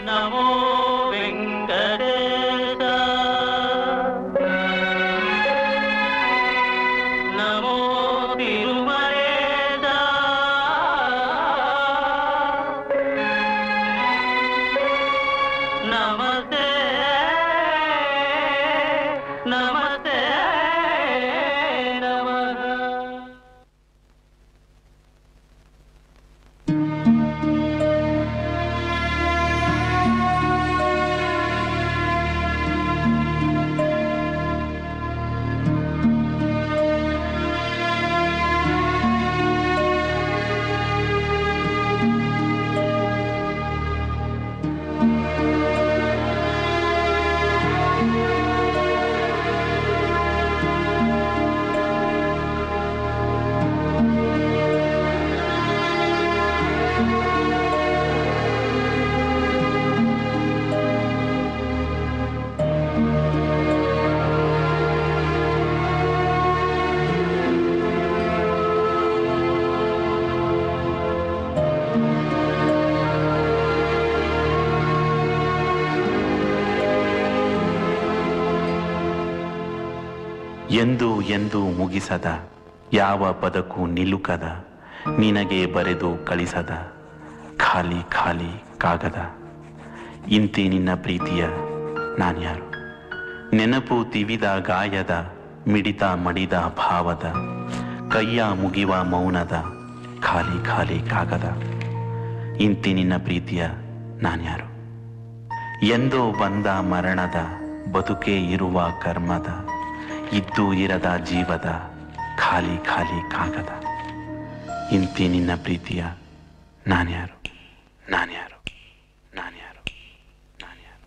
ನಮೋ ವೆಂಕಟೇಶ ನಮೋ ತಿರುಮಲೇಶ ನಮಸ್ತೆ ನಮಸ್ತೆ ನಮಃ ಎಂದು ಎಂದು ಮುಗಿಸದ ಯಾವ ಪದಕ್ಕೂ ನಿಲುಕದ ನಿನಗೆ ಬರೆದು ಕಳಿಸದ ಖಾಲಿ ಖಾಲಿ ಕಾಗದ ಇಂತಿ ನಿನ್ನ ಪ್ರೀತಿಯ ನಾನ್ಯಾರು ನೆನಪು ತಿವಿದ ಗಾಯದ ಮಿಡಿತ ಮಡಿದ ಭಾವದ ಕೈಯ ಮುಗಿವ ಮೌನದ ಖಾಲಿ ಖಾಲಿ ಕಾಗದ ಇಂತಿ ನಿನ್ನ ಪ್ರೀತಿಯ ನಾನ್ಯಾರು ಎಂದೋ ಬಂದ ಮರಣದ ಬದುಕೇ ಇರುವ ಕರ್ಮದ ಇದ್ದು ಇರದ ಜೀವದ ಖಾಲಿ ಖಾಲಿ ಕಾಗದ ಇಂತಿ ನಿನ್ನ ಪ್ರೀತಿಯ ನಾನ್ಯಾರು ನಾನ್ಯಾರು ನಾನ್ಯಾರು ನಾನ್ಯಾರು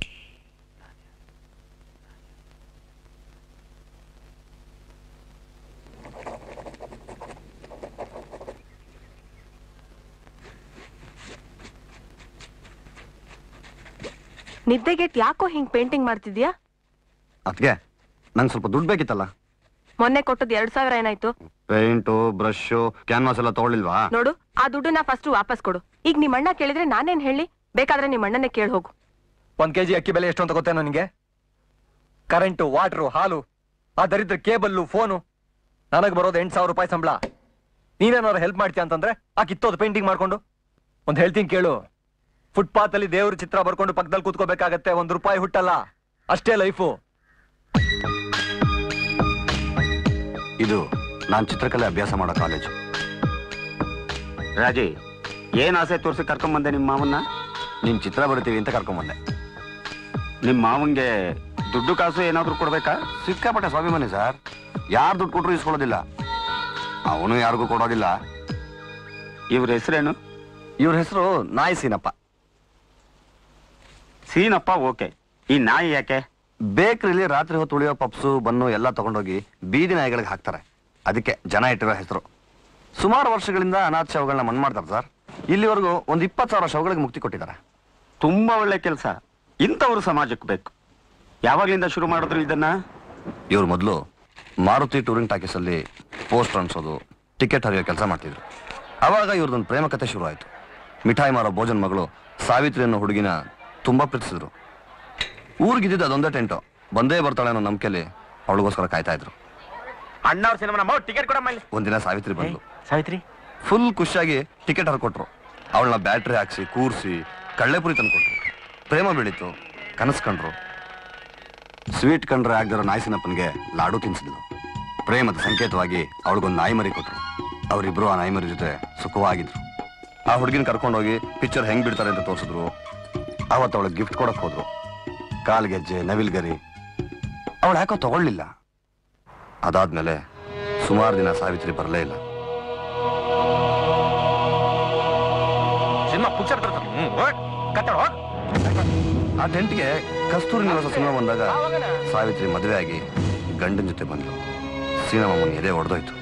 ನಿದ್ದೆಗೆಟ್ ಯಾಕೋ ಹಿಂಗ್ ಪೇಂಟಿಂಗ್ ಮಾಡ್ತಿದ್ಯಾ ಅದಕ್ಕೆ ನಂಗೆ ಸ್ವಲ್ಪ ದುಡ್ಡು ಬೇಕಿತ್ತಲ್ಲ ಮೊನ್ನೆ ಕೊಟ್ಟದ್ ಎರಡ್ ಸಾವಿರ ಏನಾಯ್ತು ಪೇಂಟು ಬ್ರಷ್ ಕ್ಯಾನ್ವಾಸ್ ಎಲ್ಲ ತಗೊಳ್ಳಿಲ್ವಾ ನೋಡು ಆ ದುಡ್ಡನ್ನ ಫಸ್ಟ್ ವಾಪಸ್ ಕೊಡು ಈಗ ನಿಮ್ ಅಣ್ಣ ಕೇಳಿದ್ರೆ ನಾನೇನ್ ಹೇಳಿ ಬೇಕಾದ್ರೆ ನಿಮ್ ಅಣ್ಣನೇ ಕೇಳಿ ಹೋಗು ಒಂದ್ ಕೆಜಿ ಅಕ್ಕಿ ಬೆಲೆ ಎಷ್ಟು ಅಂತ ಗೊತ್ತೇನೋ ನಿನಗೆ ಕರೆಂಟು ವಾಟ್ರು ಹಾಲು ಆ ದರಿದ್ರ ಕೇಬಲ್ಲು ಫೋನು ನನಗೆ ಬರೋದು ಎಂಟು ಸಾವಿರ ರೂಪಾಯಿ ಸಂಬಳ ನೀನೇನಾದ್ರು ಹೆಲ್ಪ್ ಮಾಡ್ತೀಯ ಅಂತಂದ್ರೆ ಆ ಕಿತ್ತೋದು ಪೇಂಟಿಂಗ್ ಮಾಡ್ಕೊಂಡು ಒಂದ್ ಹೇಳ್ತೀನಿ ಕೇಳು ಫುಟ್ಪಾತ್ ಅಲ್ಲಿ ದೇವ್ರ ಚಿತ್ರ ಬರ್ಕೊಂಡು ಪಕ್ಕದಲ್ಲಿ ಕೂತ್ಕೋಬೇಕಾಗತ್ತೆ ಒಂದ್ ರೂಪಾಯಿ ಹುಟ್ಟಲ್ಲ ಅಷ್ಟೇ ಲೈಫು ಇದು ನಾನು ಚಿತ್ರಕಲೆ ಅಭ್ಯಾಸ ಮಾಡೋ ಕಾಲೇಜು ರಾಜಿ ಏನ್ ಆಸೆ ತೋರಿಸಿ ಕರ್ಕೊಂಬಂದೆ ನಿಮ್ಮ ಮಾವನ್ನ ನೀನ್ ಚಿತ್ರ ಬರಿತೀವಿ ಅಂತ ಕರ್ಕೊಂಬಂದೆ ನಿಮ್ಮ ಮಾವಂಗೆ ದುಡ್ಡು ಕಾಸು ಏನಾದ್ರೂ ಕೊಡ್ಬೇಕಾ ಸಿಕ್ಕಾಪಟ್ಟೆ ಸ್ವಾಭಿಮಾನಿ ಸರ್ ಯಾರು ದುಡ್ಡು ಕೊಟ್ಟರು ಇಸ್ಕೊಳ್ಳೋದಿಲ್ಲ ಅವನು ಯಾರಿಗೂ ಕೊಡೋದಿಲ್ಲ ಇವ್ರ ಹೆಸರೇನು ಇವ್ರ ಹೆಸರು ನಾಯಿ ಸೀನಪ್ಪ ಸೀನಪ್ಪ ಓಕೆ ಈ ನಾಯಿ ಯಾಕೆ ಬೇಕ್ರಿಲಿ ರಾತ್ರಿ ಹೊತ್ತು ಉಳಿಯೋ ಪಪ್ಸು ಬನ್ನು ಎಲ್ಲ ತಗೊಂಡೋಗಿ ಬೀದಿ ನಾಯಿಗಳಿಗೆ ಹಾಕ್ತಾರೆ ಅದಕ್ಕೆ ಜನ ಇಟ್ಟಿರೋ ಹೆಸರು ಸುಮಾರು ವರ್ಷಗಳಿಂದ ಅನಾಥ ಶವಗಳನ್ನ ಮಣ್ಣು ಮಾಡ್ತಾರೆ ಸರ್ ಇಲ್ಲಿವರೆಗೂ ಒಂದು ಇಪ್ಪತ್ತು ಸಾವಿರ ಶವಗಳಿಗೆ ಮುಕ್ತಿ ಕೊಟ್ಟಿದ್ದಾರೆ ತುಂಬಾ ಒಳ್ಳೆ ಕೆಲಸ ಇಂಥವ್ರು ಸಮಾಜಕ್ಕೆ ಬೇಕು ಯಾವಾಗ್ಲಿಂದ ಶುರು ಮಾಡಿದ್ರು ಇದನ್ನ ಇವ್ರು ಮೊದಲು ಮಾರುತಿ ಟೂರಿಂಗ್ ಟಾಕೀಸ್ ಅಲ್ಲಿ ಪೋಸ್ಟರ್ ಅನ್ಸೋದು ಟಿಕೆಟ್ ಹರಿಯೋ ಕೆಲಸ ಮಾಡ್ತಿದ್ರು ಅವಾಗ ಇವ್ರದೊಂದು ಪ್ರೇಮ ಕಥೆ ಶುರು ಆಯ್ತು ಮಿಠಾಯಿ ಮಾರೋ ಭೋಜನ್ ಮಗಳು ಸಾವಿತ್ರಿ ಅನ್ನೋ ಹುಡುಗಿನ ತುಂಬಾ ಪ್ರೀತಿಸಿದ್ರು ಊರಿಗಿದ್ದಿದ್ದು ಅದೊಂದೇ ಟೆಂಟು ಬಂದೇ ಬರ್ತಾಳೆ ಅನ್ನೋ ನಂಬಿಕೆಯಲ್ಲಿ ಅವಳಿಗೋಸ್ಕರ ಕಾಯ್ತಾ ಇದ್ರು ಅಣ್ಣವ್ರ ಸಿನಿಮಾ ಟಿಕೆಟ್ ಕೊಡಮ್ಮ ಇಲ್ಲಿ ಒಂದಿನ ಸಾವಿತ್ರಿ ಬಂದ್ಲು ಸಾವಿತ್ರಿ ಫುಲ್ ಖುಷಿಯಾಗಿ ಟಿಕೆಟ್ ಹರ್ಕೊಟ್ರು ಅವಳನ್ನ ಬ್ಯಾಟ್ರಿ ಹಾಕ್ಸಿ ಕೂರ್ಸಿ ಕಳ್ಳೆಪುರಿ ತಂದ್ಕೊಟ್ರು ಪ್ರೇಮ ಬೆಳೀತು ಕನಸು ಕಂಡ್ರು ಸ್ವೀಟ್ ಕಂಡ್ರೆ ಆಗದಿರೋ ನಾಯ್ಸಿನಪ್ಪನಿಗೆ ಲಾಡು ತಿನ್ಸಿದ್ಲು ಪ್ರೇಮದ ಸಂಕೇತವಾಗಿ ಅವಳಿಗೊಂದು ನಾಯಿ ಮರಿ ಕೊಟ್ರು ಅವರಿಬ್ರು ಆ ನಾಯಿ ಮರಿ ಜೊತೆ ಸುಖವಾಗಿದ್ರು ಆ ಹುಡುಗಿನ ಕರ್ಕೊಂಡೋಗಿ ಪಿಕ್ಚರ್ ಹೆಂಗ್ ಬಿಡ್ತಾರೆ ಅಂತ ತೋರಿಸಿದ್ರು ಅವತ್ತು ಅವಳಿಗೆ ಗಿಫ್ಟ್ ಕೊಡಕ್ ಹೋದ್ರು ಕಾಲ್ಗೆಜ್ಜೆ ನವಿಲ್ಗರಿ ಅವಳು ಯಾಕೋ ತಗೊಳ್ಳಿಲ್ಲ ಅದಾದ್ಮೇಲೆ ಸುಮಾರು ದಿನ ಸಾವಿತ್ರಿ ಬರಲೇ ಇಲ್ಲ ಸಿನಿಮಾ ಪಿಕ್ಚರ್ ಆ ಟೆಂಟ್ಗೆ ಕಸ್ತೂರಿ ನಿವಾಸ ಸಿನಿಮಾ ಬಂದಾಗ ಸಾವಿತ್ರಿ ಮದುವೆ ಆಗಿ ಗಂಡನ ಜೊತೆ ಬಂದ್ಲು ಸೀನಮ್ಮನ ಎದೆ ಹೊಡೆದೋಯ್ತು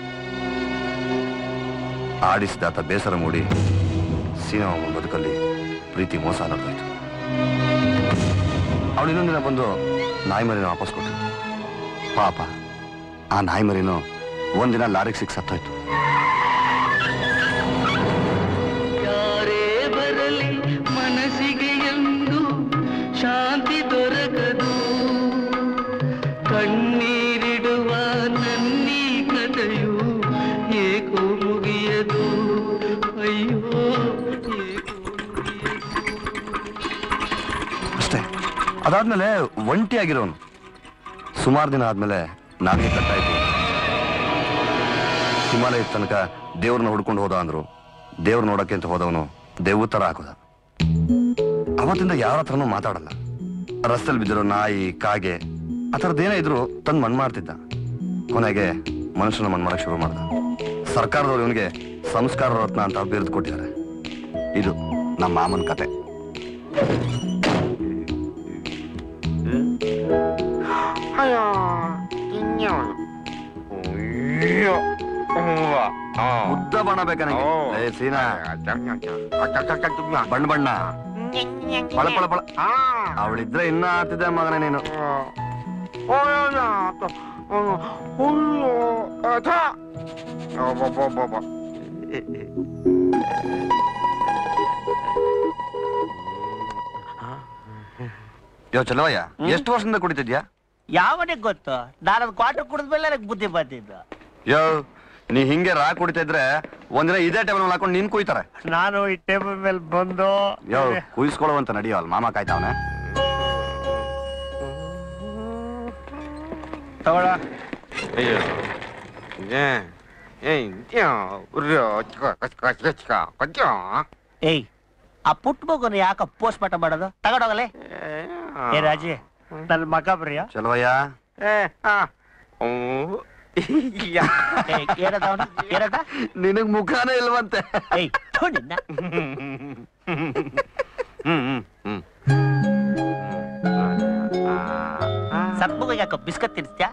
ಆಡಿಸಿದಾತ ಬೇಸರ ಮೂಡಿ ಸೀನಮ್ಮನ ಬದುಕಲ್ಲಿ ಪ್ರೀತಿ ಮೋಸ ನಡೆದೋಯ್ತು ಅವಳು ಇನ್ನೊಂದು ದಿನ ಬಂದು ನಾಯಿ ಮರಿನ ವಾಪಸ್ ಕೊಟ್ಟಳು ಪಾಪ ಆ ನಾಯಿ ಮರಿನೂ ಒಂದಿನ ಲಾರಿಗೆ ಸಿಕ್ಸ್ ಸತ್ತೋಯ್ತು ಯಾರೇ ಬರಲಿ ಮನಸ್ಸಿಗೆ ಎಂದು ಅದಾದ್ಮೇಲೆ ಒಂಟಿಯಾಗಿರೋನು ಸುಮಾರು ದಿನ ಆದ್ಮೇಲೆ ನಾಲ್ಗೆ ಕಟ್ಟಾಯ್ತು ಹಿಮಾಲಯದ ತನಕ ದೇವ್ರನ್ನ ಹುಡ್ಕೊಂಡು ಹೋದ ಅಂದ್ರು ದೇವ್ರ ನೋಡಕ್ಕೆ ಅಂತ ಹೋದವನು ದೇವ್ರ ತರ ಹಾಕೋದ ಅವತ್ತಿಂದ ಯಾರ ಹತ್ರನೂ ಮಾತಾಡಲ್ಲ ರಸ್ತೆಲ್ ಬಿದ್ದಿರೋ ನಾಯಿ ಕಾಗೆ ಆ ಥರದ್ದೇನೇ ಇದ್ರು ತಂದು ಮಣ್ ಮಾಡ್ತಿದ್ದ ಕೊನೆಗೆ ಮನುಷ್ಯನ ಮಣ್ ಮಾಡಕ್ ಶುರು ಮಾಡ್ದ ಸರ್ಕಾರದವ್ರು ಇವನಿಗೆ ಸಂಸ್ಕಾರ ರತ್ನ ಅಂತ ಬಿರುದು ಕೊಟ್ಟಿದ್ದಾರೆ ಇದು ನಮ್ಮ ಮಾಮನ ಕತೆ ಅಯ್ಯೋ ಇನ್ಯೋ ಅಯ್ಯೋ ಅವ್ವ. ಆ. ಉದ್ದ ಬಣ್ಣ ಬೇಕಾ ಓ. ನಂಗೆ ಏ ಸೀನಾ ಬಣ್ಣ ಬಣ್ಣ ಪಳ ಪಳ ಪಳ ಆ. ಅವಳಿದ್ರೆ ಇನ್ನ ಆಡ್ತಿದ್ದೆ ಮಗನೇ ನೀನು ಅಯ್ಯೋ, ಅಯ್ಯೋ, ಅಥ. ಅಬ್ಬಬ್ಬಬ್ಬಬ್ಬ. ಯೋ ಚಲವಯ್ಯ ಎಷ್ಟು ವರ್ಷದಿಂದ ಕುಡಿತಿದ್ಯಾ ಯಾವನಿಗೆ ಗೊತ್ತು ನಾನು ಅದು ಕ್ವಾರ್ಟರ್ ಕುಡಿದ್ಮೇಲೆ ನನಗೆ ಬುದ್ಧಿ ಬಂದಿದ್ದು ಯೋ ನೀ ಹಿಂಗೆ ರಾ ಕುಡಿತಾ ಇದ್ರೆ ಒಂದಿನ ಇದೇ ಟೇಬಲ್ ಹಾಕೊಂಡು ನಿನ್ ಕುಯ್ತಾರೆ ನಾನು ಈ ಟೇಬಲ್ ಮೇಲೆ ಬಂದು ಯೋ ಕುಯ್ಸ್ಕೊಳ್ಳುವಂತ ನಡಿಯೋ ಅಲ್ಲಿ ಮಾಮ ಕಾಯ್ತಾವನೆ ತಗೊಳ ಅಯ್ಯೋ ಏ ಏಯ್ ಇದ್ಯಾ ಉರ್ಯೋ ಚಿಕ್ಕ ಕಚ್ಕ ಚಿಕ್ಕ ಚಿಕ್ಕ ಕೊಂಚ ಏಯ್ ಆ ಪುಟ್ಟ ಮಗುನ ಯಾಕ ಪೋಸ್ಟ್ ಮಾಟ ಮಾಡೋದು ತಗೊಂಡೋಗಲೇ ಏ ರಾಜಿ ನನ್ನ ಮಗ ಬರಿಯ ಚಲವಯ್ಯ ಏ ಆ ಓ ಯಾ ಏನದ ಅವನು ಏನದ ನಿನಗ್ ಮುಖಾನೇ ಇಲ್ವಂತೆ ಏಯ್ ಥು ನಿನ್ನ ಹ್ಮ್ ಹ್ಮ್ ಹ್ಮ್ ಸತ್ ಮಗು ಯಾಕ ಬಿಸ್ಕತ್ ತಿನ್ಸ್ತ್ಯಾ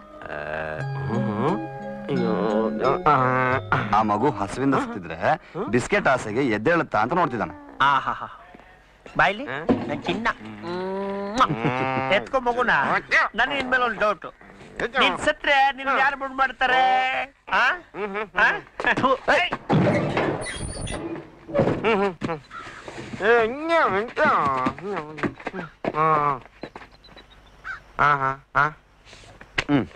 ಆ ಮಗು ಹಸುವಿಂದ ಸತ್ತಿದ್ರೆ ಬಿಸ್ಕೆಟ್ ಆಸೆಗೆ ಎದ್ದೇಳುತ್ತಾ ಅಂತ ನೋಡ್ತಿದ್ದಾನೆ ಆಹಾ ಬಾಯ್ಲಿ ನನ್ ಚಿನ್ನ ಎತ್ಕೊ ಮಗುನ ನನ್ ಇನ್ಮೇಲೆ ಒಂದು ಡೌಟ್ ನೀನ್ ಸತ್ರೆ ನಿನ್ ಯಾರು ಬಿಡ್ ಮಾಡ್ತಾರೆ ಆ? ಆ? ಥು, ಏಯ್. ಹ್ಮ್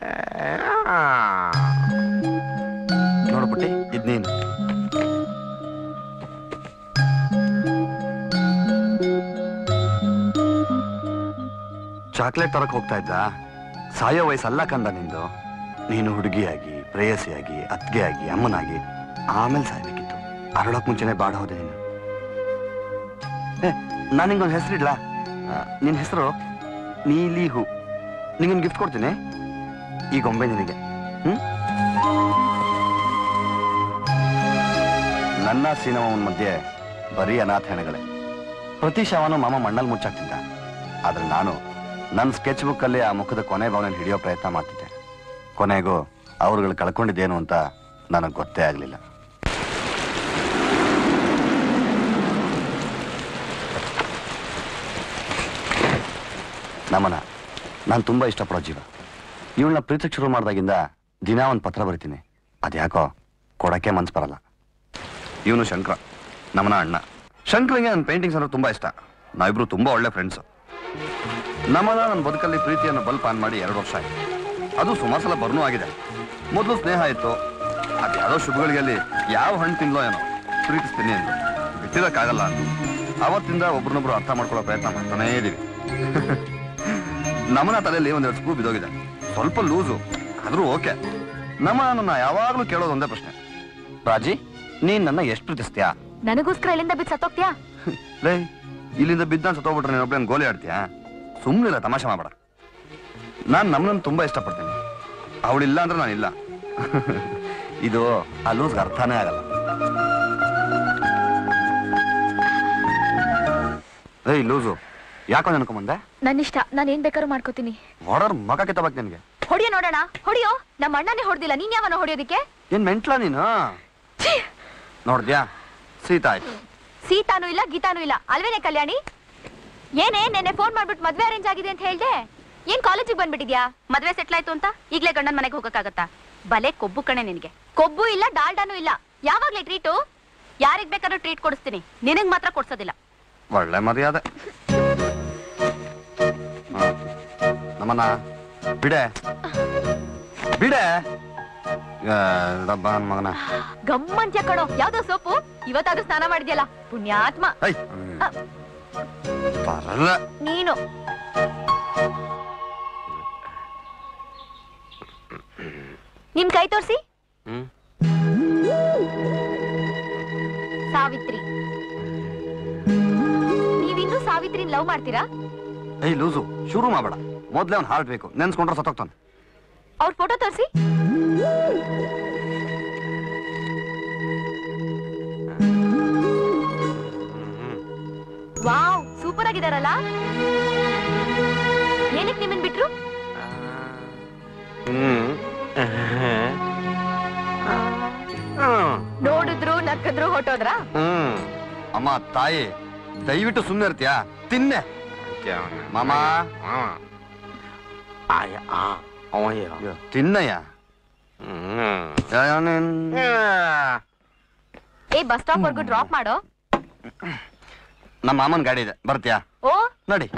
ನೋಡು ಪುಟ್ಟಿ ಇದ್ ನೀನು ಚಾಕ್ಲೇಟ್ ತರಕ್ ಹೋಗ್ತಾ ಇದ್ದ ಸಾಯೋ ವಯಸ್ಸಲ್ಲ ಕಂದ ನಿಂದು ನೀನು ಹುಡುಗಿಯಾಗಿ ಪ್ರೇಯಸಿಯಾಗಿ ಅತ್ಗೆ ಆಗಿ ಅಮ್ಮನಾಗಿ ಆಮೇಲೆ ಸಾಯ್ಬೇಕಿತ್ತು ಅರಳೋಕ್ ಮುಂಚೆನೆ ಬಾಡ ಹೋದೆ ನೀನು ಏ ನಾನು ನಿಂಗೊಂದು ಹೆಸರಿಡ್ಲಾ ನಿನ್ನ ಹೆಸರು ನೀಲಿ ಹೂ ನಿಂಗೊಂದು ಗಿಫ್ಟ್ ಕೊಡ್ತೀನಿ ಈ ಗೊಂಬೆ ನಿನಗೆ ಹ್ಮ್ ನನ್ನ ಸೀನವನ ಮಧ್ಯೆ ಬರೀ ಅನಾಥ ಹೆಣಗಳೇ ಪ್ರತಿ ಶವನು ಮಾಮ ಮಣ್ಣಲ್ಲಿ ಮುಚ್ಚಾಕ್ತಿದ್ದ ಆದ್ರೆ ನಾನು ನನ್ನ ಸ್ಕೆಚ್ ಬುಕ್ ಅಲ್ಲಿ ಆ ಮುಖದ ಕೊನೆ ಭಾವನೆ ಹಿಡಿಯೋ ಪ್ರಯತ್ನ ಮಾಡ್ತಿದ್ದೆ ಕೊನೆಗೂ ಅವ್ರುಗಳು ಕಳ್ಕೊಂಡಿದ್ದೇನು ಅಂತ ನನಗೆ ಗೊತ್ತೇ ಆಗಲಿಲ್ಲ ನಮನ ನಾನು ತುಂಬಾ ಇಷ್ಟಪಡೋ ಜೀವ ಇವಳನ್ನ ಪ್ರೀತಿಗೆ ಶುರು ಮಾಡಿದಾಗಿಂದ ದಿನ ಒಂದು ಪತ್ರ ಬರಿತೀನಿ ಅದ್ಯಾಕೋ ಕೊಡಕ್ಕೆ ಮನ್ಸು ಬರಲ್ಲ ಇವನು ಶಂಕರ ನಮನ ಅಣ್ಣ ಶಂಕರಂಗೆ ನನ್ನ ಪೇಂಟಿಂಗ್ಸ್ ಅಂದ್ರೆ ತುಂಬಾ ಇಷ್ಟ ನಾವಿಬ್ರು ತುಂಬಾ ಒಳ್ಳೆ ಫ್ರೆಂಡ್ಸ್ ನಮನ ನನ್ನ ಬದುಕಲ್ಲಿ ಪ್ರೀತಿಯನ್ನು ಬಲ್ಪ್ ಆನ್ ಮಾಡಿ ಎರಡು ವರ್ಷ ಆಯ್ತು ಅದು ಸುಮಾರು ಸಲ ಬರ್ನೂ ಆಗಿದೆ ಮೊದಲು ಸ್ನೇಹ ಇತ್ತು ಅದು ಯಾವುದೋ ಶುಭಗಳಿಗೆಲ್ಲಿ ಯಾವ ಹಣ್ಣು ತಿನ್ಲೋ ಏನೋ ಪ್ರೀತಿಸ್ತೀನಿ ಎಂದು ಬಿಟ್ಟಿರೋಕ್ಕಾಗಲ್ಲ ಅಂತ ಅವತ್ತಿಂದ ಒಬ್ರನ್ನೊಬ್ರು ಅರ್ಥ ಮಾಡ್ಕೊಳ್ಳೋ ಪ್ರಯತ್ನ ಮಾಡ್ತಾನೇ ಇದೀವಿ ನಮನ ತಲೆಯಲ್ಲಿ ಒಂದೆರಡು ಸ್ಕ್ರೂ ಬಿದ್ದೋಗಿದೆ ಸ್ವಲ್ಪ ಲೂಸು ಆದ್ರೂ ಓಕೆ ನಮ್ಮ ನನ್ನ ಯಾವಾಗ್ಲೂ ಕೇಳೋದು ಒಂದೇ ಪ್ರಶ್ನೆ ರಾಜಿ ನೀನ್ ನನ್ನ ಎಷ್ಟು ಪ್ರೀತಿಸ್ತೀಯಾ ನನಗೋಸ್ಕರ ಎಲ್ಲಿಂದ ಬಿದ್ದು ಸತ್ತೋಗ್ತ್ಯಾ ಲೇ ಇಲ್ಲಿಂದ ಬಿದ್ದ ಸತ್ತೋಗ್ಬಿಟ್ರೆ ನೀನ್ ಒಬ್ಬಳೇನ್ ಗೋಲಿ ಆಡ್ತೀಯಾ ಸುಮ್ಮನಿಲ್ಲ ತಮಾಷೆ ಮಾಡಬೇಡ ನಾನ್ ನಮ್ಮನ್ನ ತುಂಬಾ ಇಷ್ಟಪಡ್ತೀನಿ ಅವಳಿಲ್ಲ ಅಂದ್ರೆ ನಾನಿಲ್ಲ ಇದು ಆ ಲೂಸ್ಗೆ ಅರ್ಥನೇ ಆಗಲ್ಲ ಏಯ್ ಲೂಸು ಯಾಕೋ ನೆನ್ಕೊಂಬಂದೆ ನನ್ನಿಷ್ಟ ನಾನು ಏನ್ ಬೇಕಾದ್ರೂ ಮಾಡ್ಕೋತೀನಿ ವಾಡರ್ ಮಗ ಕೆತ್ತಬೇಕು ನಿನಗೆ ಹೊಡಿಯೋ ನೋಡೋಣ ಹೊಡಿಯೋ ನಮ್ಮ ಅಣ್ಣನೇ ಹೊಡೆದಿಲ್ಲ ನೀನ್ ಯಾವನ ಹೊಡಿಯೋದಿಕ್ಕೆ ಏನ್ ಮೆಂಟ್ಲ ನೀನು ನೋಡ್ದ್ಯಾ ಸೀತಾ ಆಯ್ತು ಸೀತಾನು ಇಲ್ಲ ಗೀತಾನು ಇಲ್ಲ ಅಲ್ವೇನೆ ಕಲ್ಯಾಣಿ ಏನೇ ನೆನ್ನೆ ಫೋನ್ ಮಾಡ್ಬಿಟ್ಟು ಮದ್ವೆ ಅರೇಂಜ್ ಆಗಿದೆ ಅಂತ ಹೇಳ್ದೆ ಏನ್ ಕಾಲೇಜಿಗೆ ಬಂದ್ಬಿಟ್ಟಿದ್ಯಾ ಮದ್ವೆ ಸೆಟ್ಲ್ ಆಯ್ತು ಅಂತ ಈಗ್ಲೇ ಗಂಡನ ಮನೆಗೆ ಹೋಗಕ್ಕಾಗತ್ತಾ ಬಲೆ ಕೊಬ್ಬು ಕಣೆ ನಿನಗೆ ಕೊಬ್ಬು ಇಲ್ಲ ಡಾಲ್ಡಾನು ಇಲ್ಲ ಯಾವಾಗ್ಲೇ ಟ್ರೀಟು ಯಾರಿಗ್ ಬೇಕಾದ್ರೂ ಟ್ರೀಟ್ ಕೊಡಿಸ್ತೀನಿ ನಿನಗ್ ಮಾತ್ರ ಕೊಡ್ಸೋದಿಲ್ಲ ಒಳ್ಳೆ ಮರ್ಯಾದೆ ಹಾ. ನಮ್ಮನ್ನ ಬಿಡೆ ಬಿಡೆ ಆ, ಡಬ್ಬ ನನ್ ಮಗನ ಗಮ್ಮಂತ್ಯ ಕಣೋ ಯಾವ್ದೋ ಸೋಪು ಇವತ್ತಾದ್ರೂ ಸ್ನಾನ ಮಾಡಿದ್ಯಲ್ಲ ಪುಣ್ಯಾತ್ಮ ಐ ಬರಲ್ಲ ನೀನು ನಿಮ್ ಕೈ ತೋರ್ಸಿ ಹ್ಮ್ ಸಾವಿತ್ರಿ ನೀವಿನ್ನೂ ಸಾವಿತ್ರಿ ಲವ್ ಮಾಡ್ತೀರಾ ಏಯ್ ಲೂಸು ಶುರು ಮಾಡಬೇಡ ಮೊದ್ಲೇ ಅವ್ನು ಹಾರ್ಟ್ ಬೇಕು ನೆನ್ಸ್ಕೊಂಡ್ರೆ ಸತ್ತೋಗ್ತಾನೆ ಅವ್ರ ಫೋಟೋ ತೋರ್ಸಿ ವಾವ್ ಸೂಪರ್ ಆಗಿದಾರಲ್ಲ ಏನಕ್ಕೆ ನಿಮ್ಮನ್ ಬಿಟ್ರು ಹ್ಮ್ ನೋಡಿದ್ರು ನಕ್ಕದ್ರು ಹೊಟ್ಟೋದ್ರಾ ಹ್ಮ್ ಅಮ್ಮ ತಾಯಿ ದಯವಿಟ್ಟು ಸುಮ್ಮನೆ ಇರ್ತೀಯಾ ತಿನ್ನೆ ಮಾಮ ಆಯ ಆ ಅವಯ್ಯ ಅಯ್ಯೋ, ತಿನ್ನಯ್ಯ ಹ್ಮ್ ಯಾ, ನೀನ್- ಏ ಬಸ್ ಸ್ಟಾಪ್ ವರ್ಗು ಡ್ರಾಪ್ ಮಾಡೋ ನಮ್ಮ ಮಾಮನ್ ಗಾಡಿ ಇದೆ ಬರ್ತೀಯಾ ಓ ನಡಿ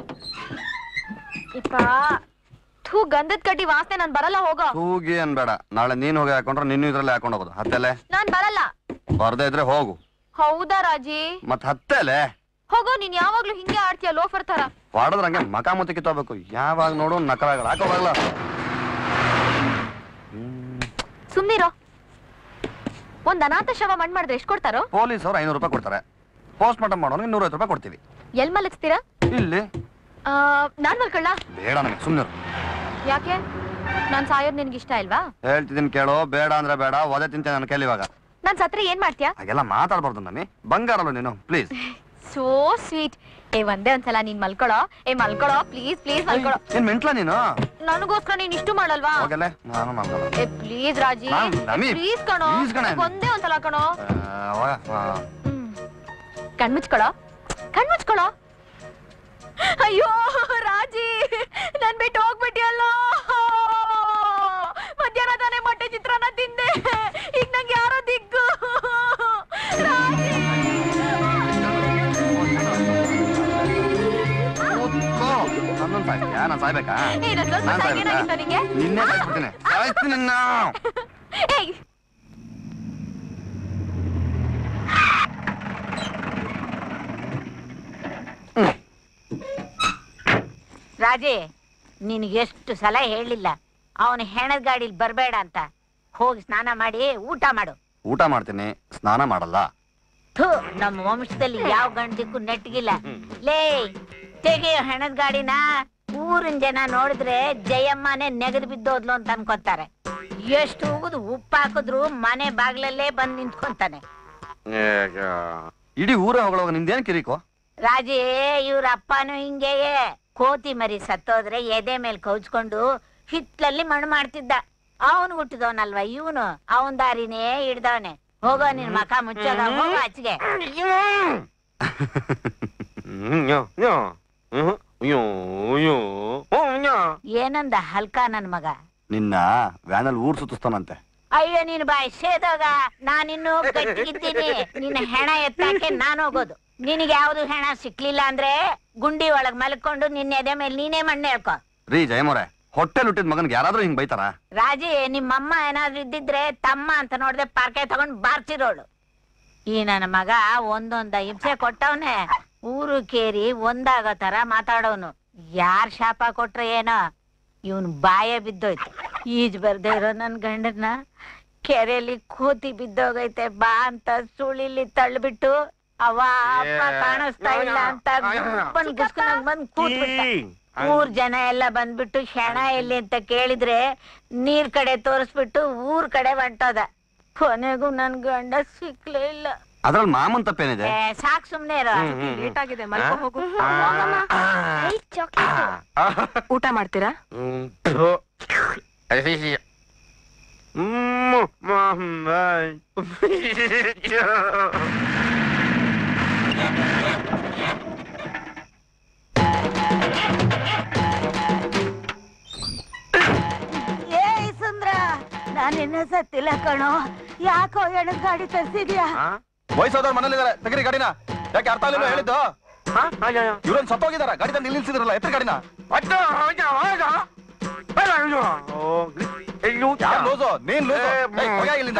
ಇಪ್ಪ ಥೂ ಗಂಧದ ಕಡ್ಡಿ ವಾಸನೆ ನಾನ್ ಬರಲ್ಲ ಹೋಗೋ ತೂಗಿ ಅನ್ಬೇಡ ನಾಳೆ ನೀನ್ ಹೋಗಿ ಹಾಕೊಂಡ್ರೆ ನಿನ್ನೂ ಇದ್ರಲ್ಲೇ ಹಾಕೊಂಡು ಹೋಗೋದು ಹತ್ತೆಲೆ ನಾನ್ ಬರಲ್ಲ ಬರ್ದೇ ಇದ್ರೆ ಹೋಗು ಹೌದಾ ರಾಜಿ ಮತ್ ಹತ್ತೆಲೆ ಹೋಗೋ ನೀನ್ ಯಾವಾಗ್ಲೂ ಹಿಂಗೆ ಆಡ್ತೀಯ ಲೋಫರ್ ತರ ಹೊಡೆದ್ರೆ ಹಂಗೆ ಮಕ ಮುತ್ತಿ ಕಿತ್ತೋಗ್ಬೇಕು ಯಾವಾಗ ನೋಡು ನಕರಾಗಲ್ಲ ಹಾಕೋವಾಗ್ಲ ಸುಮ್ನಿರೋ ಒಂದ್ ಅನಾಥ ಶವ ಮಣ್ ಮಾಡಿದ್ರೆ ಎಷ್ಟ್ ಕೊಡ್ತಾರೋ ಪೊಲೀಸ್ ಅವ್ರು ಐನೂರು ರೂಪಾಯಿ ಕೊಡ್ತಾರೆ ಪೋಸ್ಟ್ ಮಾರ್ಟಮ್ ಮಾಡೋನಿಗೆ ನೂರೈವತ್ತು ರೂಪಾಯಿ ಕೊಡ್ತೀವಿ ಎಲ್ ಮಲಗಿಸ್ತೀರಾ ಇಲ್ಲಿ ಆ, ನಾನ್ ಮಲ್ಕೊಳ್ಳ ಬೇಡ ನನಗೆ ಸುಮ್ಮನೆ ಯಾಕೆ ನಾನ್ ಸಾಯೋದ್ ನಿನ್ಗೆ ಇಷ್ಟ ಇಲ್ವಾ ಹೇಳ್ತಿದ್ದೀನಿ ಕೇಳೋ ಬೇಡ ಅಂದ್ರೆ ಬೇಡ ಒದೆ ತಿಂತೆ ನನ್ನ ಕೈಲಿ ಇವಾಗ ನಾನ್ ಸತ್ರೆ ಏನ್ ಮಾಡ್ತೀಯಾ ಹಾಗೆಲ್ಲ ಮಾತಾಡ್ಬಾರ್ದು ನಮ್ಮಿ ಬಂಗಾರಲ್ಲ ನೀನು ಪ್ಲೀಸ್ ಸೋ ಸ್ವೀಟ್ ಏ ಒಂದೇ ಒಂದ್ಸಲ ನೀನ್ ಮಲ್ಕೊಳೋ ಏ ಮಲ್ಕೊಳೋ ಪ್ಲೀಸ್ ಪ್ಲೀಸ್ ಮಲ್ಕೊಳೋ ಏನ್ ಮೆಂಟ್ಲ ನೀನು ನನಗೋಸ್ಕರ ನೀನ್ ಇಷ್ಟು ಮಾಡಲ್ವಾ ಹೋಗಲ್ಲೇ ನಾನು ಮಾಡ್ಕೊಳ್ಳ ಏ ಪ್ಲೀಸ್ ರಾಜಿ ನಾನ್- ನಮಿ, ಪ್ಲೀಸ್ ಕಣೋ please ಕಣೆ. ಒಂದೇ ಒಂದ್ಸಲ ಕಣೋ ಆ, ಹೋಗ, ಆ. ಹ್ಮ್. ಕಣ್ಮುಚ್ಕೊಳೋ ಕಣ್ಮುಚ್ಕೊಳೋ ಅಯ್ಯೋ ರಾಜಿ ನನ್ ಬಿಟ್ಟು ಹೋಗ್ಬಿಟ್ಟಿಯಲ್ಲ ಮಧ್ಯಾಹ್ನ ತಾನೇ ಮೊಟ್ಟೆ ಚಿತ್ರಾನ್ನ ತಿಂದೆ ಈಗ ನಂಗೆ ಯಾರೋ ದಿಕ್ಕು ರಾಜಿ ಕೂತ್ಕೋ. ನನ್ನನ್ನ ಸಾಯ್ತೀಯಾ? ನಾನ್ ಸಾಯ್ಬೇಕಾ ಏ, ನನ್ ಸ್ವಲ್ಪ ನಾನ್ ಸಾಯ್ಗೆ ಸಾಯ್ಬೇಕಾ? ಏನಾಗಿತ್ತು ನಿಂಗೆ? ನಿನ್ನೆ ಸಾಯ್ಸ್ಬಿಡ್ತೀನಿ ಸಾಯ್ಸ್ತೀನಿ ನಿನ್ನ. ಏಯ್ ರಾಜೇ ನಿನಗೆ ಎಷ್ಟು ಸಲ ಹೇಳಿಲ್ಲ ಅವನು ಹೆಣದ ಗಾಡಿಲಿ ಬರಬೇಡ ಅಂತ ಹೋಗಿ ಸ್ನಾನ ಮಾಡಿ ಊಟ ಮಾಡು ಊಟ ಮಾಡ್ತೀನಿ ಸ್ನಾನ ಮಾಡಲ್ಲ ಥು ನಮ್ಮ ವಂಶದಲ್ಲಿ ಯಾವ ಗಂಡಕ್ಕೂ ನೆಟ್ಗಿಲ್ಲ ಲೇ ತೆಗೆಯೋ ಹೆಣದ ಗಾಡಿನ ಊರಿನ ಜನ ನೋಡಿದ್ರೆ ಜಯಮ್ಮನೇ ನೆಗದು ಬಿದ್ದೋದ್ಲು ಅಂತ ಅನ್ಕೊಂತಾರೆ ಎಷ್ಟು ಹೋಗುದು ಉಪ್ಪು ಹಾಕಿದ್ರು ಮನೆ ಬಾಗ್ಲಲ್ಲೇ ಬಂದ್ ನಿಂತ್ಕೊಂತಾನೆ ಇಡೀ ಊರ ಹೊಗಳೋಗ ನಿಂದೇನ್ ಕಿರಿಕೋ ರಾಜೇ ಇವ್ರ ಅಪ್ಪನೂ ಹಿಂಗೆಯೇ ಕೋತಿ ಮರಿ ಸತ್ತೋದ್ರೆ ಎದೆ ಮೇಲೆ ಕೌಚ್ಕೊಂಡು ಹಿತ್ಲಲ್ಲಿ ಮಣ್ಣು ಮಾಡ್ತಿದ್ದ ಅವನು ಹುಟ್ಟಿದವನಲ್ವಾ ಇವನು ಅವನ್ ದಾರಿನೇ ಹಿಡ್ದವನೆ ಹೋಗೋ ನಿನ್ ಮಕ ಮುಚ್ಚೋಗ ಹೋಗೋ ಆಚೆಗೆ ಏನಂದ ಹಲ್ಕ ನನ್ ಮಗ ನಿನ್ನ ವ್ಯಾನಲ್ಲಿ ಊರ್ ಸುತ್ತಿಸ್ತಾನಂತೆ ಅಯ್ಯೋ ನೀನ್ ಬಾಯ್ ಸೇದೋಗ ನಾನಿನ್ನು ಗಟ್ಟಿಗಿದ್ದೀನಿ ನಿನ್ನ ಹೆಣ ಎತ್ತಾಕೆ ನಾನು ಹೋಗೋದು ನಿನಗೆ ಯಾವ್ದು ಹೆಣ ಸಿಕ್ಲಿಲ್ಲ ಅಂದ್ರೆ ಗುಂಡಿ ಒಳಗ್ ಮಲ್ಕೊಂಡು ನಿನ್ನ ಎದೆ ಮೇಲೆ ನೀನೇ ಮಣ್ಣೆ ಹೇಳ್ಕೊ ರೀ ಜಯಮೋರೆ ಹೊಟ್ಟೆಲ್ ಹುಟ್ಟಿದ ಮಗನ್ಗೆ ಯಾರಾದ್ರೂ ಹಿಂಗ್ ಬೈತಾರ ರಾಜಿ ನಿಮ್ಮಮ್ಮ ಏನಾದ್ರೂ ಇದ್ದಿದ್ರೆ ತಮ್ಮ ಅಂತ ನೋಡ್ದೆ ಪಾರ್ಕೆ ತಗೊಂಡ್ ಬಾರ್ಸಿರೋಳು ಈ ನನ್ನ ಮಗ ಒಂದೊಂದ ಹಿಂಸೆ ಕೊಟ್ಟವನೆ ಊರು ಕೇರಿ ಒಂದಾಗೋ ತರ ಮಾತಾಡೋನು ಯಾರ್ ಶಾಪ ಕೊಟ್ರೆ ಏನೋ ಇವನ್ ಬಾಯ ಬಿದ್ದೋಯ್ತು ಈಜ್ ಬರ್ದೇ ಇರೋ ನನ್ ಗಂಡನ್ನ ಕೆರೆಯಲ್ಲಿ ಕೂತಿ ಬಿದ್ದೋಗೈತೆ ಬಾ ಅಂತ ಸುಳಿಲಿ ತಳ್ಳಿಬಿಟ್ಟು ಅವ ಅಪ್ಪ ಕಾಣಿಸ್ತಾ ಇಲ್ಲ ಅಂತ ಬಂದ್ ಗುಸ್ಕೊಂಡ್ ಬಂದ್ ಕೂತ್ಬಿಟ್ಟ ಊರ್ ಜನ ಎಲ್ಲ ಬಂದ್ಬಿಟ್ಟು ಹೆಣ ಎಲ್ಲಿ ಅಂತ ಕೇಳಿದ್ರೆ ನೀರ್ ಕಡೆ ತೋರಿಸ್ಬಿಟ್ಟು ಊರ್ ಕಡೆ ಹೊಂಟೋದ ಕೊನೆಗೂ ನನ್ ಗಂಡ ಸಿಕ್ಲೇ ಇಲ್ಲ ಅದ್ರಲ್ಲಿ ಮಾಮನ್ ತಪ್ಪೇನಿದೆ ಏ, ಸಾಕ್ ಸುಮ್ನೆ ಇರೋ ಲೇಟ್ ಆಗಿದೆ ಮಲ್ಕೋ ಹೋಗು Ah. ಊಟ ಮಾಡ್ತೀರಾ ಏಯ್ ಸುಂದ್ರ ನಾನು ಇನ್ನೂ ಸತ್ತಿಲ್ಲ ಕಣೋ ಯಾಕೋ ಎಣದ್ ಗಾಡಿ ತರ್ಸಿದ್ಯಾ ವಯಸ್ಸಾದವ್ರ ಮನೇಲಿದ್ದಾರೆ ತೆಗರಿ ಗಾಡಿನ ಯಾಕೆ ಅರ್ಥ ಆಗಿಲ್ಲ ಹೇಳಿದ್ದು ಇವ್ರೊಂದ್ ಸತ್ತೋಗಿದಾರ ಗಾಡಿ ತಂದು ನಿಲ್ಲಿಸಿದ್ರಲ್ಲ ಎತ್ತರ ಗಾಡಿನ ಯಾರ್ ಲೂಸು? ನೀನ್ ಲೂಸು. ಏಯ್, ಹೋಗ್ಯಾ ಇಲ್ಲಿಂದ.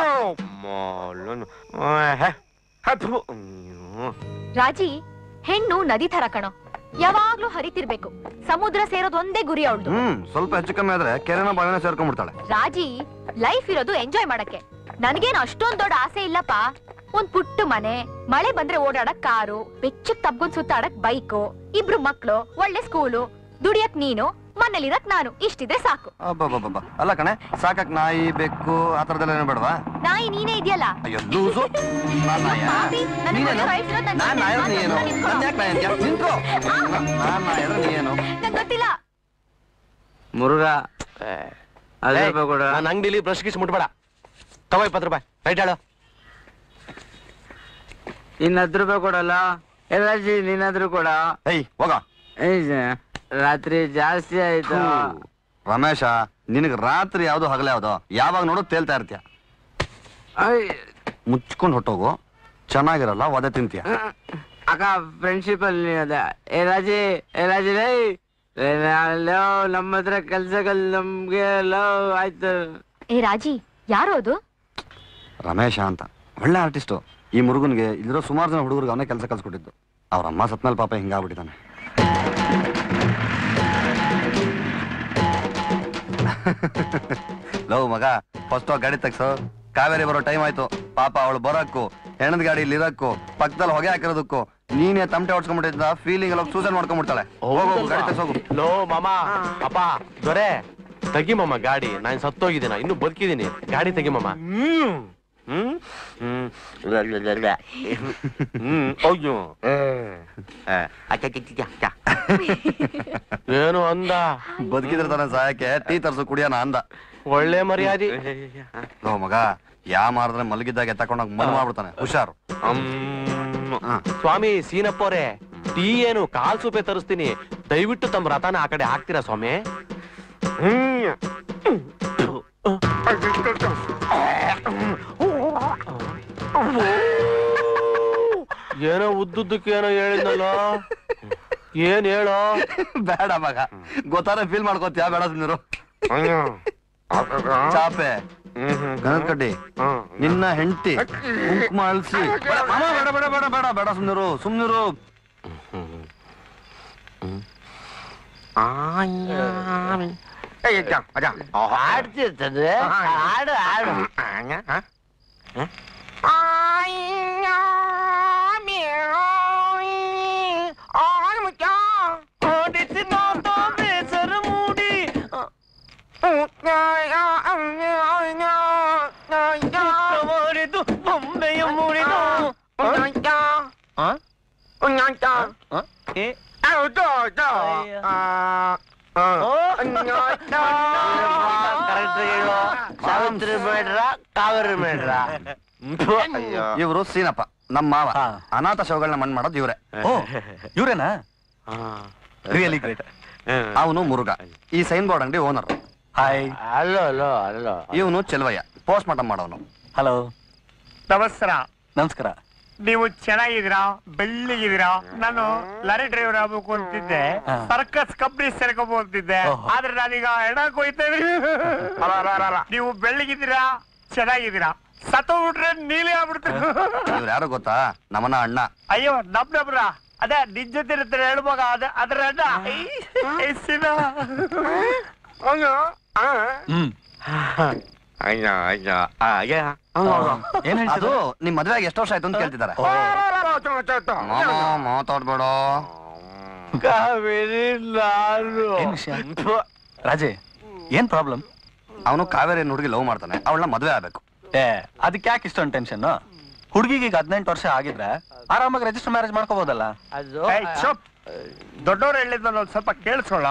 ರಾಜಿ ಹೆಣ್ಣು ನದಿ ತರ ಕಣೋ ಯಾವಾಗ್ಲೂ ಹರಿತಿರ್ಬೇಕು ಸಮುದ್ರ ಸೇರೋದು ಒಂದೇ ಗುರಿ ಅವಳ್ದು ಹ್ಮ್ ಸ್ವಲ್ಪ ಹೆಚ್ಚು ಕಮ್ಮಿ ಆದ್ರೆ ಕೆರೆನ ಬಾವಿನ ಸೇರ್ಕೊಂಡ್ಬಿಡ್ತಾಳೆ ರಾಜಿ ಲೈಫ್ ಇರೋದು ಎಂಜಾಯ್ ಮಾಡಕ್ಕೆ ನನಗೇನು ಅಷ್ಟೊಂದ್ ದೊಡ್ಡ ಆಸೆ ಇಲ್ಲಪ್ಪ ಒಂದ್ ಪುಟ್ಟ ಮನೆ ಮಳೆ ಬಂದ್ರೆ ಓಡಾಡಕ್ ಕಾರು ಬೆಚ್ಚಕ್ ತಬ್ಕೊಂಡ್ ಸುತ್ತಾಡಕ್ ಬೈಕು ಇಬ್ರು ಮಕ್ಳು ಒಳ್ಳೆ ಸ್ಕೂಲು ದುಡಿಯಕ್ ನೀನು ಮನೇಲಿರಕ್ ನಾನು ಇಷ್ಟಿದ್ರೆ ಸಾಕು ಅಬ್ಬಬ್ಬಬ್ಬ ಅಲ್ಲ ಕಣೆ ಸಾಕಕ್ ನಾಯಿ ಬೆಕ್ಕು ಆ ಥರದ್ದೆಲ್ಲ ಏನು ಬೇಡವಾ ನಾಯಿ ನೀನೇ ಇದೆಯಲ್ಲ ಅಯ್ಯೋ ಲೂಸು ನಾನ್ ನಾಯ? ಪಾಪಿ, ನನಗ್ ನೀನೇನು? ಒಳ್ಳೆ ವಯಸ್ಸಿರೋ ನನ್ ನಾನ್ ಜೊತೆ ನಾಯ ಮಾತಾಡ್ತಾ ನೀನು ನಿಂತ್ಕೊ. ನನ್ ಯಾಕ್ ನಾಯ ಅಂತ್ಯ? ನಿಂತ್ಕೊ. ನಾನ್ ನಾಯ ಅಂದ್ರೆ ನೀನು ನಂಗ್ ಗೊತ್ತಿಲ್ಲ ಮುರುಘ ಅದೇ ರೂಪಾಯಿ ಕೊಡ ನನ್ನ ಅಂಗಡಿಲಿ ಬ್ರಷ್ ಗಿಸ್ ಮುಟ್ಬೇಡ ತಗೋ ಇಪ್ಪತ್ತು ರೂಪಾಯಿ ರೈಟ್ ಹೇಳು ಇನ್ನ ಹತ್ತು ರೂಪಾಯಿ ಕೊಡಲ್ಲ ಎಲ್ಲಾಜಿ ನಿನ್ನಾದ್ರೂ ಕೊಡ ಏಯ್ ಹೋಗ ಏಯ್ ಜ- ರಾತ್ರಿ ಜಾಸ್ತಿ ಆಯ್ತು ರಮೇಶ ನಿನಗ್ ರಾತ್ರಿ ಯಾವ್ದು ಹಗಲ ಯಾವ್ದು ಯಾವಾಗ ನೋಡು ತೇಲ್ತಾ ಇರ್ತೀಯ ಅಯ್, ಮುಚ್ಕೊಂಡ್ ಹೊಟ್ಟೋಗು ಚೆನ್ನಾಗಿರಲ್ಲ ಒದೆ ತಿಂತೀಯ ಅಕ್ಕ ಫ್ರೆಂಡ್ಶಿಪ್ ಅಲ್ಲಿ ಅದ ಏ ರಾಜಿ ಏ ರಾಜಿ ರೈ ಲವ್ ನಮ್ಮ ಹತ್ರ ಕೆಲ್ಸಗಳು ನಮ್ಗೆ ಲವ್ ಆಯ್ತು ಏ ರಾಜಿ ಯಾರು ಅದು ರಮೇಶ ಅಂತ ಒಳ್ಳೆ ಆರ್ಟಿಸ್ಟು ಈ ಮುರುಗನ್ಗೆ ಇಲ್ಲಿರೋ ಸುಮಾರು ಜನ ಹುಡುಗರಿಗೆ ಅವನೇ ಕೆಲಸ ಕಲ್ಸ್ಕೊಟ್ಟಿದ್ದು ಅವ್ರ ಅಮ್ಮ ಸತ್ಮೇಲೆ ಪಾಪ ಹಿಂಗಾಗ್ಬಿಟ್ಟಿದ್ದಾನೆ ಲವ್ ಮಗ ಫಸ್ಟ್ ಗಾಡಿ ತೆಗ್ಸು ಕಾವೇರಿ ಬರೋ ಟೈಮ್ ಆಯ್ತು ಪಾಪ ಅವಳು ಬರೋಕ್ಕೂ ಹೆಣದ ಗಾಡಿ ಇಲ್ಲಿ ಇರಕ್ಕೂ ಪಕ್ಕದಲ್ಲಿ ಹೊಗೆ ಹಾಕಿರೋದಕ್ಕೂ ನೀನೇ ತಮಟೆ ಹೊಡ್ಸ್ಕೊಂಡ್ಬಿಟ್ಟಿದ್ದ ಫೀಲಿಂಗ್ ಎಲ್ಲ ಸೂಸೈಡ್ ಮಾಡ್ಕೊಂಡ್ಬಿಡ್ತಾಳೆ ಹೋಗು ಗಾಡಿ ತೆಗ್ಸೋಗು ಲೋ ಮಾಮ ಅಪ್ಪ ದೊರೆ ತೆಗಿ ಮಾಮ ಗಾಡಿ ನಾನು ಸತ್ತೋಗಿದ್ದೀನ ಇನ್ನು ಬದುಕಿದ್ದೀನಿ ಗಾಡಿ ತೆಗಿ ಮಾಮ ಹ್ಮ್ ಹ್ಮ್ ಹ್ಮ್ ಹ್ಮ್ ಅಯ್ಯೋ ಏನು ಅಂದ ಬದುಕಿದ್ರೆ ತಾನೆ ಸಹಾಯಕ್ಕೆ ಟೀ ತರ್ಸು ಕುಡಿಯೋಣ ಅಂದ ಒಳ್ಳೆ ಮರ್ಯಾದೆ ಲೋ ಮಗ ಯಾ ಮಾರಿದ್ರೆ ಮಲಗಿದ್ದಾಗ ಎತ್ತಕೊಂಡೋಗಿ ಮನ್ ಮಾಡ್ಬಿಡ್ತಾನೆ ಹುಷಾರು ಹಾ. ಸ್ವಾಮಿ ಸೀನಪ್ಪವ್ರೆ ಟೀ ಏನು ಕಾಲ್ ಸೂಪೆ ತರಿಸ್ತೀನಿ ದಯವಿಟ್ಟು ತಮ್ಮ ರಥನ ಆ ಕಡೆ ಹಾಕ್ತೀರಾ ಸ್ವಾಮಿ ಏನೋ ಉದ್ದುದ್ದಕ್ಕೆ ಏನೋ ಹೇಳಿದ್ನಲ್ಲ ಏನ್ ಹೇಳೋ ಬೇಡ ಮಗ ಗೊತ್ತಾದ್ರೆ ಫೀಲ್ ಮಾಡ್ಕೋತೀಯ ಬೇಡ ಸುಮ್ನಿರು ಚಾಪೆ ಗಣದ ಕಡ್ಡಿ ನಿನ್ನ ಹೆಂಡತಿ ಕುಂಕುಮ ಅಳಿಸಿ ಬೇಡ ಬೇಡ ಬೇಡ ಬೇಡ ಬೇಡ ಸುಮ್ನಿರು ಸುಮ್ನಿರು ಆಡ್ತಿರ್ತದೆ ಆಡು ಆಡು ಬೊಂಬೆಯ ಮುರಿದು ಸಾವಿತ್ರಿ ಬೇಡ್ರ ಕಾವೇರಿ ಬೇಡ್ರ ಇವರು ಸೀನಪ್ಪ ನಮ್ಮ ಮಾವ ಅನಾಥ ಶವಗಳನ್ನ ಮಣ್ಣು ಮಾಡೋದು ಇವ್ರೆ ಓ ಇವ್ರೇನಾ ರಿಯಲಿ ಗ್ರೇಟ್ ಅವನು ಮುರುಗ ಈ ಸೈನ್ ಬೋರ್ಡ್ ಅಂಗಡಿ ಓನರ್ ಹಾಯ್ ಅಲ್ಲೋ ಅಲ್ಲೋ ಅಲ್ಲೋ ಇವನು ಚೆಲುವಯ್ಯ ಪೋಸ್ಟ್ ಮಾರ್ಟಮ್ ಮಾಡೋನು ಹಲೋ ನಮಸ್ಕಾರ ನಮಸ್ಕಾರ ನೀವು ಚೆನ್ನಾಗಿದ್ದೀರಾ ಬೆಳ್ಳಿಗಿದ್ದೀರಾ ನಾನು ಲಾರಿ ಡ್ರೈವರ್ ಆಗ್ಬೇಕು ಅಂತಿದ್ದೆ ಹಾ. ಸರ್ಕಸ್ ಕಂಪ್ನಿ ಸೇರ್ಕೋಬೇಕು ಅಂತಿದ್ದೆ ಓಹೋ. ಆದ್ರೆ ನಾನೀಗ ಹೆಣ ಕೊಯ್ತಾ ಇದೀನಿ ನೀವು ಬೆಳ್ಳಿಗಿದ್ದೀರಾ ಚೆನ್ನಾಗಿದ್ದೀರಾ ಸತ್ತೋಗ್ಬಿಟ್ರೆ ನೀಲೇ ಆಗ್ಬಿಡ್ತೀರಿ ಇವ್ರು ಯಾರು ಗೊತ್ತಾ ನಮ್ಮನ ಅಣ್ಣ ಅಯ್ಯೋ ನಮ್ ನಮ್ರ ಅದೇ ನಿನ್ ಜೊತೆ ಇರ್ತಾರೆ ಹೇಳ್ಬೋಗ ಅದ ಅದ್ರ ಅಣ್ಣ ಎಸ್ಸಿನ ಹ್ಮ್ ಏನ್ ಅದು ಹೇಳ್ತಿದ್ರು ನಿಮ್ ಮದ್ವೆಗೆ ಎಷ್ಟು ವರ್ಷ ಆಯ್ತು ಅಂತ ಕೇಳ್ತಿದ್ದಾರೆ ಮಾಮ ಮಾತಾಡ್ಬೇಡ ಕಾವೇರಿ ನಾನು ಏನ್ ವಿಷಯ ರಾಜೇ ಏನ್ ಪ್ರಾಬ್ಲಮ್ ಅವನು ಕಾವೇರಿ ಹುಡುಗಿ ಲವ್ ಮಾಡ್ತಾನೆ ಅವಳನ್ನ ಮದ್ವೆ ಆಗ್ಬೇಕು ಏ ಅದಕ್ಕೆ ಯಾಕೆ ಇಷ್ಟೊಂದು ಟೆನ್ಷನ್ ಹುಡುಗಿಗೆ ಈಗ ಹದಿನೆಂಟು ವರ್ಷ ಆಗಿದ್ರೆ ಆರಾಮಾಗಿ ರಿಜಿಸ್ಟರ್ ಮ್ಯಾರೇಜ್ ಮಾಡ್ಕೋಬಹುದಲ್ಲ ಅದು ದೊಡ್ಡವ್ರು ಹೇಳಿದ್ ನಾನು ಸ್ವಲ್ಪ ಕೇಳಿಸೋಳ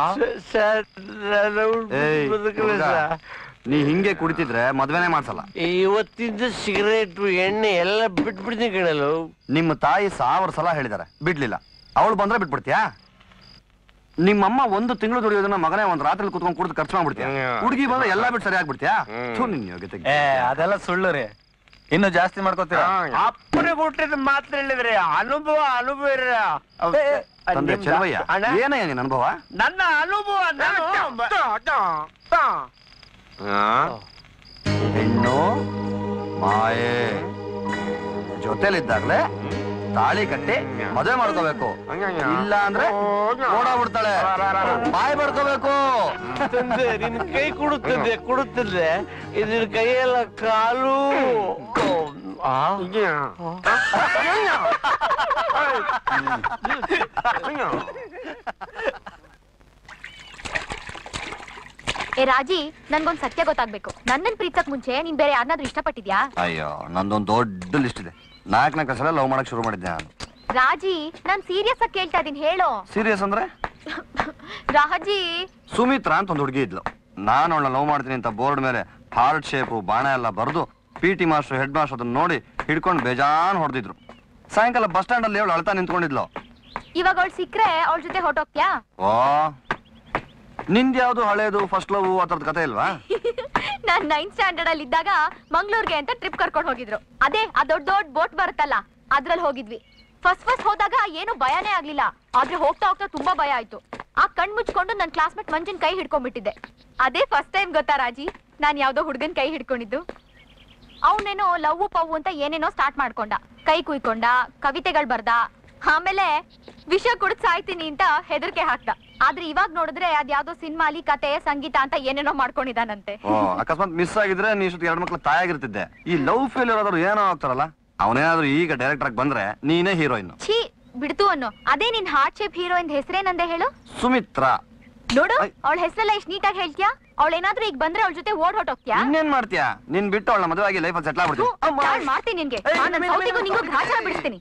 ಏಯ್, ಹುಡ್ಗ, ನೀ ಹಿಂಗೆ ಕುಡಿತಿದ್ರೆ ಮದ್ವೆನೇ ಮಾಡ್ಸಲ್ಲ ಇವತ್ತಿಂದ ಸಿಗರೇಟ್ ಎಣ್ಣೆ ಎಲ್ಲ ಬಿಟ್ಬಿಡ್ತೀನಿ ಕಣಲು ನಿಮ್ಮ ತಾಯಿ ಸಾವಿರ ಸಲ ಹೇಳಿದಾರೆ ಬಿಡ್ಲಿಲ್ಲ ಅವಳು ಬಂದ್ರೆ ಬಿಟ್ಬಿಡ್ತೀಯಾ ನಿಮ್ಮಮ್ಮ ಒಂದು ತಿಂಗಳು ದುಡಿಯೋದನ್ನ ಮಗನೇ ಒಂದ್ ರಾತ್ರಿ ಕುತ್ಕೊಂಡು ಕುಡಿದು ಖರ್ಚು ಮಾಡ್ಬಿಡ್ತೀಯ ಹುಡುಗಿ ಬಂದ್ರೆ ಎಲ್ಲಾ ಬಿಟ್ಟು ಸರಿ ಆಗ್ಬಿಡ್ತೀಯಾ ಥು, ನಿನ್ ಯೋಗ್ಯತೆಗೆ. ಏ ಅದೆಲ್ಲ ಸುಳ್ಳು ರೀ ಇನ್ನು ಜಾಸ್ತಿ ಮಾಡ್ಕೋತೀರಾ ಅಪ್ಪನೇ ಹುಟ್ಟಿದ ಮಾತ್ರ ಹೇಳಿದ್ರೆ ಅನುಭವ ಅನುಭವ ಇರ ತಂದೆ ಚೆಲುವಯ್ಯ ಅಣ್ಣ ಏನಯ್ಯ ನಿನ್ ಅನುಭವ ನನ್ನ ಅನುಭವ ಹೆಣ್ಣು ಮಾಯೆ ಜೊತೆಲಿದ್ದಾಗ್ಲೇ ತಾಳಿ ಕಟ್ಟಿ ಮದುವೆ ಮಾಡ್ಕೋಬೇಕು ಇಲ್ಲ ಅಂದ್ರೆ ಓಡಾಡ್ಬಿಡ್ತಾಳೆ ಬಾಯ್ ಬಡ್ಕೋಬೇಕು ತಂದೆ ನಿನ್ ಕೈ ಕೊಡುತ್ತದೆ ಕೊಡುತ್ತದೆ ಇದ್ರ ಕೈಯೆಲ್ಲ ಕಾಲು ಆ? ಏ ರಾಜಿ ನನ್ಗೊಂದ್ ಸತ್ಯ ಗೊತ್ತಾಗ್ಬೇಕು ನನ್ನನ್ ಪ್ರೀತಕ್ ಮುಂಚೆ ನೀನ್ ಬೇರೆ ಯಾರನ್ನಾದ್ರೂ ಇಷ್ಟಪಟ್ಟಿದ್ಯಾ ಅಯ್ಯೋ ನಂದೊಂದು ದೊಡ್ಡ ಲಿಸ್ಟ್ ಇದೆ ನಾಲ್ಕು ನಾಲ್ಕು ಸಲ ಲವ್ ಮಾಡಕ್ ಶುರು ಮಾಡಿದ್ದೆ ನಾನು ರಾಜಿ ನಾನ್ ಸೀರಿಯಸ್ ಆಗಿ ಕೇಳ್ತಾ ಇದೀನಿ ಹೇಳು ಸೀರಿಯಸ್ ಅಂದ್ರೆ ರಾಜಿ ಸುಮಿತ್ರಾ ಅಂತ ಒಂದು ಹುಡುಗಿ ಇದ್ಲು ನಾನು ಅವಳನ್ನ ಲವ್ ಮಾಡ್ತೀನಿ ಅಂತ ಬೋರ್ಡ್ ಮೇಲೆ ಹಾರ್ಟ್ ಶೇಪು ಬಾಣ ಎಲ್ಲ ಬರೆದು P T master head master ಅದನ್ನ ನೋಡಿ ಹಿಡ್ಕೊಂಡು ಬೇಜಾನ್ ಹೊಡೆದಿದ್ರು ಸಾಯಂಕಾಲ ಬಸ್ ಸ್ಟ್ಯಾಂಡ್ ಅಲ್ಲಿ ಅವಳು ಅಳ್ತಾ ನಿಂತ್ಕೊಂಡಿದ್ಲು ಇವಾಗ ಅವಳು ಸಿಕ್ರೆ ಅವಳ ಜೊತೆ ಹೊರಟೋಗ್ತ್ಯಾ ಓ ನಿಂದ್ ಯಾವ್ದು ಹಳೇದು ಫಸ್ಟ್ ಲವ್ ಆ ಥರದ ಕತೆ ಇಲ್ವಾ ನಾನ್ ನೈನ್ತ್ ಸ್ಟ್ಯಾಂಡರ್ಡ್ ಅಲ್ಲಿ ಇದ್ದಾಗ ಮಂಗ್ಳೂರ್ಗೆ ಅಂತ ಟ್ರಿಪ್ ಕರ್ಕೊಂಡು ಹೋಗಿದ್ರು ಅದೇ ಆ ದೊಡ್ಡ ದೊಡ್ಡ ಬೋಟ್ ಬರುತ್ತಲ್ಲ ಅದ್ರಲ್ಲಿ ಹೋಗಿದ್ವಿ ಫಸ್ಟ್ ಫಸ್ಟ್ ಹೋದಾಗ ಏನು ಭಯನೇ ಆಗ್ಲಿಲ್ಲ ಆದ್ರೆ ಹೋಗ್ತಾ ಹೋಗ್ತಾ ತುಂಬಾ ಭಯ ಆಯ್ತು ಆ ಕಣ್ ಮುಚ್ಕೊಂಡು ನನ್ ಕ್ಲಾಸ್ಮೇಟ್ ಮಂಜನ್ ಕೈ ಹಿಡ್ಕೊಂಡ್ಬಿಟ್ಟಿದ್ದೆ ಅದೇ ಫಸ್ಟ್ ಟೈಮ್ ಗೊತ್ತಾ ರಾಜಿ ನಾನ್ ಯಾವ್ದೋ ಹುಡ್ಗನ್ ಕೈ ಹಿಡ್ಕೊಂಡಿದ್ದು ಅವನೇನೋ ಲವ್ ಪವ್ ಅಂತ ಏನೇನೋ ಸ್ಟಾರ್ಟ್ ಮಾಡ್ಕೊಂಡ ಕೈ ಕುಯ್ಕೊಂಡ ಕವಿತೆಗಳು ಬರ್ದ ಆಮೇಲೆ ವಿಷ ಕುಡಿದ್ ಸಾಯ್ತೀನಿ ಅಂತ ಹೆದರಿಕೆ ಹಾಕ್ದ ಆದ್ರೆ ಇವಾಗ ನೋಡಿದ್ರೆ ಅದ್ಯಾವ್ದೋ ಸಿನಿಮಾಲಿ ಕತೆ ಸಂಗೀತ ಅಂತ ಏನೇನೋ ಮಾಡ್ಕೊಂಡಿದಾನಂತೆ ಓ ಅಕಸ್ಮಾತ್ ಮಿಸ್ ಆಗಿದ್ರೆ ನೀ ಇಷ್ಟೊತ್ತಿಗೆ ಎರಡು ಮಕ್ಳು ತಾಯಾಗಿರ್ತಿದ್ದೆ ಈ ಲವ್ ಫೇಲ್ಯೂರ್ ಆದ್ರೂ ಏನೋ ಆಗ್ತಾರಲ್ಲ ಅವನೇನಾದ್ರೂ ಈಗ ಡೈರೆಕ್ಟರ್ ಆಗಿ ಬಂದ್ರೆ ನೀನೇ ಹೀರೋಯಿನ್ ಛೀ ಬಿಡ್ತು ಅನ್ನೋ ಅದೇ ನಿನ್ ಹಾರ್ಟ್ ಶೇಪ್ ಹೀರೋಯಿನ್ ಹೆಸರೇನಂದೆ ಹೇಳು ಸುಮಿತ್ರಾ ನೋಡು ಐ. ಅವಳ ಹೆಸರೆಲ್ಲ ಎಷ್ಟ್ ನೀಟಾಗಿ ಹೇಳ್ತೀಯಾ ಅವಳೇನಾದ್ರೂ ಈಗ ಬಂದ್ರೆ ಅವಳ ಜೊತೆ ಓಡ್ ಹೊಟ್ಟೋಗ್ತ್ಯಾ ಇನ್ನೇನ್ ಮಾಡ್ತೀಯಾ ನಿನ್ ಬಿಟ್ಟು ಅವಳ ಮದುವೆ ಆಗಿ ಲೈಫಲ್ಲಿ ಸೆಟ್ಲ್ ಥು, ಆಗ್ಬಿಡ್ತೀನಿ ನಾನ್ ಮಾಡ್ತೀನಿ ನಿನ್ಗೆ ಏಯ್, ನಾನ್ ನನ್ ಮೇಲೆ, ಸೌತಿಗೂ ಮೇಲೆ, ನಿಂಗೂ ಮೇಲೆ. ಗ್ರಾಚಾರ ಬಿಡಿಸ್ತೀನಿ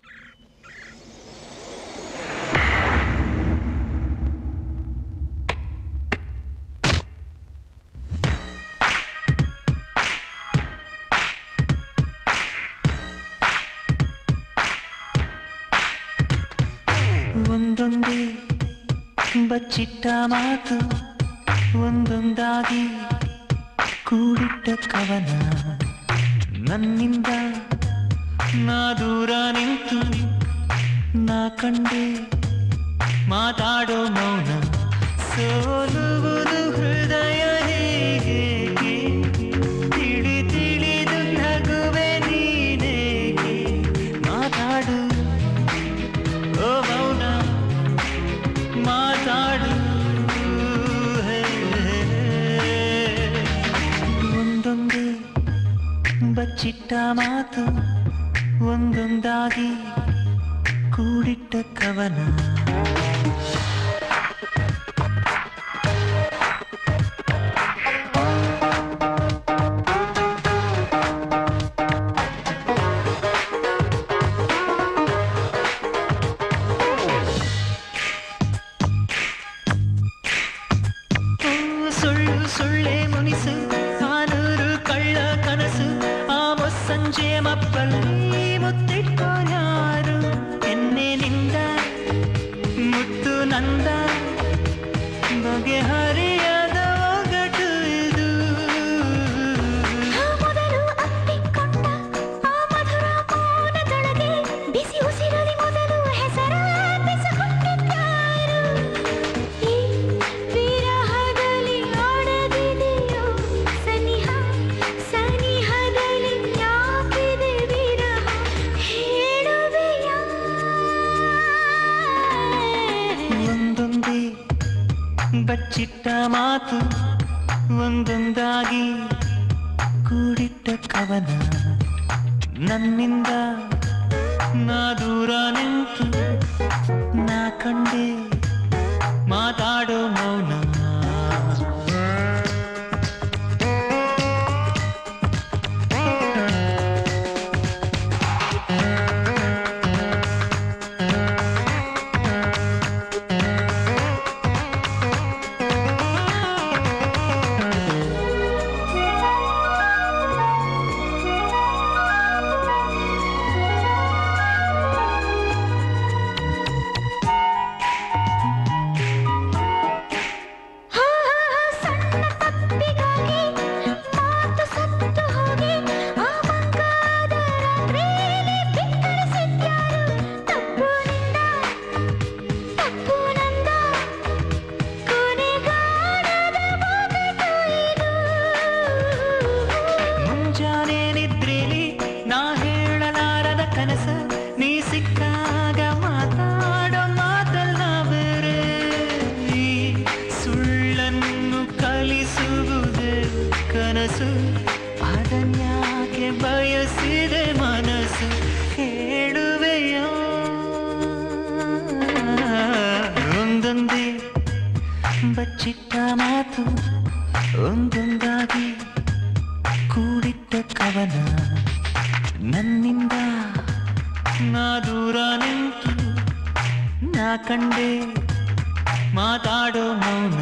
ಒಂದೊಂದೇ ಬಚ್ಚಿಟ್ಟ ಮಾತು ಒಂದೊಂದಾಗಿ ಕೂಡಿಟ್ಟ ಕವನ ನನ್ನಿಂದ ನಾ ದೂರ ನಿಂತು ನಾ ಕಂಡೆ ಮಾತಾಡೋ ಮೌನ ಸೋಲುವುದು ಹೃದಯ ಹೇಗೆ ತಿಳಿ ತಿಳಿದು ನಗುವೆ ನೀನೇಗೆ ಮಾತಾಡು ಓ ಮೌನ ಮಾತಾಡು ಹೇ. ಒಂದೊಂದೇ ಬಚ್ಚಿಟ್ಟ ಮಾತು ಒಂದೊಂದಾಗಿ ಕೂಡಿಟ್ಟ ಕವನ ಓ, ಸುಳ್ಳು ಸುಳ್ಳೆ ಮುನಿಸು ಆನೂರು ಕಳ್ಳ ಕನಸು ಆ ಮುಸ್ಸಂಜೆ ಮಪ್ಪಲ್ಲಿ ಮುತ್ತಿಟ್ಕೋ ಯಾರು ಎನ್ನೆನಿಂದ ಮುತ್ತು ನಂದ ಬಗೆಹರಿಯದ ಒಗಟು ಇದು ಮೊದಲು ಅಪ್ಪಿಕೊಂಡ ಆ ಮಧುರ ಮೌನದೊಳಗೆ ಬಿಸಿ ಉಸಿರಲಿ ಮೊದಲು ಹೆಸರಾಪಿಸಿಕೊಂಡಿದ್ದಾರು ಈ ವಿರಹದಲ್ಲಿ ಆಡದಿದೆಯೋ ಸನಿಹ ಸನಿಹದಲ್ಲಿ ಯಾಕಿದೆ ವಿರಹ ಹೇಳುವೆಯಾ ಒಂದೊಂದೇ ಬಚ್ಚಿಟ್ಟ ಮಾತು ಒಂದೊಂದಾಗಿ ಕೂಡಿಟ್ಟ ಕವನ ನನ್ನಿಂದ ನಾ ದೂರ ನಿಂತು ನಾ ಕಂಡೆ ಮಾತಾಡೋ ಮೌನ ದೂರ ನಿಂತು ನಾ ಕಂಡೆ ಮಾತಾಡೋ ಮೌನ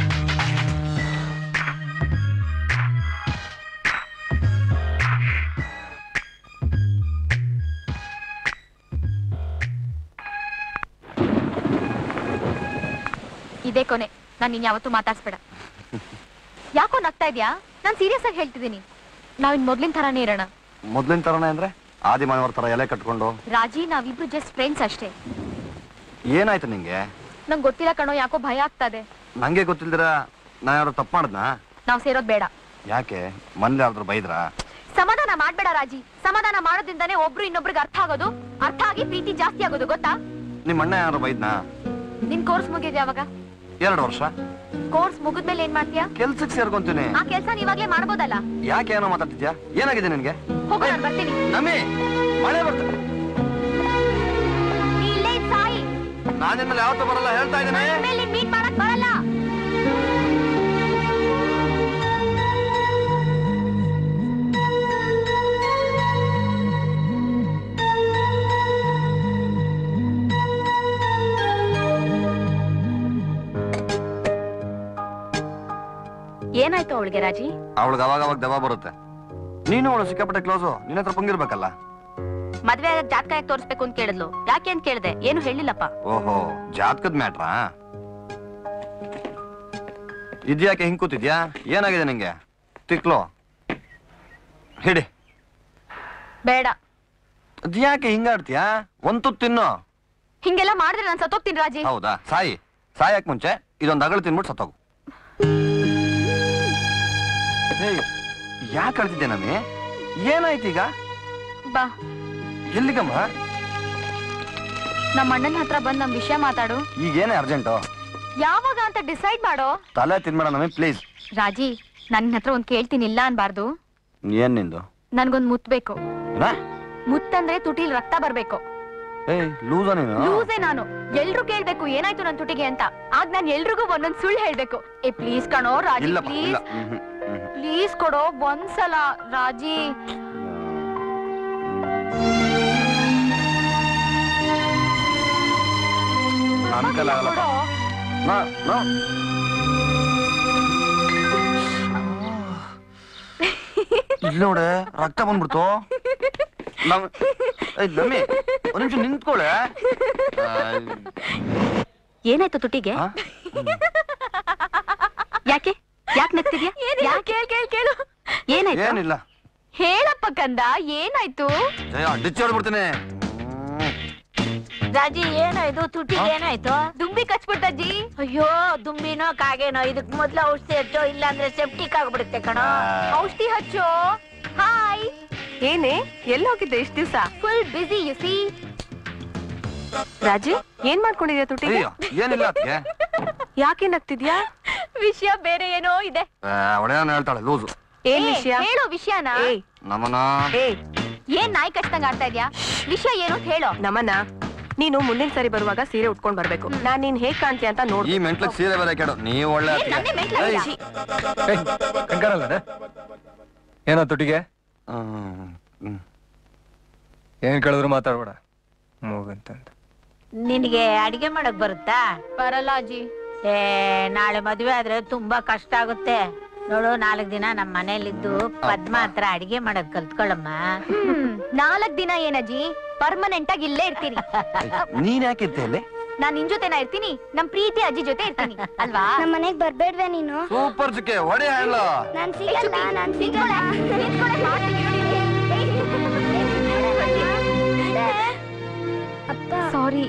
ಇದೇ ಕೊನೆ ನಾನು ಇನ್ ಯಾವತ್ತೂ ಮಾತಾಡ್ಸ್ಬೇಡ ಯಾಕೋ ನಗ್ತಾ ಇದ್ಯಾ ನಾನ್ ಸೀರಿಯಸ್ ಆಗಿ ಹೇಳ್ತಿದ್ದೀನಿ ನಾವಿನ್ ಮೊದ್ಲಿನ ಥರಾನೇ ಇರೋಣ ಮೊದ್ಲಿನ ತರನೇ ಅಂದ್ರೆ ಆದಿ ಮಾನವರ ತರ ಎಲೆ ಕಟ್ಕೊಂಡು ರಾಜಿ ನಾವಿಬ್ರು ಜಸ್ಟ್ ಫ್ರೆಂಡ್ಸ್ ಅಷ್ಟೇ ಏನಾಯ್ತು ನಿಂಗೆ ನಂಗೆ ಗೊತ್ತಿಲ್ಲ ಕಣೋ ಯಾಕೋ ಭಯ ಆಗ್ತಾ ಇದೆ ನಂಗೆ ಗೊತ್ತಿಲ್ದಿರ ನಾ ಯಾರು ತಪ್ಪು ಮಾಡ್ದ್ನಾ ನಾವ್ ಸೇರೋದ್ ಬೇಡ ಯಾಕೆ ಮನೇಲಿ ಯಾರಾದ್ರೂ ಬೈದ್ರಾ ಸಮಾಧಾನ ಮಾಡ್ಬೇಡ ರಾಜಿ ಸಮಾಧಾನ ಮಾಡೋದ್ರಿಂದಾನೇ ಒಬ್ರು ಇನ್ನೊಬ್ರಿಗೆ ಅರ್ಥ ಆಗೋದು ಅರ್ಥ ಆಗಿ ಪ್ರೀತಿ ಜಾಸ್ತಿ ಆಗೋದು ಗೊತ್ತಾ ನಿಮ್ಮ ಅಣ್ಣ ಯಾರು ಬೈದ್ನಾ ನಿನ್ ಕೋರ್ಸ್ ಮುಗಿದ್ ಯಾವಾಗ ಎರಡು ವರ್ಷ ಕೋರ್ಸ್ ಮುಗಿದ್ಮೇಲೆ ಏನ್ ಮಾಡ್ತೀಯಾ ಕೆಲ್ಸಕ್ಕೆ ಸೇರ್ಕೊಂತೀನಿ ಆ ಕೆಲ್ಸ ನೀವಾಗ್ಲೇ ಮಾಡ್ಬೋದಲ್ಲ ಯಾಕೆ ಏನೋ ಮಾತಾಡ್ತಿದ್ಯಾ ಏನಾಗಿದೆ ನಿನ್ಗೆ ಹೋಗು ನಾನು ಬರ್ತೀನಿ ನಮ್ಮಿ ಮಳೆ ಬರ್ತದೆ ನೀ ಇಲ್ಲೇ ಇದ್ ಸಾಯಿ ನಾನು ನಿಮ್ಮಲ್ಲಿ ಯಾವತ್ತೂ ಬರಲ್ಲ ಹೇಳ್ತಾ ಇದ್ದೀನಿ ಮೇಲೆ ಮೀಟ್ ಮಾಡಕ್ ಬರಲ್ಲ ಏನಾಯ್ತು ಅವಳಿಗೆ ರಾಜಿ ಅವಳಿಗೆ ಅವಾಗ ಅವಾಗ ದವಾ ಬರುತ್ತೆ ನೀನು ಅವಳು ಸಿಕ್ಕಾಪಟ್ಟೆ ಕ್ಲೋಸು ನಿನ್ನ ಹತ್ರ ಪಂಗಿರ್ಬೇಕಲ್ಲ ಮದ್ವೆ ಆಗಕ್ ಜಾತಕ ಯಾಕೆ ತೋರಿಸ್ಬೇಕು ಅಂತ ಕೇಳಿದ್ಲು ಯಾಕೆ ಅಂತ ಕೇಳಿದೆ ಏನು ಹೇಳಿಲ್ಲಪ್ಪ ಓಹೋ ಜಾತಕದ ಮ್ಯಾಟ್ರಾ ಇದ್ಯಾಕೆ ಹಿಂಗ್ ಕೂತಿದ್ಯಾ ಏನಾಗಿದೆ ನಿಂಗೆ ತಿಕ್ಲೋ ಹಿಡಿ ಬೇಡ ಅದ್ಯಾಕೆ ಹಿಂಗಾಡ್ತೀಯಾ ಒಂದು ತುತ್ತು ತಿನ್ನು ಹಿಂಗೆಲ್ಲ ಮಾಡಿದ್ರೆ ನಾನು ಸತ್ತೋಗ್ತೀನಿ ರಾಜಿ ಹೌದಾ ಸಾಯಿ ಸಾಯಕ್ ಮುಂಚೆ ಇದೊಂದು ಅಗಳು ತಿನ್ಬಿಟ್ಟು ಸತ್ತೋಗು ಯಾಕೆ ಅಳ್ತಿದ್ದೆ ನಮ್ಮಿ ಏನಾಯ್ತೀಗ ಬಾ ಎಲ್ಲಿಗಮ್ಮ ನಮ್ಮ ಅಣ್ಣನ ಹತ್ರ ಬಂದ್ ನಮ್ ವಿಷಯ ಮಾತಾಡು ಈಗ ಏನೇ ಅರ್ಜೆಂಟು ಯಾವಾಗ ಅಂತ ಡಿಸೈಡ್ ಮಾಡೋ ತಲೆ ತಿನ್ಬೇಡ ನಮ್ಮಿ ಪ್ಲೀಸ್ ರಾಜಿ ನನ್ನ ಹತ್ರ ಒಂದ್ ಕೇಳ್ತೀನಿ ಇಲ್ಲ ಅನ್ಬಾರ್ದು ಏನ್ ನಿಂದು ನನ್ಗೊಂದ್ ಮುತ್ ಬೇಕು ಏನಾ? ಮುತ್ತಂದ್ರೆ ತುಟಿಲ್ ರಕ್ತ ಬರ್ಬೇಕು ಏಯ್ ಲೂಸ ನೀನು ಲೂಸೇ ನಾನು ಎಲ್ರು ಕೇಳ್ಬೇಕು ಏನಾಯ್ತು ನನ್ ತುಟಿಗೆ ಅಂತ ಆಗ ನಾನ್ ಎಲ್ರಿಗೂ ಒಂದೊಂದ್ ಸುಳ್ಳು ಹೇಳ್ಬೇಕು ಏ ಪ್ಲೀಸ್ ಕಣೋ ರಾಜಿ ಇಲ್ಲಪ್ಪ ಇಲ್ಲ please hmm, hmm, hmm. Please ಕೊಡೋ ಒಂದ್ಸಲ ರಾಜಿ ನನ್ ಕೈಲಿ ಆಗಲ್ಲಪ್ಪ. ಕೊಡೋ ನಾ- ನಾ- ಇಲ್ಲಿ ನೋಡೆ ರಕ್ತ ಬಂದ್ಬಿಡ್ತು ನಮ್ ಏಯ್, ನಮ್ಮಿ ಒಂದ್ ನಿಮಿಷ ನಿಂತ್ಕೊಳೆ ಏನಾಯ್ತು ತುಟಿಗೆ ಆ? ಯಾಕೆ ಯಾಕೆ ನಗ್ತಿದ್ಯಾ ಕೇಳ್ ಕೇಳ್ ಕೇಳು ಏನಾಯ್ತು ಏನಿಲ್ಲ ಹೇಳಪ್ಪ ಕಂದ ಏನಾಯ್ತು ಜಯ ಡಿಚ್ಚಿ ಹೊಡ್ಬಿಡ್ತೀನಿ ರಾಜಿ ಏನೋ ಇದು ತುಟಿಗೆ ಏನಾಯ್ತು ದುಂಬಿ ಕಚ್ಬಿಟ್ಟಜ್ಜಿ ಅಯ್ಯೋ ದುಂಬಿನೋ ಕಾಗೇನೋ ಇದಕ್ ಮೊದ್ಲು ಔಷಧಿ ಹಚ್ಚೋ ಇಲ್ಲ ಅಂದ್ರೆ ಸೆಪ್ಟಿಕ್ ಆಗ್ಬಿಡುತ್ತೆ ಕಣೋ ಔಷಧಿ ಹಚ್ಚೋ ಹಾಯ್ ಏನೇ ಎಲ್ಲಿ ಹೋಗಿದ್ದೆ ಇಷ್ಟ ದಿವ್ಸ ಫುಲ್ ಬಿಸಿ ಯು ಸಿ ರಾಜಿ ಏನ್ ಮಾಡ್ಕೊಂಡಿದ್ಯಾ ತುಟಿಗೆ ಅಯ್ಯೋ ಏನಿಲ್ಲ ಅದಕ್ಕೆ ಯಾಕೆ ನಗ್ತಿದ್ಯಾ ವಿಷಯ ಬೇರೆ ಏನೋ ಇದೆ ಒಡೆಯನ ಹೇಳ್ತಾಳೆ ಲೂಸು ಏನ್ ಏ, ವಿಷಯ ಹೇಳು ವಿಷಯನ ಏಯ್ ನಮ್ಮನ ಏಯ್ ಏನ್ ನಾಯಿ ಕಚ್ದಂಗ ಆಡ್ತಾ ಇದ್ಯಾ ವಿಷಯ ಏನು ಅಂತ ಹೇಳು ನಮನ ನೀನು ಮುಂದಿನ ಸರಿ ಬರುವಾಗ ಸೀರೆ ಉಟ್ಕೊಂಡ್ ಬರ್ಬೇಕು ನಾನ್ ನೀನ್ ಹೇಗ್ ಕಾಣ್ತೀಯ ಅಂತ ನೋಡ್ ಈ ಮೆಂಟ್ಲಕ್ ಸೀರೆ ಬೇರೆ ಕೆಡು ನೀವು ಒಳ್ಳೆ ಏನ್ ನನ್ನೇ ಮೆಂಟ್ಲ ಏಯ್, ಇದೆಯಾ? ಕಂಗಾರಲ್ಲ ಏನೋ ತುಟಿಗೆ ಹ್ಮ್, ಹ್ಮ್. ಏನ್ ಕೇಳಿದ್ರು ಮಾತಾಡ್ಬೇಡ ಮೂಗಂತಂತ ನಿನಗೆ ಅಡಿಗೆ ಮಾಡಕ್ ಬರುತ್ತಾ ಬರಲ್ಲ ಅಜ್ಜಿ ಏ ನಾಳೆ ಮದ್ವೆ ಆದ್ರೆ ತುಂಬಾ ಕಷ್ಟ ಆಗುತ್ತೆ ನೋಡು ನಾಲ್ಕ್ ದಿನ ನಮ್ ಮನೇಲಿದ್ದು ಪದ್ಮ ಹತ್ರ ಅಡಿಗೆ ಮಾಡಕ್ ಕಲ್ತ್ಕೊಳ್ಳಮ್ಮ ಹ್ಮ್ ನಾಲ್ಕ್ ದಿನ ಏನಜ್ಜಿ ಪರ್ಮನೆಂಟ್ ಆಗಿ ಇಲ್ಲೇ ಇರ್ತೀನಿ ನೀನ್ ಯಾಕೆ ಇರ್ತೀಯ ಅಲ್ಲಿ ನಾನ್ ನಿನ್ ಜೊತೆನ ಇರ್ತೀನಿ ನಮ್ ಪ್ರೀತಿ ಅಜ್ಜಿ ಜೊತೆ ಇರ್ತೀನಿ ಅಲ್ವಾ ನಮ್ಮ ಮನೆಗ್ ಬರ್ಬೇಡ್ವೆ ನೀನು ಸೂಪರ್ ಚಿಕ್ಕೆ ಹೊಡೆ ಹೇಳ ನಾನ್ ಸಿಗಲ್ಲ ನಾನ್ ಸಿಗಲ್ಲ ಅಪ್ಪ ಸಾರಿ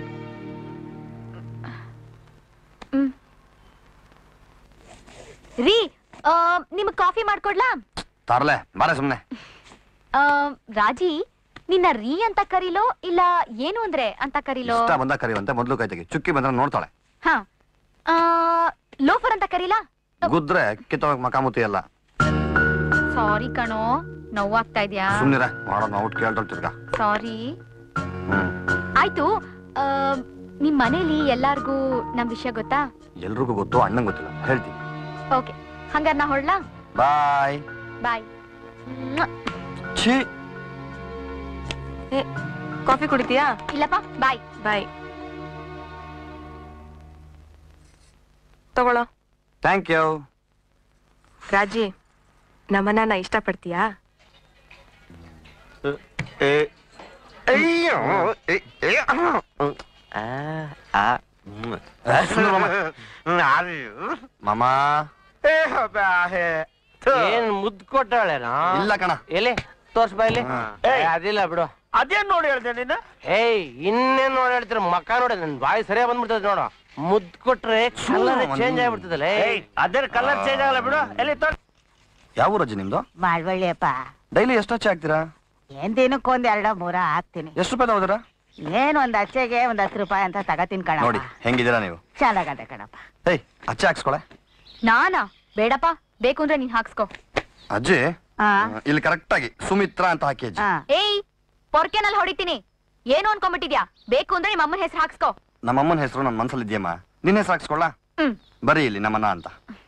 ರೀ ಆ, ನಿಮ್ಗ್ ಕಾಫಿ ಮಾಡ್ಕೊಡ್ಲಾ ತರ್ಲೆ ಬಾರ ಸುಮ್ನೆ ಆ, ರಾಜಿ ನಿನ್ನ ರೀ ಅಂತ ಕರೀಲೋ ಇಲ್ಲ ಏನು ಅಂದ್ರೆ ಅಂತ ಕರೀಲೋ ಇಷ್ಟ ಬಂದ ಕರಿವಂತೆ ಮೊದ್ಲು ಕೈ ತೆಗಿ ಚುಕ್ಕಿ ಬಂದ್ರೆ ನೋಡ್ತಾಳೆ ಹಾ ಆ, ಲೋಫರ್ ಅಂತ ಕರೀಲಾ ಗುದ್ರೆ ಕಿತ್ತೋಗಕ್ ಮಕಾಮುತಿ ಎಲ್ಲ ಸಾರಿ ಕಣೋ ನೋವಾಗ್ತಾ ಇದ್ಯಾ ಸುಮ್ನಿರ ಮಾಡೋದ್ ಔಟ್ ಕೇಳ್ತಾಳೆ ತಿರ್ಗಾ ಸಾರಿ ಹ್ಮ್ ಆಯ್ತು ಆ, ನಿಮ್ ಮನೇಲಿ ಎಲ್ಲಾರ್ಗೂ ನಮ್ ವಿಷಯ ಗೊತ್ತಾ ಎಲ್ರಿಗೂ ಗೊತ್ತು ಅಣ್ಣಂಗ್ ಗೊತ್ತಿಲ್ಲ ಹೇಳ್ತೀನಿ ಓಕೆ ಹಂಗಾರ ನಾ ಹೊಡ್ಲಾ ಬಾಯ್ ಬಾಯ್ ಛೀ ಕಾಫಿ ಕುಡಿತೀಯಾ ಇಲ್ಲಪ್ಪ ಬಾಯ್ ಬಾಯ್ ತಗೊಳ್ಳೋ ಥ್ಯಾಂಕ್ ಯು ರಾಜಿ ನಮ್ಮನ್ನ ಇಷ್ಟಪಡ್ತೀಯಾ ಮಾಮ ಏನ್ ಮುದ್ ಕೊಟ್ಟಾಳೆನಾ ಇಲ್ಲ ಕಣ ಎಲ್ಲಿ ತೋರ್ಸ್ ಬಾ ಇಲ್ಲಿ ಏ, ಅದಿಲ್ಲ ಬಿಡು ಅದೇನ್ ನೋಡಿ ಹೇಳ್ದೆ ನೀನು ಏಯ್ ಇನ್ನೇನ್ ನೋಡಿ ಹೇಳ್ತೀರ ಮಕ್ಕ ನೋಡಿ ನನ್ ಬಾಯಿ ಸರಿಯಾಗಿ ಬಂದ್ಬಿಡ್ತದೆ ನೋಡು ಮುದ್ ಕೊಟ್ರೆ ಕಲರ್ ಚೇಂಜ್ ಆಗ್ಬಿಡ್ತದಲ್ಲ ಅದೇ ಕಲರ್ ಚೇಂಜ್ ಆಗಲ್ಲ ಬಿಡು ಎಲ್ಲಿ ತೋರ್ ಯಾವ ಊರಜ್ಜಿ ನಿಮ್ದು ಮಾಡ್ಬಳ್ಳಿಯಪ್ಪ ಡೈಲಿ ಎಷ್ಟು ಹಚ್ಚೆ ಹಾಕ್ತೀರಾ ಏನ್ ದಿನಕ್ಕೊಂದ್ ಎರಡ ಮೂರ ಹಾಕ್ತೀನಿ ಎಷ್ಟು ರೂಪಾಯಿ ತಗೋದಿರಾ ಏನ್ ಒಂದ್ ಅಚ್ಚೆಗೆ ಒಂದ್ ಹತ್ತು ರೂಪಾಯಿ ಅಂತ ತಗತೀನಿ ಕಣ ನೋಡಿ ಹೆಂಗಿದ್ದೀರಾ ನೀವು ಚೆನ್ನಾಗದೆ ಕಣಪ್ಪ ಏಯ್ ಅಚ್ಚೆ ಹಾಕ್ಸ್ಕೊಳೆ ನಾನಾ ಬೇಡಪ್ಪ ಬೇಕು ಅಂದ್ರೆ ನೀನ್ ಹಾಕ್ಸ್ಕೋ ಅಜ್ಜಿ ಹಾ ಇಲ್ಲಿ ಕರೆಕ್ಟ್ ಆಗಿ ಸುಮಿತ್ರಾ ಅಂತ ಹಾಕಿ ಅಜ್ಜಿ ಹಾ ಏಯ್ ಪೊರ್ಕೆನಲ್ಲಿ ಹೊಡಿತೀನಿ ಏನು ಅನ್ಕೊಂಡ್ಬಿಟ್ಟಿದ್ಯಾ ಬೇಕು ಅಂದ್ರೆ ನಿಮ್ಮ ಅಮ್ಮನ ಹೆಸರು ಹಾಕ್ಸ್ಕೋ ನಮ್ಮಮ್ಮನ ಹೆಸರು ನನ್ನ ಮನ್ಸಲ್ಲಿ ಇದೆಯಮ್ಮ ನಿನ್ನ ಹೆಸರು ಹಾಕ್ಸ್ಕೊಳ್ಳ ಹ್ಮ್ ಬರೀ ಇಲ್ಲಿ ನಮ್ಮನ್ನ ಅಂತ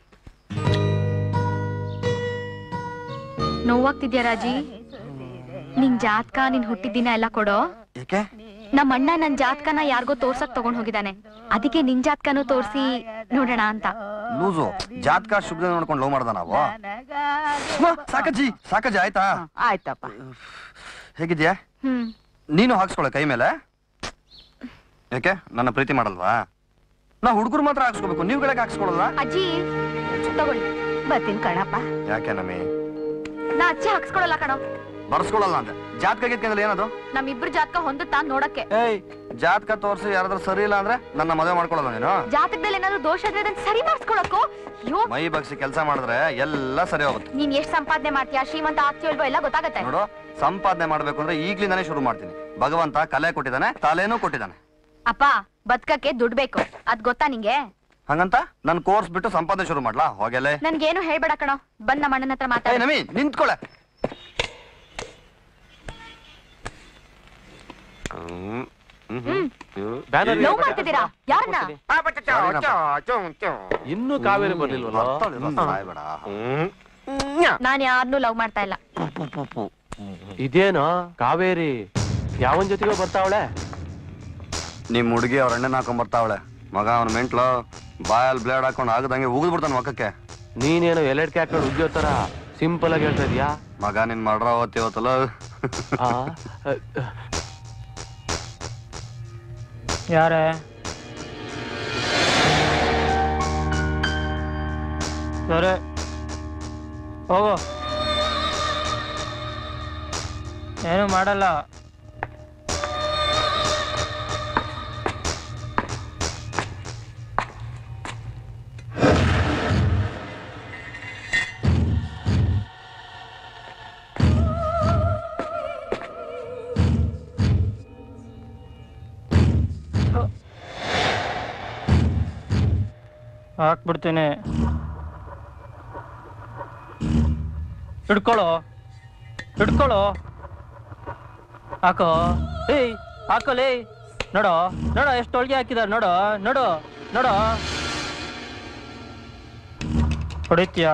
ನೋವಾಗ್ತಿದ್ಯಾ ರಾಜಿ ನಿನ್ ಜಾತ್ಕ ನಿನ್ ಹುಟ್ಟಿದ ಎಲ್ಲ ಕೊಡೋ ಏಕೆ ನಮ್ಮ ಅಣ್ಣ ನನ್ ಜಾತ್ಕನ ಯಾರಿಗೋ ತೋರ್ಸಕ್ ತಗೊಂಡ್ ಹೋಗಿದ್ದಾನೆ ಅದಕ್ಕೆ ನಿನ್ ಜಾತ್ಕನು ತೋರ್ಸಿ ನೋಡೋಣ ಅಂತ ಲೂಸು ಜಾತಕ ಶುಭ ನೋಡ್ಕೊಂಡು ಲವ್ ಮಾಡ್ದ ನಾವು ಹ, ಸಾಕಜ್ಜಿ ಸಾಕಜ್ಜಿ ಆಯ್ತಾ ಆಯ್ತಪ್ಪ ಹೇಗಿದ್ಯಾ ಹ್ಮ್ ನೀನು ಹಾಕ್ಸ್ಕೊಳ್ಳೆ ಕೈ ಮೇಲೆ ಯಾಕೆ ನನ್ನ ಪ್ರೀತಿ ಮಾಡಲ್ವಾ ನಾ ಹುಡುಗರು ಮಾತ್ರ ಹಾಕ್ಸ್ಕೋಬೇಕು ನೀವು ಗಳಕ್ಕೆ ಹಾಕ್ಸ್ಕೊಳಲ್ಲ ಅಜ್ಜಿ ತಗೊಳ್ಳಿ ಬರ್ತೀನಿ ಕಣಪ್ಪ ಯಾಕೆ ನಮ್ಮಿ ನಾ ಅಜ್ಜಿ ಹಾಕ್ಸ್ಕೊಳಲ್ಲ ಕಣೋ ಬರ್ಸ್ಕೊಳಲ್ಲ ಅಂದೆ ಜಾತಕ ಗಿತ್ಕಂದ್ರೆ ಏನದು ನಮ್ಮಿಬ್ರು ಜಾತಕ ಹೊಂದುತ್ತಾ ಅಂತ ನೋಡಕ್ಕೆ ಏಯ್ ಜಾತಕ ತೋರ್ಸಿ ಯಾರಾದ್ರೂ ಸರಿ ಇಲ್ಲ ಅಂದ್ರೆ ನನ್ನ ಮದುವೆ ಮಾಡ್ಕೊಳಲ್ಲ ನೀನು ಜಾತಕದಲ್ಲಿ ಏನಾದ್ರು ದೋಷ ಇದ್ರೆ ಅದನ್ನ ಸರಿ ಮಾಡಿಸ್ಕೊಳಕ್ಕೋ ಅಯ್ಯೋ ಮೈ ಬಗ್ಸಿ ಕೆಲಸ ಮಾಡಿದ್ರೆ ಎಲ್ಲ ಸರಿ ಹೋಗುತ್ತೆ ನೀನ್ ಎಷ್ಟ್ ಸಂಪಾದನೆ ಮಾಡ್ತೀಯಾ ಶ್ರೀಮಂತ ಆಗ್ತೀಯೋ ಇಲ್ವೋ ಎಲ್ಲ ಗೊತ್ತಾಗತ್ತೆ ನೋಡು ಸಂಪಾದನೆ ಮಾಡ್ಬೇಕು ಅಂದ್ರೆ ಈಗ್ಲಿಂದಾನೇ ಶುರು ಮಾಡ್ತೀನಿ ಭಗವಂತ ಕಲೆ ಕೊಟ್ಟಿದ್ದಾನೆ ತಲೆನೂ ಕೊಟ್ಟಿದ್ದಾನೆ ಅಪ್ಪ ಬದ್ಕಕ್ಕೆ ದುಡ್ಡು ಬೇಕು ಅದ್ ಗೊತ್ತಾ ನಿಂಗೆ ಹಂಗಂತ ನನ್ ಕೋರ್ಸ್ ಬಿಟ್ಟು ಸಂಪಾದನೆ ಶುರು ಮಾಡ್ಲಾ ಹೋಗಲೇ ನನ್ಗೇನು ಹೇಳ್ಬೇಡ ಕಣೋ ಬಂದ್ ನಮ್ಮ ಅಣ್ಣನ ಹತ್ರ ಏಯ್ ಮಾತಾಡ ನಮಿ ನಿಂತ್ಕೊಳೆ ಬ್ಯಾನರ್ ಲವ್ ಮಾಡ್ತಿದ್ದೀರಾ ಯಾರನ್ನ ಇನ್ನೂ ಕಾವೇರಿ ಬರ್ಲಿಲ್ವಲ್ಲ ಸಾಯ್ಬೇಡ ನಾನ್ ಯಾರನ್ನೂ ಲವ್ ಮಾಡ್ತಾ ಇಲ್ಲ ಇದೇನೋ ಕಾವೇರಿ ಯಾವನ್ ಜೊತೆಗೋ ಬರ್ತಾವಳೆ ನಿಮ್ ಹುಡುಗಿ ಅವ್ರ ಅಣ್ಣನ ಹಾಕೊಂಡ್ ಬರ್ತಾವಳೆ ಮಗ ಅವನ ಮೆಂಟ್ಲು ಬಾಯಲ್ಲಿ ಬ್ಲೇಡ್ ಹಾಕೊಂಡು ಆಗದಂಗೆ ಉಗಿದ್ ಬಿಡ್ತಾನೆ ಮಕ್ಕಕ್ಕೆ ನೀನೇನೋ ಎಲೆಡ್ಕೆ ಹಾಕೊಂಡು ಉದ್ಯೋ ತರ ಸಿಂಪಲ್ ಆಗಿ ಹೇಳ್ತಾ ಇದೀಯಾ ಮಗ ನಿನ್ ಮಾಡ್ರ ಓದ್ತಿವತ್ತಲ್ಲ ಆ, ಯಾರೇ ಸರಿ ಹೋಗು ಏನು ಮಾಡಲ್ಲ ಹಾಕ್ಬಿಡ್ತೀನಿ ಹಿಡ್ಕೊಳ್ಳೋ ಹಿಡ್ಕೊಳ್ಳೋ ಹಾಕೋ ಏಯ್ ಹಾಕೋಲೇ ನೋಡೋ ನೋಡೋ ಎಷ್ಟು ಹೋಳಿಗೆ ಹಾಕಿದಾರೆ ನೋಡೋ ನೋಡು ನೋಡೋ ಹೊಡಿತೀಯಾ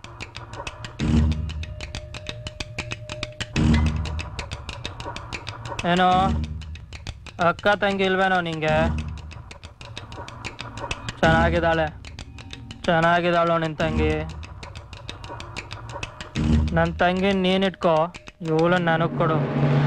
ಏನೋ ಅಕ್ಕ ತಂಗಿ ಇಲ್ವೇನೋ ನಿಂಗೆ ಚೆನ್ನಾಗಿದ್ದಾಳೆ ಚೆನ್ನಾಗಿದ್ದಾಳು ನಿನ್ ತಂಗಿ ನನ್ನ ತಂಗಿ ನೀನಿಟ್ಕೋ ಇವಳು ನನಗ್ ಕೊಡು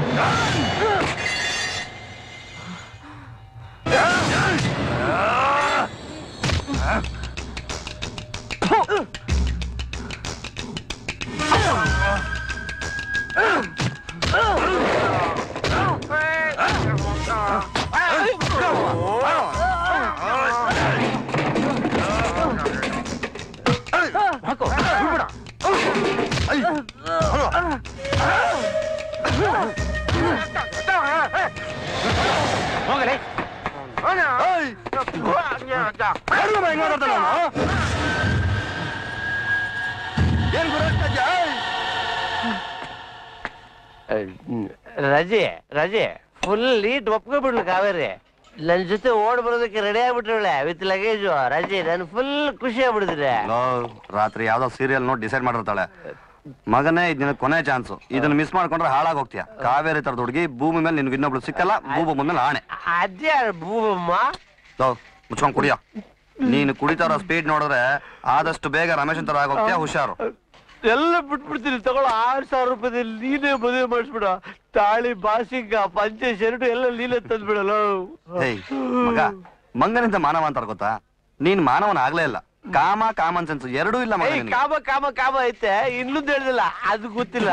ರಜೆ ರಜೆ ಫುಲ್ ಲೀಟ್ ಒಪ್ಕೊಬಿಡ್ಲು ಕಾವೇರಿ ನನ್ ಜೊತೆ ಓಡ್ ಬರೋದಕ್ಕೆ ರೆಡಿ ಆಗ್ಬಿಟ್ರಳೆ ವಿತ್ ಲಗೇಜು ರಜೆ ನನ್ ಫುಲ್ ಖುಷಿ ಆಗ್ಬಿಡಿದ್ರೆ ರಾತ್ರಿ ಯಾವ್ದೋ ಸೀರಿಯಲ್ ನೋಡಿ ಡಿಸೈಡ್ ಮಾಡಿರ್ತಾಳೆ ಮಗನೇ ಇದ್ ನಿನಗೆ ಕೊನೆ ಚಾನ್ಸು ಇದನ್ನ ಮಿಸ್ ಮಾಡ್ಕೊಂಡ್ರೆ ಹಾಳಾಗಿ ಹೋಗ್ತೀಯ ಕಾವೇರಿ ತರದ ಹುಡುಗಿ ಭೂಮಿ ಮೇಲೆ ನಿನ್ಗೆ ಇನ್ನೊಬ್ಳು ಸಿಕ್ಕಲ್ಲ ಭೂಮಿ ಮೇಲೆ ಆಣೆ ಅದೇ ಭೂಮಮ್ಮ ಲೋ, ಮುಚ್ಕೊಂಡ್ ಕುಡಿಯ ನೀನು ಕುಡಿತಾರೋ ಸ್ಪೀಡ್ ನೋಡಿದ್ರೆ ಆದಷ್ಟು ಬೇಗ ರಮೇಶನ್ ತರ ಆಗೋಗ್ತೀಯ ಹುಷಾರು ಎಲ್ಲ ಬಿಟ್ಬಿಡ್ತೀನಿ ತಗೊಳ್ಳೋ ಆರ್ ಸಾವಿರ ರೂಪಾಯಿದಲ್ಲಿ ನೀನೇ ಮದುವೆ ಮಾಡಿಸ್ಬಿಡ ತಾಳಿ ಬಾಸಿಂಗ ಪಂಚೆ ಶರ್ಟ್ ಎಲ್ಲ ನೀನೇ ತಂದ್ಬಿಡಲ್ಲ ಹೇಯ್ ಮಗ ಮಂಗನಿಂದ ಮಾನವ ಅಂತಾರ ಗೊತ್ತಾ ನೀನ್ ಮಾನವನ ಆಗ್ಲೇ ಇಲ್ಲ ಕಾಮ ಕಾಮನ್ ಸೆನ್ಸ್ ಎರಡೂ ಇಲ್ಲ ಮಗ ಏಯ್, ನಿನ್ಗೆ. ಕಾಮ ಕಾಮ ಕಾಮ ಐತೆ ಇನ್ನೊಂದು ಹೇಳ್ದಿಲ್ಲ ಅದು ಗೊತ್ತಿಲ್ಲ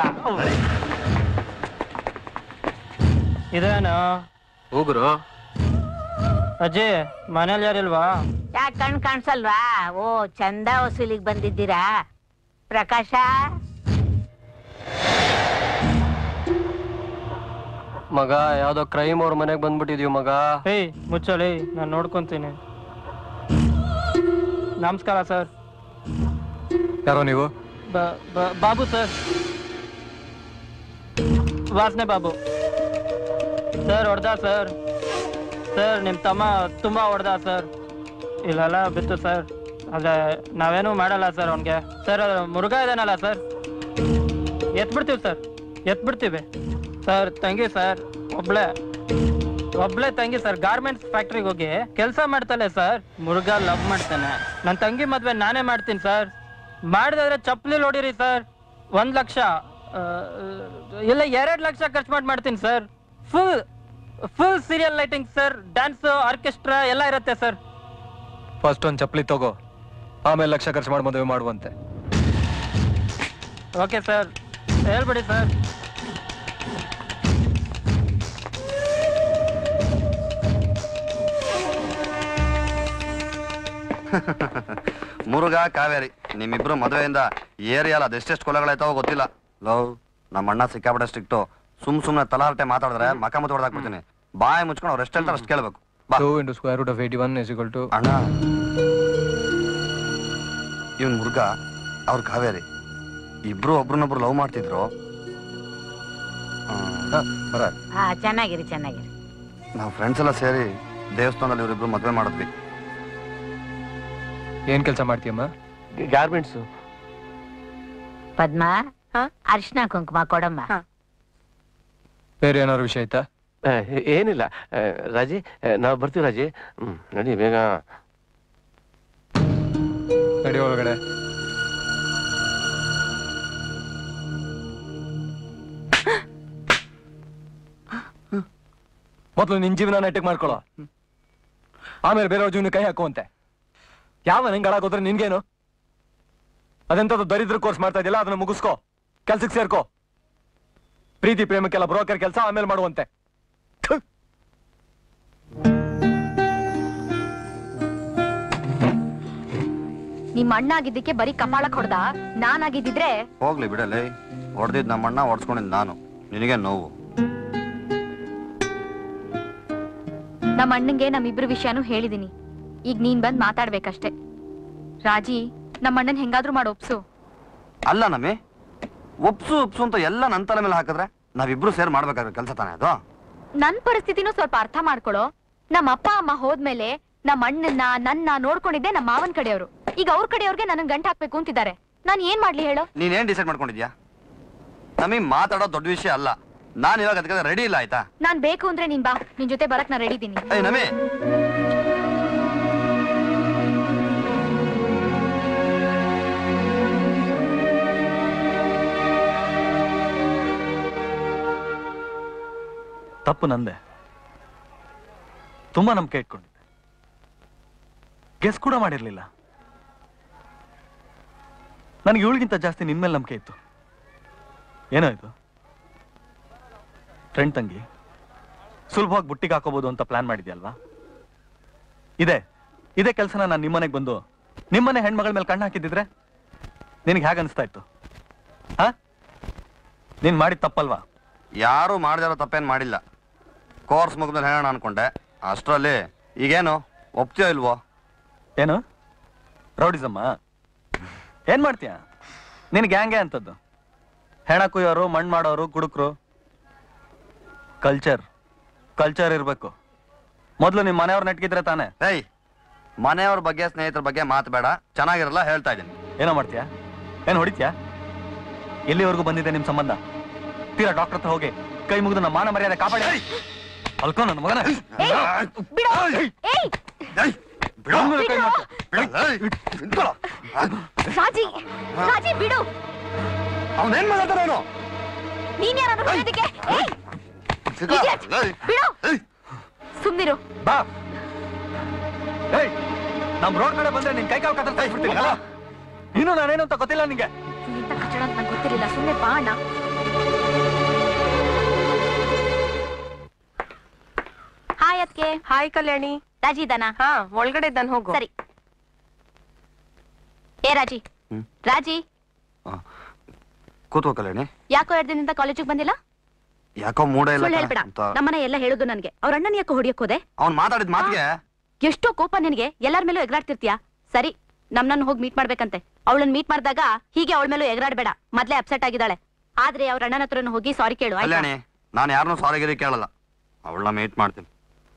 ಇದೇನು ಹೋಗ್ರು ಅಜ್ಜಿ ಮನೇಲಿ ಯಾರಿಲ್ವಾ ಯಾಕೆ ಕಣ್ ಕಾಣಿಸಲ್ವಾ ಓ ಚಂದ ವಸೂಲಿಗೆ ಬಂದಿದ್ದೀರಾ ಪ್ರಕಾಶ ಮಗ ಯಾವ್ದೋ ಕ್ರೈಮ್ ಅವ್ರ ಮನೆಗೆ ಬಂದ್ಬಿಟ್ಟಿದ್ಯೋ ಮಗ ಏಯ್ ಮುಚ್ಚಲಿ ನಾನು ನೋಡ್ಕೊಂತೀನಿ ನಮಸ್ಕಾರ ಸರ್ ಯಾರೋ ನೀವು ಬ- ಬ- ಬಾಬು ಸರ್ ವಾಸನೆ ಬಾಬು ಸರ್ ಹೊಡ್ದ ಸರ್ ಸರ್ ನಿಮ್ಮ ತಮ್ಮ ತುಂಬಾ ಹೊಡ್ದ ಸರ್ ಇಲ್ಲೆಲ್ಲ ಬಿತ್ತು ಸರ್ ಆದ್ರೆ ನಾವೇನೂ ಮಾಡಲ್ಲ ಸರ್ ಅವನಿಗೆ ಸರ್ ಅದು ಮುರುಘ ಇದಾನಲ್ಲ ಸರ್ ಎತ್ಬಿಡ್ತೀವಿ ಸರ್ ಎತ್ಬಿಡ್ತೀವಿ ಸರ್ ತಂಗಿ ಸರ್ ಒಬ್ಳೆ ಒಬ್ಳೆ ತಂಗಿ ಸರ್ ಗಾರ್ಮೆಂಟ್ಸ್ ಫ್ಯಾಕ್ಟ್ರಿಗೆ ಹೋಗಿ ಕೆಲಸ ಮಾಡ್ತಾಳೆ ಸರ್ ಮುರುಘ ಲವ್ ಮಾಡ್ತಾನೆ ನನ್ನ ತಂಗಿ ಮದ್ವೆ ನಾನೇ ಮಾಡ್ತೀನಿ ಸರ್ ಮಾಡಿದ್ರೆ ಚಪ್ಪಲಿ ಹೊಡಿರಿ ಸರ್ ಒಂದ್ ಲಕ್ಷ ಆ, ಇಲ್ಲ ಎರಡ್ ಲಕ್ಷ ಖರ್ಚು ಮಾಡಿ ಮಾಡ್ತೀನಿ sir full full serial lighting sir dance orchestra ಎಲ್ಲ ಇರುತ್ತೆ ಸರ್ ಫಸ್ಟ್ ಒಂದ್ ಚಪ್ಪಲಿ ತಗೋ ಆಮೇಲೆ ಲಕ್ಷ ಖರ್ಚು ಮಾಡಿ ಮದುವೆ ಮಾಡುವಂತೆ ಓಕೆ ಸರ್ ಹೇಳ್ಬಿಡಿ ಸರ್ ಮುರುಘ ಕಾವೇರಿ ನಿಮ್ಮಿಬ್ರು ಮದುವೆಯಿಂದ ಏರಿಯಲ್ಲ ಅದೆಷ್ಟೆಷ್ಟು ಕೊಲೆಗಳಾಯ್ತಾವೋ ಗೊತ್ತಿಲ್ಲ ಲವ್ ನಮ್ಮ ಅಣ್ಣ ಸಿಕ್ಕಾಪಟ್ಟೆ ಸ್ಟ್ರಿಕ್ಟು ಸುಮ್ ಸುಮ್ನೆ ತಲಾರ್ಟೆ ಮಾತಾಡಿದ್ರೆ ಮಕ ಮುತ್ತು ಹೊಡೆದಾಕ್ಬಿಡ್ತೀನಿ ಬಾಯಿ ಮುಚ್ಕೊಂಡು ಅವ್ರು ಎಷ್ಟು ಹೇಳ್ತಾರೆ ಅಷ್ಟು ಕೇಳ್ಬೇಕು ಬಾ two into square root of eighty one is equal to ಅಣ್ಣ ಇವನ್ ಮುರುಘ ಅವ್ರ ಕಾವೇರಿ ಇಬ್ರು ಒಬ್ರನ್ನೊಬ್ರು ಲವ್ ಮಾಡ್ತಿದ್ರು ಹಾ ಚೆನ್ನಾಗಿರಿ ಚೆನ್ನಾಗಿರಿ ನಾವು ಫ್ರೆಂಡ್ಸ್ ಎಲ್ಲ ಸೇರಿ ದೇವಸ್ಥಾನದಲ್ಲಿ ಇವರಿಬ್ರು ಮದುವೆ ಮಾಡಿದ್ವಿ ಏನ್ ಕೆಲಸ ಮಾಡ್ತೀಯಮ್ಮ ಗಾರ್ಮೆಂಟ್ಸ್ ಪದ್ಮ ಹಾ? ಅರ್ಶಿನ ಕುಂಕುಮ ಕೊಡಮ್ಮ ಹಾ. ಬೇರೆ ಏನಾದ್ರು ವಿಷಯ ಆಯ್ತಾ ಏನಿಲ್ಲ ಆ, ರಾಜಿ ಆ, ನಾವು ಬರ್ತೀವಿ ರಾಜಿ ಹ್ಮ್ ನಡಿ ಬೇಗ ನಡಿ ಒಳಗಡೆ ಮೊದಲು ನಿನ್ ಜೀವನ ನೆಟ್ಟಿಗೆ ಮಾಡ್ಕೊಳ್ಳೋ ಆಮೇಲೆ ಬೇರೆಯವ್ರ ಜೀವನ ಕೈ ಹಾಕುವಂತೆ ಯಾವ ನಂಗೆ ಹಾಳಾಗೋದ್ರೆ ನಿನ್ಗೇನು ಅದೆಂತದ್ದು ದರಿದ್ರ ಕೋರ್ಸ್ ಮಾಡ್ತಾ ಇದೆಯಲ್ಲ ಅದನ್ನ ಮುಗಿಸ್ಕೋ ಕೆಲ್ಸಕ್ಕೆ ಸೇರ್ಕೋ ಪ್ರೀತಿ ಪ್ರೇಮಕ್ಕೆಲ್ಲ ಬ್ರೋಕರ್ ಕೆಲಸ ಆಮೇಲೆ ಮಾಡುವಂತೆ ಥು. ನಿಮ್ ಅಣ್ಣ ಆಗಿದ್ದಕ್ಕೆ ಬರೀ ಕಪಾಳಕ್ ಹೊಡ್ದ ನಾನಾಗಿದ್ದಿದ್ರೆ ಹೋಗ್ಲಿ ಬಿಡಲೇ ಹೊಡೆದಿದ್ ನಮ್ಮಣ್ಣ ಹೊಡ್ಸ್ಕೊಂಡಿದ್ ನಾನು ನಿನಗೆ ನೋವು ನಮ್ಮ ಅಣ್ಣಂಗೆ ನಮ್ಮಿಬ್ರ ವಿಷಯನೂ ಹೇಳಿದೀನಿ ಈಗ ನೀನ್ ಬಂದ್ ಮಾತಾಡ್ಬೇಕಷ್ಟೇ ರಾಜಿ ನಮ್ಮ ಅಣ್ಣನ್ ಹೆಂಗಾದ್ರೂ ಮಾಡಿ ಒಪ್ಸು ಅಲ್ಲ ನಮ್ಮಿ ಒಪ್ಸು ಒಪ್ಸು ಅಂತ ಎಲ್ಲ ನನ್ನ ತಲೆ ಮೇಲೆ ಹಾಕಿದ್ರೆ ನಾವಿಬ್ರು ಸೇರ್ ಮಾಡ್ಬೇಕಾದ್ರೆ ಕೆಲಸ ತಾನೇ ಅದು ನನ್ ಪರಿಸ್ಥಿತಿನೂ ಸ್ವಲ್ಪ ಅರ್ಥ ಮಾಡ್ಕೊಳ್ಳೋ ನಮ್ಮ ಅಪ್ಪ ಅಮ್ಮ ಹೋದ್ಮೇಲೆ ನಮ್ಮ ಅಣ್ಣನ್ನ ನನ್ನ ನೋಡ್ಕೊಂಡಿದ್ದೆ ನಮ್ಮ ಮಾವನ್ ಕಡೆಯವರು ಈಗ ಅವ್ರ ಕಡೆಯವ್ರಿಗೆ ನನಗ್ ಗಂಟ್ ಹಾಕ್ಬೇಕು ಅಂತಿದ್ದಾರೆ ನಾನ್ ಏನ್ ಮಾಡ್ಲಿ ಹೇಳೋ ನೀನೇನ್ ಡಿಸೈಡ್ ಮಾಡ್ಕೊಂಡಿದ್ಯಾ ನಮಗೆ ಮಾತಾಡೋ ದೊಡ್ಡ ವಿಷಯ ಅಲ್ಲ ನಾನು ಇವಾಗ ಅದಕ್ಕೆ ರೆಡಿ ಇಲ್ಲ ಆಯ್ತಾ ನಾನ್ ಬೇಕು ಅಂದ್ರೆ ನೀನ್ ಬಾ ನಿನ್ ಜೊತೆ ಬರಕ್ ನಾ ರೆಡಿ ಇದೀನಿ ಏಯ್ ನಮಿ ತಪ್ಪು ನಂದೆ ತುಂಬಾ ನಂಬಿಕೆ ಇಟ್ಕೊಂಡಿದ್ದೆ ಗೆಸ್ ಕೂಡ ಮಾಡಿರ್ಲಿಲ್ಲ ನನಗೆ ಇವಳಿಗಿಂತ ಜಾಸ್ತಿ ನಿನ್ ಮೇಲೆ ನಂಬಿಕೆ ಇತ್ತು ಏನೋ ಇದು ಫ್ರೆಂಡ್ ತಂಗಿ ಸುಲಭವಾಗಿ ಬುಟ್ಟಿಗೆ ಹಾಕೋಬಹುದು ಅಂತ ಪ್ಲಾನ್ ಮಾಡಿದ್ಯಲ್ವಾ ಇದೆ ಇದೇ ಕೆಲಸನ ನಾನು ನಿಮ್ಮನೆಗೆ ಬಂದು ನಿಮ್ಮನೆ ಹೆಣ್ಮಗಳ ಮೇಲೆ ಕಣ್ಣು ಹಾಕಿದ್ದಿದ್ರೆ ನಿನಗೆ ಹೇಗೆ ಅನಿಸ್ತಾ ಇತ್ತು ಹಾ ನೀನ್ ಮಾಡಿದ ತಪ್ಪಲ್ವಾ ಯಾರು ಮಾಡದಿರೋ ತಪ್ಪೇನ್ ಮಾಡಿಲ್ಲ ಕೋರ್ಸ್ ಮುಗಿದ್ಮೇಲೆ ಹೇಳೋಣ ಅನ್ಕೊಂಡೆ ಅಷ್ಟರಲ್ಲಿ ಈಗೇನು ಒಪ್ತೀಯೋ ಇಲ್ವೋ ಏನು ರೌಡಿಸಮ್ಮ ಏನ್ ಮಾಡ್ತೀಯ ನಿನ್ ಗ್ಯಾಂಗೆ ಅಂತದ್ದು ಹೆಣ ಕುಯ್ಯೋರು ಮಣ್ಣು ಮಾಡೋರು ಕುಡುಕ್ರು ಕಲ್ಚರ್ ಕಲ್ಚರ್ ಇರ್ಬೇಕು ಮೊದಲು ನಿಮ್ ಮನೆಯವ್ರ ನೆಟ್ಗಿದ್ರೆ ತಾನೆ ಏಯ್ ಮನೆಯವ್ರ ಬಗ್ಗೆ ಸ್ನೇಹಿತರ ಬಗ್ಗೆ ಮಾತು ಬೇಡ ಚೆನ್ನಾಗಿರಲ್ಲ ಹೇಳ್ತಾ ಇದ್ದೀನಿ ಏನೋ ಮಾಡ್ತೀಯಾ ಏನ್ ಹೊಡಿತ್ಯಾ ಎಲ್ಲಿವರೆಗೂ ಬಂದಿದೆ ನಿಮ್ ಸಂಬಂಧ ತೀರಾ ಡಾಕ್ಟರ್ ಹತ್ರ ಹೋಗಿ ಕೈ ಮುಗಿದು ನಮ್ಮ ಮಾನ ಮರ್ಯಾದೆ ಕಾಪಾಡಿ ಅಲ್ಕೋ ನನ್ನ ಮಗನ ಬಿಡು ಏಯ್ ಅವ್ನ್ ಮೇಲೆ ಕೈ ಮಾಡ್ತೀಯ? ರಾಜಿ ರಾಜಿ ಬಿಡು ಅವನೇನ್ ಮಾತಾಡ್ತಾನೆ ಅವನು ನೀನ್ ಯಾರು ಹೇಳೋದಕ್ಕೆ ಏಯ್ idiot! ಬಿಡು ಸುಮ್ನಿರು ಬಾ ಏಯ್ ನಮ್ ರೋಡ್ ಕಡೆ ಬಂದ್ರೆ ನಿನ್ ಕೈ ಕಾಲು ಕತ್ತರಿಸ್ತಾ ಇಟ್ಬಿಡ್ತೀನಿ ಅಲ್ಲ ಇನ್ನು ನಾನೇನು ಅಂತ ಗೊತ್ತಿಲ್ಲ ನಿಂಗೆ ಇಂತ ಕಚ್ಚಡ ಅಂತ ನಂಗೆ ಗೊತ್ತಿರಲಿಲ್ಲ ಸುಮ್ಮನೆ ಬಾ ಅಣ್ಣ ಹಾಯ್ ಅದ್ಕೆ ಹಾಯ್ ಕಲ್ಯಾಣಿ ರಾಜಿ ಇದ್ದಾನ ಹಾ ಒಳಗಡೆ ಇದ್ದಾನೆ ಹೋಗು ಸರಿ ಏ ರಾಜಿ ಹ್ಮ್. ರಾಜಿ ಕೂತ್ಕೋ ಕಲ್ಯಾಣಿ ಯಾಕೋ ಎರಡ್ ದಿನದಿಂದ ಕಾಲೇಜಿಗೆ ಬಂದಿಲ್ಲ ಯಾಕೋ ಮೂಡ ಇಲ್ಲ ಸುಳ್ಳು ಹೇಳ್ಬೇಡ ಅಂತ ನಮ್ಮನೆ ಎಲ್ಲ ಹೇಳುದು ನನ್ಗೆ ಅವ್ರ ಅಣ್ಣನ ಯಾಕೋ ಹೊಡಿಯಕ್ ಹೋದೆ ಅವ್ನ್ ಮಾತಾಡಿದ ಮಾತಿಗೆ ಎಷ್ಟೋ ಕೋಪ ನಿನಗೆ ಎಲ್ಲಾರ ಮೇಲೂ ಎಗರಾಡ್ತಿರ್ತೀಯ ಸರಿ ನಮ್ನನ್ನ ಹೋಗಿ ಮೀಟ್ ಮಾಡ್ಬೇಕಂತೆ ಅವಳನ್ನ ಮೀಟ್ ಮಾಡಿದಾಗ ಹೀಗೆ ಅವಳ ಮೇಲೂ ಎಗರಾಡ್ಬೇಡ ಮೊದ್ಲೇ ಅಪ್ಸೆಟ್ ಆಗಿದ್ದಾಳೆ ಆದ್ರೆ ಅವ್ರ ಅಣ್ಣನ ಹತ್ರನೂ ಹೋಗಿ ಸಾರಿ ಕೇಳು ಆಯ್ತಾ ಕಲ್ಯಾಣಿ ನಾನು ಯಾರನ್ನೂ ಸಾರಿಗಿರಿ ಕೇಳಲ್ಲ ಅವಳನ್ನ ಮೀಟ್ ಮಾಡ್ತೀನಿ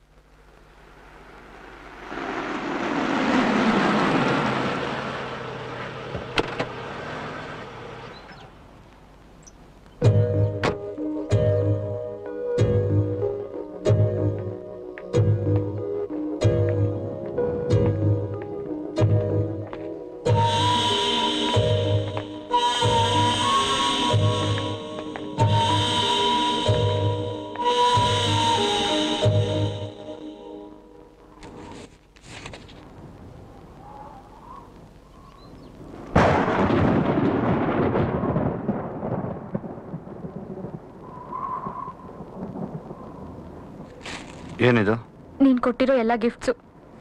ಏನಿದು ನೀನ್ ಕೊಟ್ಟಿರೋ ಎಲ್ಲಾ ಗಿಫ್ಟ್ಸು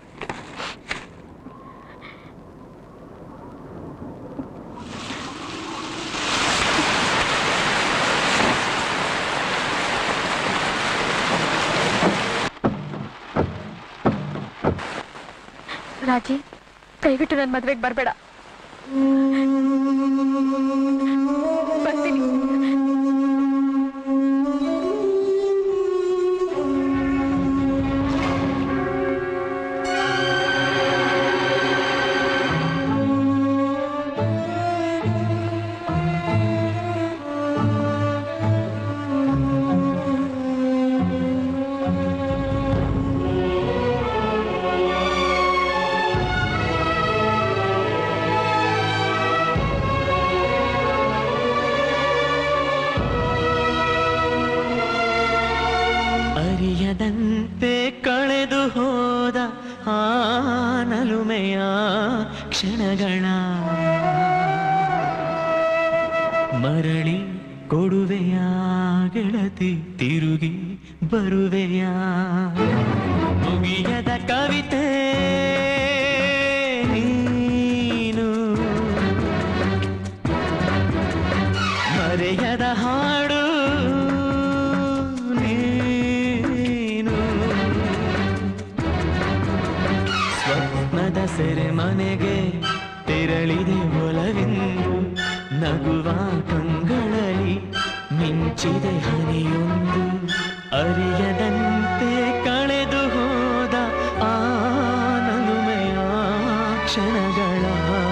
ರಾಜಿ ದಯವಿಟ್ಟು ನನ್ನ ಮದ್ವೆಗೆ ಬರಬೇಡ ಬರ್ತೀನಿ ಅರಿಯದಂತೆ ಕಳೆದು ಹೋದ ಆ ನಲುಮೆಯ ಕ್ಷಣಗಳ ಮರಳಿ ಕೊಡುವೆಯ ಗೆಳತಿ ತಿರುಗಿ ಬರುವೆಯ ಮುಗಿಯದ ಕವಿತೆ ನೀನು ಮರೆಯದ ಹಾಡು ನೀನು ಸ್ವಪ್ನದ ಸೆರೆ ಮನೆಗೆ ತೆರಳಿದೆ ಒಲವೆಂದು ನಗುವ ಕಂಗಳಲ್ಲಿ ಮಿಂಚಿದೆ ಹನಿಯೊಂದು ಅರಿಯದಂತೆ ಕಳೆದು ಹೋದ ಆ ನಲುಮೆಯ ಕ್ಷಣಗಳ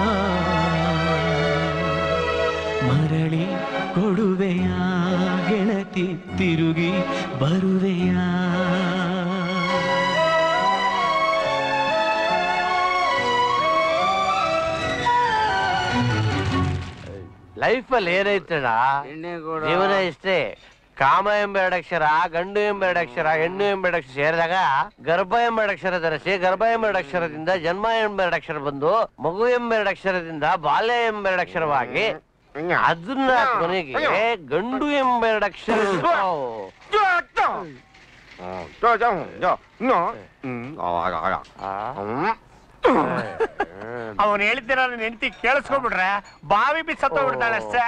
ಮರಳಿ ಕೊಡುವೆಯ ಗೆಳತಿ ತಿರುಗಿ ಬರುವೆಯ ಲೈಫಲ್ಲಿ ಏನೈತಣ್ಣ ಎಣ್ಣೆ ಕೊಡು. ಜೀವನ ಇಷ್ಟೇ ಕಾಮ ಎಂಬ ಎರಡಕ್ಷರ ಗಂಡು ಎಂಬ ಎರಡಕ್ಷರ ಹೆಣ್ಣು ಎಂಬ ಎರಡಕ್ಷರ ಸೇರಿದಾಗ ಗರ್ಭ ಎಂಬ ಎರಡಕ್ಷರ ಧರಿಸಿ ಗರ್ಭ ಎಂಬ ಎರಡಕ್ಷರದಿಂದ ಜನ್ಮ ಎಂಬ ಎರಡಕ್ಷರ ಬಂದು ಮಗು ಎಂಬ ಎರಡಕ್ಷರದಿಂದ ಬಾಲ್ಯ ಎಂಬ ಎರಡಕ್ಷರವಾಗಿ ಅದನ್ನ ಕೊನೆಗೆ ಗಂಡು ಎಂಬ ಎರಡಕ್ಷರ ಅವನ್ ಹೇಳ್ತೀರ ನನ್ನ ಹೆಂಡತಿ ಕೇಳಿಸ್ಕೊಂಡ್ಬಿಟ್ರೆ ಬಾವಿ ಬಿ ಸತ್ತೋಗ್ಬಿಡ್ತಾಳೆ ಅಷ್ಟೇ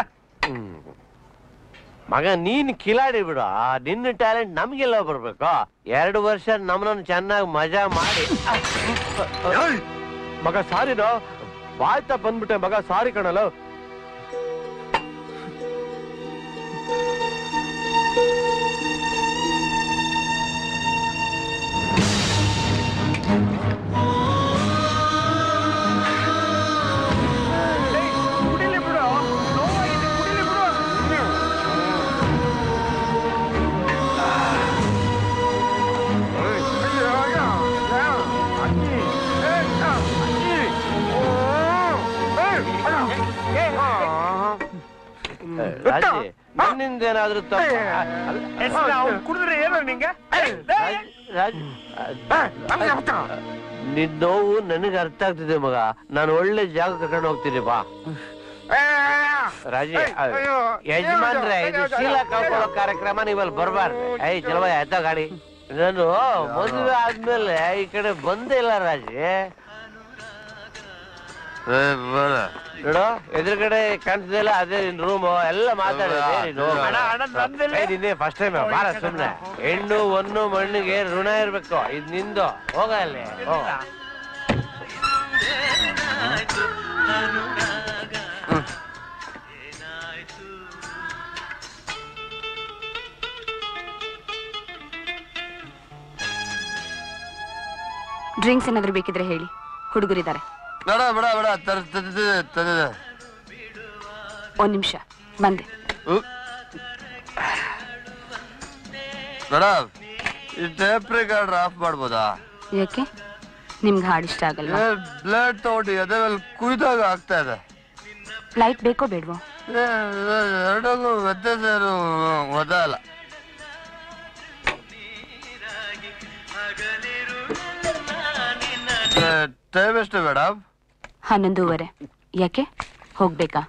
ಮಗ ನೀನ್ ಕಿಲಾಡಿ ಬಿಡು ನಿನ್ನ ಟ್ಯಾಲೆಂಟ್ ನಮ್ಗೆಲ್ಲ ಬರ್ಬೇಕು ಎರಡು ವರ್ಷ ನಮ್ಮನ್ನ ಚೆನ್ನಾಗಿ ಮಜಾ ಮಾಡಿ ಮಗ ಸಾರಿನೋ ಬಾಯ್ತಾ ಬಂದ್ಬಿಟ್ಟೆ ಮಗ ಸಾರಿ ಕಣಲ್ಲ ಕುಡಿಲಿ ಬಿಡು ನೋವಾಗಿದೆ ಕುಡಿಲಿ ರಾಜಿ ನನ್ನಿಂದ ಏನಾದ್ರೂ ತಪ್ಪು ಅವ್ನು ಕುಡಿದ್ರೆ ಏನೋ ನಿಂಗೆ ರಾಜ್ ನಿನ್ ನೋವು ನನಗೆ ಅರ್ಥ ಆಗ್ತಿದೆ ಮಗ ನಾನು ಒಳ್ಳೆ ಜಾಗ ಕರ್ಕೊಂಡು ಹೋಗ್ತೀನಿ ಬಾ ರಾಜಿ ಅಯ್ಯೋ, ಯಜಮಾನ್ರೆ ಅಯ್ಯೋ, ಇದು ಅಯ್ಯೋ, ಶೀಲ ಅಯ್ಯೋ. ಕಾಪಾಡೋ ಕಾರ್ಯಕ್ರಮ ನೀವಲ್ಲಿ ಬರ್ಬಾರ್ದು ಐ ಚಲವ ಆಯ್ತಾ ಗಾಡಿ ನಾನು ಮದುವೆ ಆದ್ಮೇಲೆ ಈ ಕಡೆ ಬಂದೇ ಇಲ್ಲ ರಾಜಿ ನೋಡು ಎದುರುಗಡೆ ಕಾಣಿಸ್ತಿಲ್ಲ ಅದೇ ನಿನ್ ರೂಮ್ ಎಲ್ಲ ಮಾತಾಡಿದೆ ನೀನು ಅಣ್ಣ, ಅಣ್ಣ, ನಂದಿಲ್ಲ. ಏ, ನಿನ್ನೆ ಫಸ್ಟ್ ಟೈಮ್ ಬಾರ ಸುಮ್ನೆ ಹೆಣ್ಣು ಒಂದು ಮಣ್ಣಿಗೆ ಋಣ ಇರ್ಬೇಕು ಇದ್ ನಿಂದು ಹೋಗ ಅಲ್ಲಿ ಹೋಗ ಡ್ರಿಂಕ್ಸ್ ಏನಾದ್ರು ಬೇಕಿದ್ರೆ ಹೇಳಿ ಹುಡುಗರಿದ್ದಾರೆ ಬೇಡ ಬೇಡ ಬೇಡ ತರ ತಂದಿದೆ ತಂದಿದೆ ಒಂದ್ ನಿಮಿಷ ಬಂದೆ ಬೇಡ ಈ ಟೇಪ್ ರೆಕಾರ್ಡರ್ ಆಫ್ ಮಾಡ್ಬೋದಾ ಯಾಕೆ ನಿಮ್ಗೆ ಹಾಡು ಇಷ್ಟ ಆಗಲ್ವಾ ಬ್ಲಡ್ ತಗೊಂಡು ಎದೆ ಮೇಲೆ ಕುಯ್ದಾಗ ಆಗ್ತಾ ಇದೆ ಲೈಟ್ ಬೇಕೋ ಬೇಡವೋ ಏ, ಎರಡಕ್ಕೂ ವ್ಯತ್ಯಾಸ ಏನು ಗೊತ್ತಾಗಲ್ಲ ಟೈಮ್ ಎಷ್ಟು ಮೇಡಮ್ ಹನ್ನೊಂದೂವರೆ ಯಾಕೆ ಹೋಗ್ಬೇಕಾ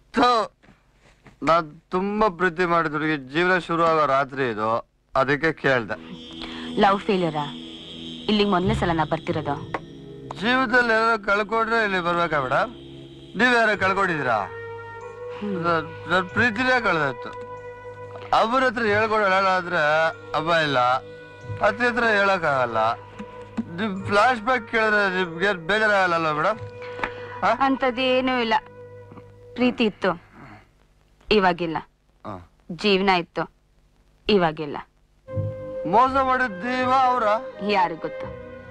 ನಾನ್ ತುಂಬಾ ಪ್ರೀತಿ ಮಾಡಿದ ಹುಡುಗಿ ಜೀವನ ಶುರು ಆಗೋ ರಾತ್ರಿ ಇದು ಅದಕ್ಕೆ ಕೇಳ್ದೆ ಲವ್ ಫೇಲಿಯರಾ ಇಲ್ಲಿಗೆ ಮೊದಲನೇ ಸಲ ನಾ ಬರ್ತಿರೋದು ಜೀವಿತದಲ್ಲಿ ಏನಾದ್ರು ಕಳ್ಕೊಂಡ್ರೆ ಇಲ್ಲಿ ಬರ್ಬೇಕಾ ಮೇಡಮ್ ನೀವ್ಯಾರ ಕಳ್ಕೊಂಡಿದ್ದೀರಾ ನನ್- ನನ್ ಪ್ರೀತಿನೇ ಕಳ್ದಾಯ್ತು ಅಮ್ಮನ ಹತ್ರ ಹೇಳ್ಕೊಂಡು ಹೇಳಾದ್ರೆ ಅಮ್ಮ ಇಲ್ಲ ಅತ್ತೆ ಹತ್ರ ಹೇಳಕ್ಕಾಗಲ್ಲ ನಿಮ್ ಫ್ಲಾಶ್ ಬ್ಯಾಕ್ ಕೇಳಿದ್ರೆ ನಿಮ್ಗೆ ಬೇಜಾರಾಗಲ್ಲ ಮೇಡಮ್ ಅಂಥದ್ದೇನೂ ಇಲ್ಲ ಪ್ರೀತಿ ಇತ್ತು ಇವಾಗಿಲ್ಲ ಹ. ಜೀವನ ಇತ್ತು ಇವಾಗಿಲ್ಲ ಮೋಸ ಮಾಡಿದ ದೀವ ಅವ್ರ ಯಾರಿಗ್ ಗೊತ್ತು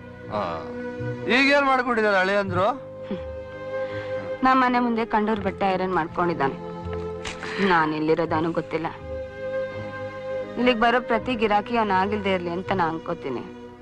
ಈಗೇನ್ ಮಾಡ್ಕೊಂಡಿದ್ದಾರೆ ಹಳಿ ಅಂದ್ರು ನಮ್ಮ ಮನೆ ಮುಂದೆ ಕಂಡೋರ್ ಬಟ್ಟೆ ಐರನ್ ಮಾಡ್ಕೊಂಡಿದ್ದಾನೆ ನಾನು ಎಲ್ಲಿರೋದಾನು ಗೊತ್ತಿಲ್ಲ ಇಲ್ಲಿಗೆ ಬರೋ ಪ್ರತಿ ಗಿರಾಕಿ ಅವನ ಆಗಿಲ್ದೇ ಇರ್ಲಿ ಅಂತ ನಾ ಅನ್ಕೋತೀನಿ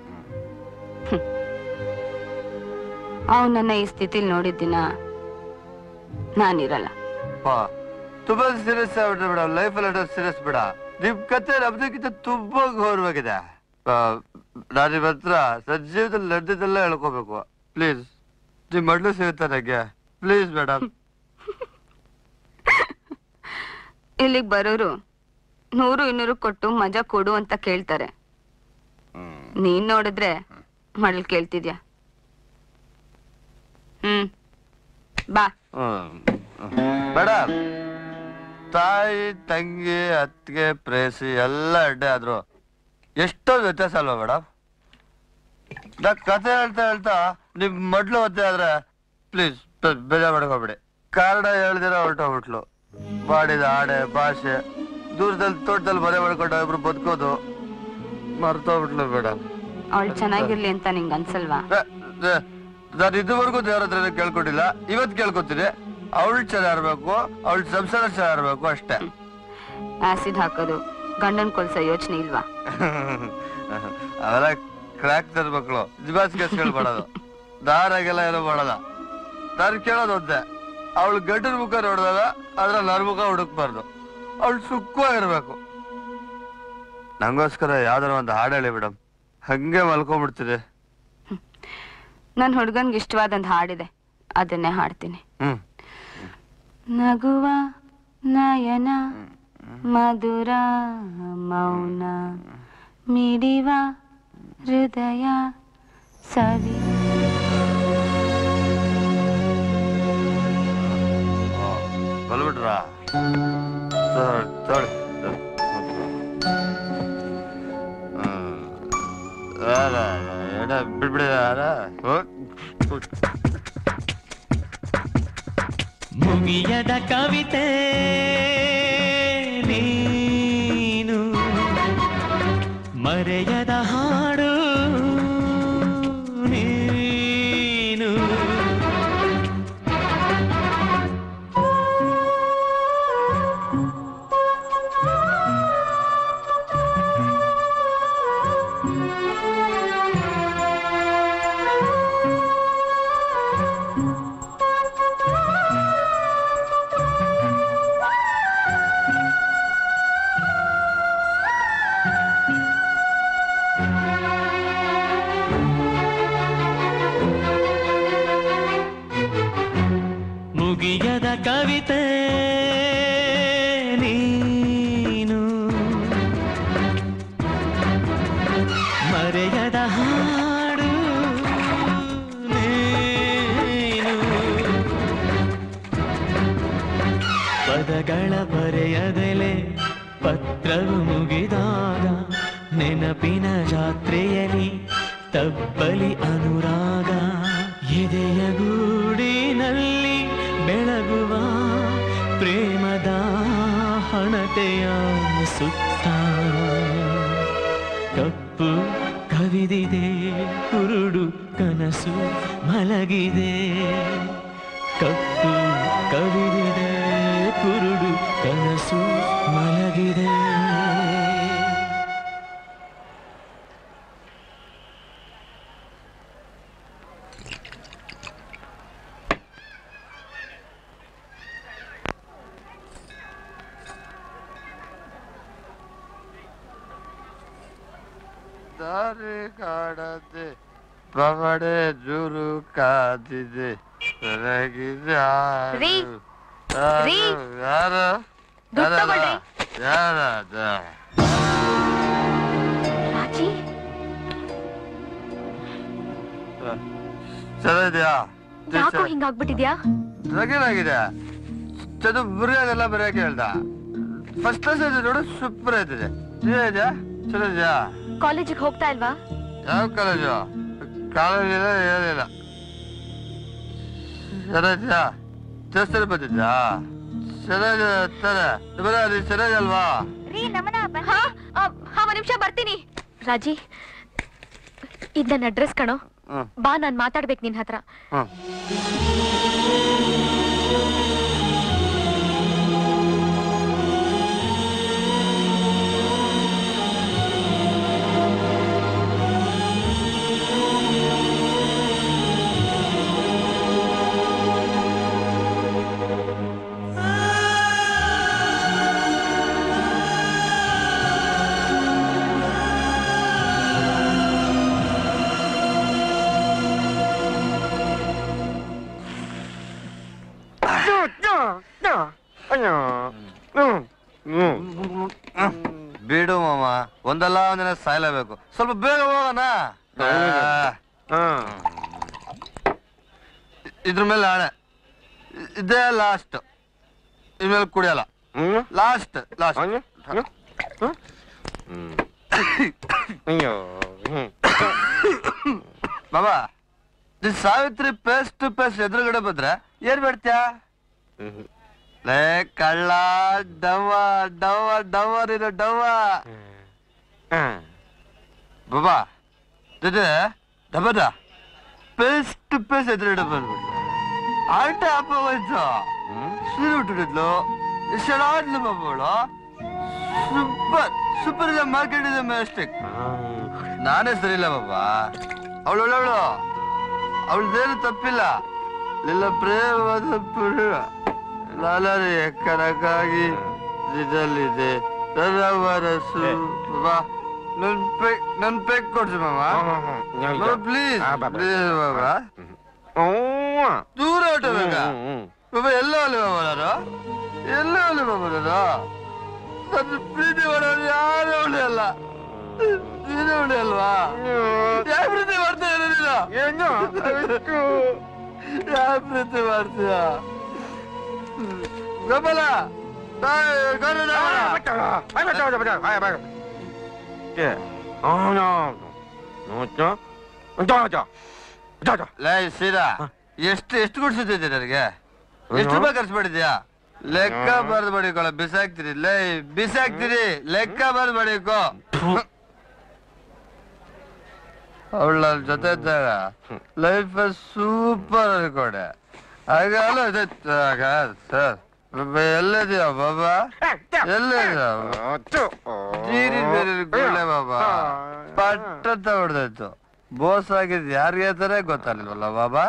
ಅವನನ್ನ ಈ ಸ್ಥಿತಿಲಿ ನೋಡಿದ ದಿನ ನಾನಿರಲ್ಲ ಪಾ, ತುಂಬಾ ಸೀರಿಯಸ್ ಆಗ್ಬಿಟ್ರೆ ಮೇಡಮ್ ಲೈಫ್ ಅಲ್ಲಿ ಸೀರಿಯಸ್ ಬಿಡ ನಿಮ್ ಕತೆ ನಮ್ದಕ್ಕಿಂತ ತುಂಬಾ ಗೌರವಾಗಿದೆ ನಾನು ನಿಮ್ಮ ಹತ್ರ ನನ್ನ ಜೀವನದಲ್ಲಿ ನಡೆದಿದ್ದೆಲ್ಲ ಹೇಳ್ಕೋಬೇಕು ಪ್ಲೀಸ್ ನಿಮ್ ಮಡ್ಲು ಸಿಗುತ್ತೆ ನಂಗೆ ಪ್ಲೀಸ್ ಮೇಡಮ್ ಇಲ್ಲಿಗೆ ಬರೋರು ನೂರು ಇನ್ನೂರು ಕೊಟ್ಟು ಮಜಾ ಕೊಡು ಅಂತ ಕೇಳ್ತಾರೆ ನೀನ್ ನೋಡಿದ್ರೆ ಮಡಲ್ ಕೇಳ್ತಿದ್ಯಾ ಹ್ಮ್ ಬಾ ಮೇಡಮ್ ತಾಯಿ ತಂಗಿ ಅತ್ತಿಗೆ ಪ್ರೇಸಿ ಎಲ್ಲ ಅಡ್ಡೆ ಆದ್ರು ಎಷ್ಟೊಂದು ವ್ಯತ್ಯಾಸ ಅಲ್ವಾ ಮೇಡಮ್ ನಾ ಕತೆ ಹೇಳ್ತಾ ಹೇಳ್ತಾ ನಿಮ್ ಮಡ್ಲು ಒತ್ತೆ ಆದ್ರೆ ಪ್ಲೀಸ್ ಬೇಜಾರ್ ಮಾಡ್ಕೋಬೇಡಿ ಕಾರಣ ಹೇಳ್ದಿರ ಹೊರಟೋಗ್ಬಿಟ್ಲು ಮಾಡಿದ ಆಡೆ ಭಾಷೆ ದೂರದಲ್ಲಿ ತೋಟದಲ್ಲಿ ಮನೆ ಮಾಡ್ಕೊಂಡು ಇಬ್ರು ಬದುಕೋದು ಮರ್ತೋಗ್ಬಿಟ್ಲು ಮೇಡಮ್ ಅವಳು ಚೆನ್ನಾಗಿರ್ಲಿ ಅಂತ ನಿಂಗ್ ಅನ್ಸಲ್ವಾ ನಾನು ಇದುವರೆಗೂ ದೇವ್ರ ಹತ್ರ ಕೇಳ್ಕೊಂಡಿಲ್ಲ ಇವತ್ ಕೇಳ್ಕೊತೀನಿ ಅವಳು ಚೆನ್ನಾಗಿರ್ಬೇಕು ಅವಳ ಸಂಸಾರ ಚೆನ್ನಾಗಿರ್ಬೇಕು ಅಷ್ಟೇ ಆಸಿಡ್ ಹಾಕೋದು ಗಂಡನ್ ಕೊಲ್ಸೋ ಯೋಚನೆ ಇಲ್ವಾ ಅವೆಲ್ಲ ಕ್ರ್ಯಾಕ್ ತರ್ ಮಕ್ಕಳು ಜಿಬಾಸ್ ಕೇಸ್ಗಳು ಮಾಡೋದು ದಾರಾಗೆಲ್ಲ ಏನೋ ಮಾಡಲ್ಲ ನಾನು ಕೇಳೋದು ಒಂದೇ ಅವಳು ಗಂಡನ ಮುಖ ನೋಡಿದಾಗ ಅದ್ರ ನನ್ ಮುಖ ಹುಡುಕ್ಬಾರ್ದು ಅವಳು ಸುಖವಾಗಿರ್ಬೇಕು ನಂಗೋಸ್ಕರ ಯಾವ್ದಾರ ಒಂದು ಹಾಡು ಹೇಳಿ ಮೇಡಮ್ ಹಂಗೆ ಮಲ್ಕೊಂಡ್ಬಿಡ್ತೀನಿ ನನ್ ಹುಡ್ಗನ್ಗೆ ಇಷ್ಟವಾದಂದ್ ಹಾಡಿದೆ ಅದನ್ನೇ ಹಾಡ್ತೀನಿ ಹ್ಮ್ ನಗುವ ನಯನ ಮಧುರ ಮೌನ ಮಿಡಿವ ಹೃದಯ ಸವಿ ಬಂದ್ಬಿಟ್ರ ತೊಳಿ ಬಿಡ್ಬಿಡಿ ಮುಗಿಯದ ಕವಿತೆ ನೀನು ಮರೆಯದ ಹಾಡು ನೀನು ಕವಿತೆ ನೀನು ಮರೆಯದ ಹಾಡು ನೀನು ಪದಗಳ ಬರೆಯದೆಲೆ ಪತ್ರವು ಮುಗಿದಾಗ ನೆನಪಿನ ಜಾತ್ರೆಯಲ್ಲಿ ತಬ್ಬಲಿ ಅನುರಾಗ ಎದೆಯ ಗೂಡಿನಲ್ಲಿ ಬೆಳಗುವ ಪ್ರೇಮದ ಹಣತೆಯ ಸುತ್ತ ಕಪ್ಪು ಕವಿದಿದೆ ಕುರುಡು ಕನಸು ಮಲಗಿದೆ ಕಪ್ಪು ಕವಿದಿದೆ ಕುರುಡು ಕನಸು ಮಲಗಿದೆ ದಾರಿ ಕಾಡದೆ ಪವಡೆ ಜುರು ಕಾದಿದೆ ನನಗಿದೆ ಯಾರು? ರೀ. ಯಾರು? ರೀ. ಯಾರು ದುಡ್ಡು ಯಾರಲ್ಲ? ತಗೊಳ್ರಿ. ಯಾರದು? ರಾಜಿ ಚೆನ್ನಾಗಿದ್ಯಾ ಯಾಕೋ ಹಿಂಗಾಗ್ಬಿಟ್ಟಿದ್ಯಾ ರಗೇನಾಗಿದೆ ಚದು ಬುರಿಯಾಗೆಲ್ಲ ಬರೆಯಕ್ಕೆ ಹೇಳ್ದ ಫಸ್ಟ್ ಕ್ಲಾಸ್ ಇದೆ ನೋಡು ಸೂಪರ್ ಆಯ್ತಿದೆ ಇದೆಯಾ ಚಲೋ ಇದೆಯಾ ಕಾಲೇಜಿಗೆ ಹೋಗ್ತಾ ಇಲ್ವಾ ಯಾವ ಕಾಲೇಜು ಕಾಲೇಜ್ ಇಲ್ಲ ಏನಿಲ್ಲ ಚೆನ್ನಾಗಿದ್ಯಾ ದೇವಸ್ಥಾನ ಬಂದಿದ್ಯಾ ಚೆನ್ನಾಗಿದೆ ತಾನೆ ಬರ ನೀನ್ ಚೆನ್ನಾಗಲ್ವಾ ಹಾ ಆ, ಹಾ ಒಂದ್ ನಿಮಿಷ ಬರ್ತೀನಿ ರಾಜಿ ಇದ್ ನನ್ನ ಅಡ್ರೆಸ್ ಕಣೋ ಹ್ಮ್. ಬಾ ನಾನ್ ಮಾತಾಡ್ಬೇಕು ನಿನ್ ಹತ್ರ ಹ್ಮ್ ಬಿಡು ಮಾಮ ಒಂದಲ್ಲ ಒಂದಿನ ಸಾಯ್ಲೇಬೇಕು ಸ್ವಲ್ಪ ಬೇಗ ಹೋಗೋಣ ಇದ್ರ ಮೇಲೆ ಆಣೆ ಇ- ಇದೇ ಲಾಸ್ಟ್ ಇನ್ಮೇಲೆ ಕುಡಿಯಲ್ಲ ಲಾಸ್ಟ್ ಲಾಸ್ಟ್ ಬಾಬಾ ನೀನ್ ಸಾವಿತ್ರಿ ಪೇಸ್ ಟು ಪೇಸ್ ಎದುರುಗಡೆ ಬಂದ್ರೆ ಏನ್ ಮಾಡ್ತೀಯ ಲೇ ಕಳ್ಳ ಡವ್ವ ಡವ್ವ ಡವ್ವ ನೀನು ಡವ್ವ ಬಾಬಾ ಜೊತೆ ಡಬ್ಬದ ಪೇಸ್ ಟು ಪೇಸ್ ಎದುರುಗಡೆ ಬಂದ್ಬಿಟ್ಲು ಆಟ ಅಪ್ಪ ಹೋಯ್ತು ಸೀರೆ ಉಟ್ಟಿದ್ಲು ಎಷ್ಟು ಚೆನ್ನಾದ್ಲು ಬಾಬಾಳು ಸೂಪರ್ ಸೂಪರ್ ಇದೆ ಮಾರ್ಕೆಟ್ ಇದೆ ಮೆಸ್ಟಿಕ್ ನಾನೇ ಸರಿ ಇಲ್ಲ ಬಾಬಾ ಅವಳು ಒಳ್ಳವಳು ಅವಳದೇನು ತಪ್ಪಿಲ್ಲ ನಿನ್ನ ಪ್ರೇಮವಾದ ಪುರುಷ ಲಾಲರಿ ಎಕ್ಕರಕ್ಕಾಗಿ ಇದಲ್ಲಿದೆ ನನ್ನ ಮನಸ್ಸು ಬಾ ನನ್ ಪೆಕ್ ನನ್ ಪೆಕ್ ಕೊಡ್ಸಿ ಮಾಮ ಪ್ಲೀಸ್ ಪ್ಲೀಸ್ ಬಾಬಾ ದೂರ ಹೊಟ್ಟಬೇಕ ಬಾಬಾ ಎಲ್ಲ ಅಲ್ಲಿ ಬಾಬಾ ನಾನು ಎಲ್ಲ ಅಲ್ಲಿ ಬಾಬಾ ನಾನು ನನ್ನ ಪ್ರೀತಿ ಮಾಡೋರು ಯಾರು ಉಳಿಯಲ್ಲ ನೀನು ಉಳಿಯಲ್ವಾ ಯಾವ ಪ್ರೀತಿ ಮಾಡ್ತಾ ಇರೋ ನೀನು ಯಾವ ಪ್ರೀತಿ ಮಾಡ್ತೀಯ ಗೋಪಾಲ ಲೈ ಸೀರಾ ಎಷ್ಟು ಎಷ್ಟು ಗುಡ್ಸಿದ್ದೆ ನನಗೆ ಎಷ್ಟು ರೂಪಾಯಿ ಖರ್ಚು ಮಾಡಿದ್ಯಾ ಲೆಕ್ಕ ಬರ್ದು ಬಡಿಕೊಳ್ಳ ಬಿಸಾಕ್ತಿರಿ ಲೈ ಬಿಸಾಕ್ತಿರಿ ಲೆಕ್ಕ ಬರ್ದು ಬಡಿಕೋ ಅವಳ ನನ್ನ ಜೊತೆ ಇದ್ದಾಗ ಲೈಫ್ ಸೂಪರ್ ಅನ್ಕೊಂಡೆ ಆಗ ಅಲ್ಲ ಸರ್ ಎಲ್ಲಿದ್ಯಾ ಬಾಬಾ ಎಲ್ಲಿದ್ಯಾ ಜೀರಿ ಬೇರೆ ಗುಳ್ಳೆ ಬಾಬಾ ಪಟ್ಟ ಅಂತ ಹೊಡೆದಾಯ್ತು ಬೋಸ್ ಆಗಿದ್ ಯಾರಿಗೆ ಅಂತಾನೆ ಗೊತ್ತಾಗ್ಲಿಲ್ವಲ್ಲ ಬಾಬಾ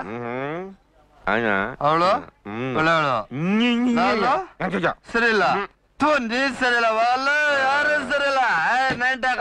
ಅವಳು ಒಳ್ಳೆವಳು ನಾನು ಸರಿ ಇಲ್ಲ ಥು, ನೀನ್ ಸರಿ ಇಲ್ಲ ಅಲ್ಲ ಯಾರು ಸರಿ ಇಲ್ಲ ಏ, ನೆಂಟಾಕ.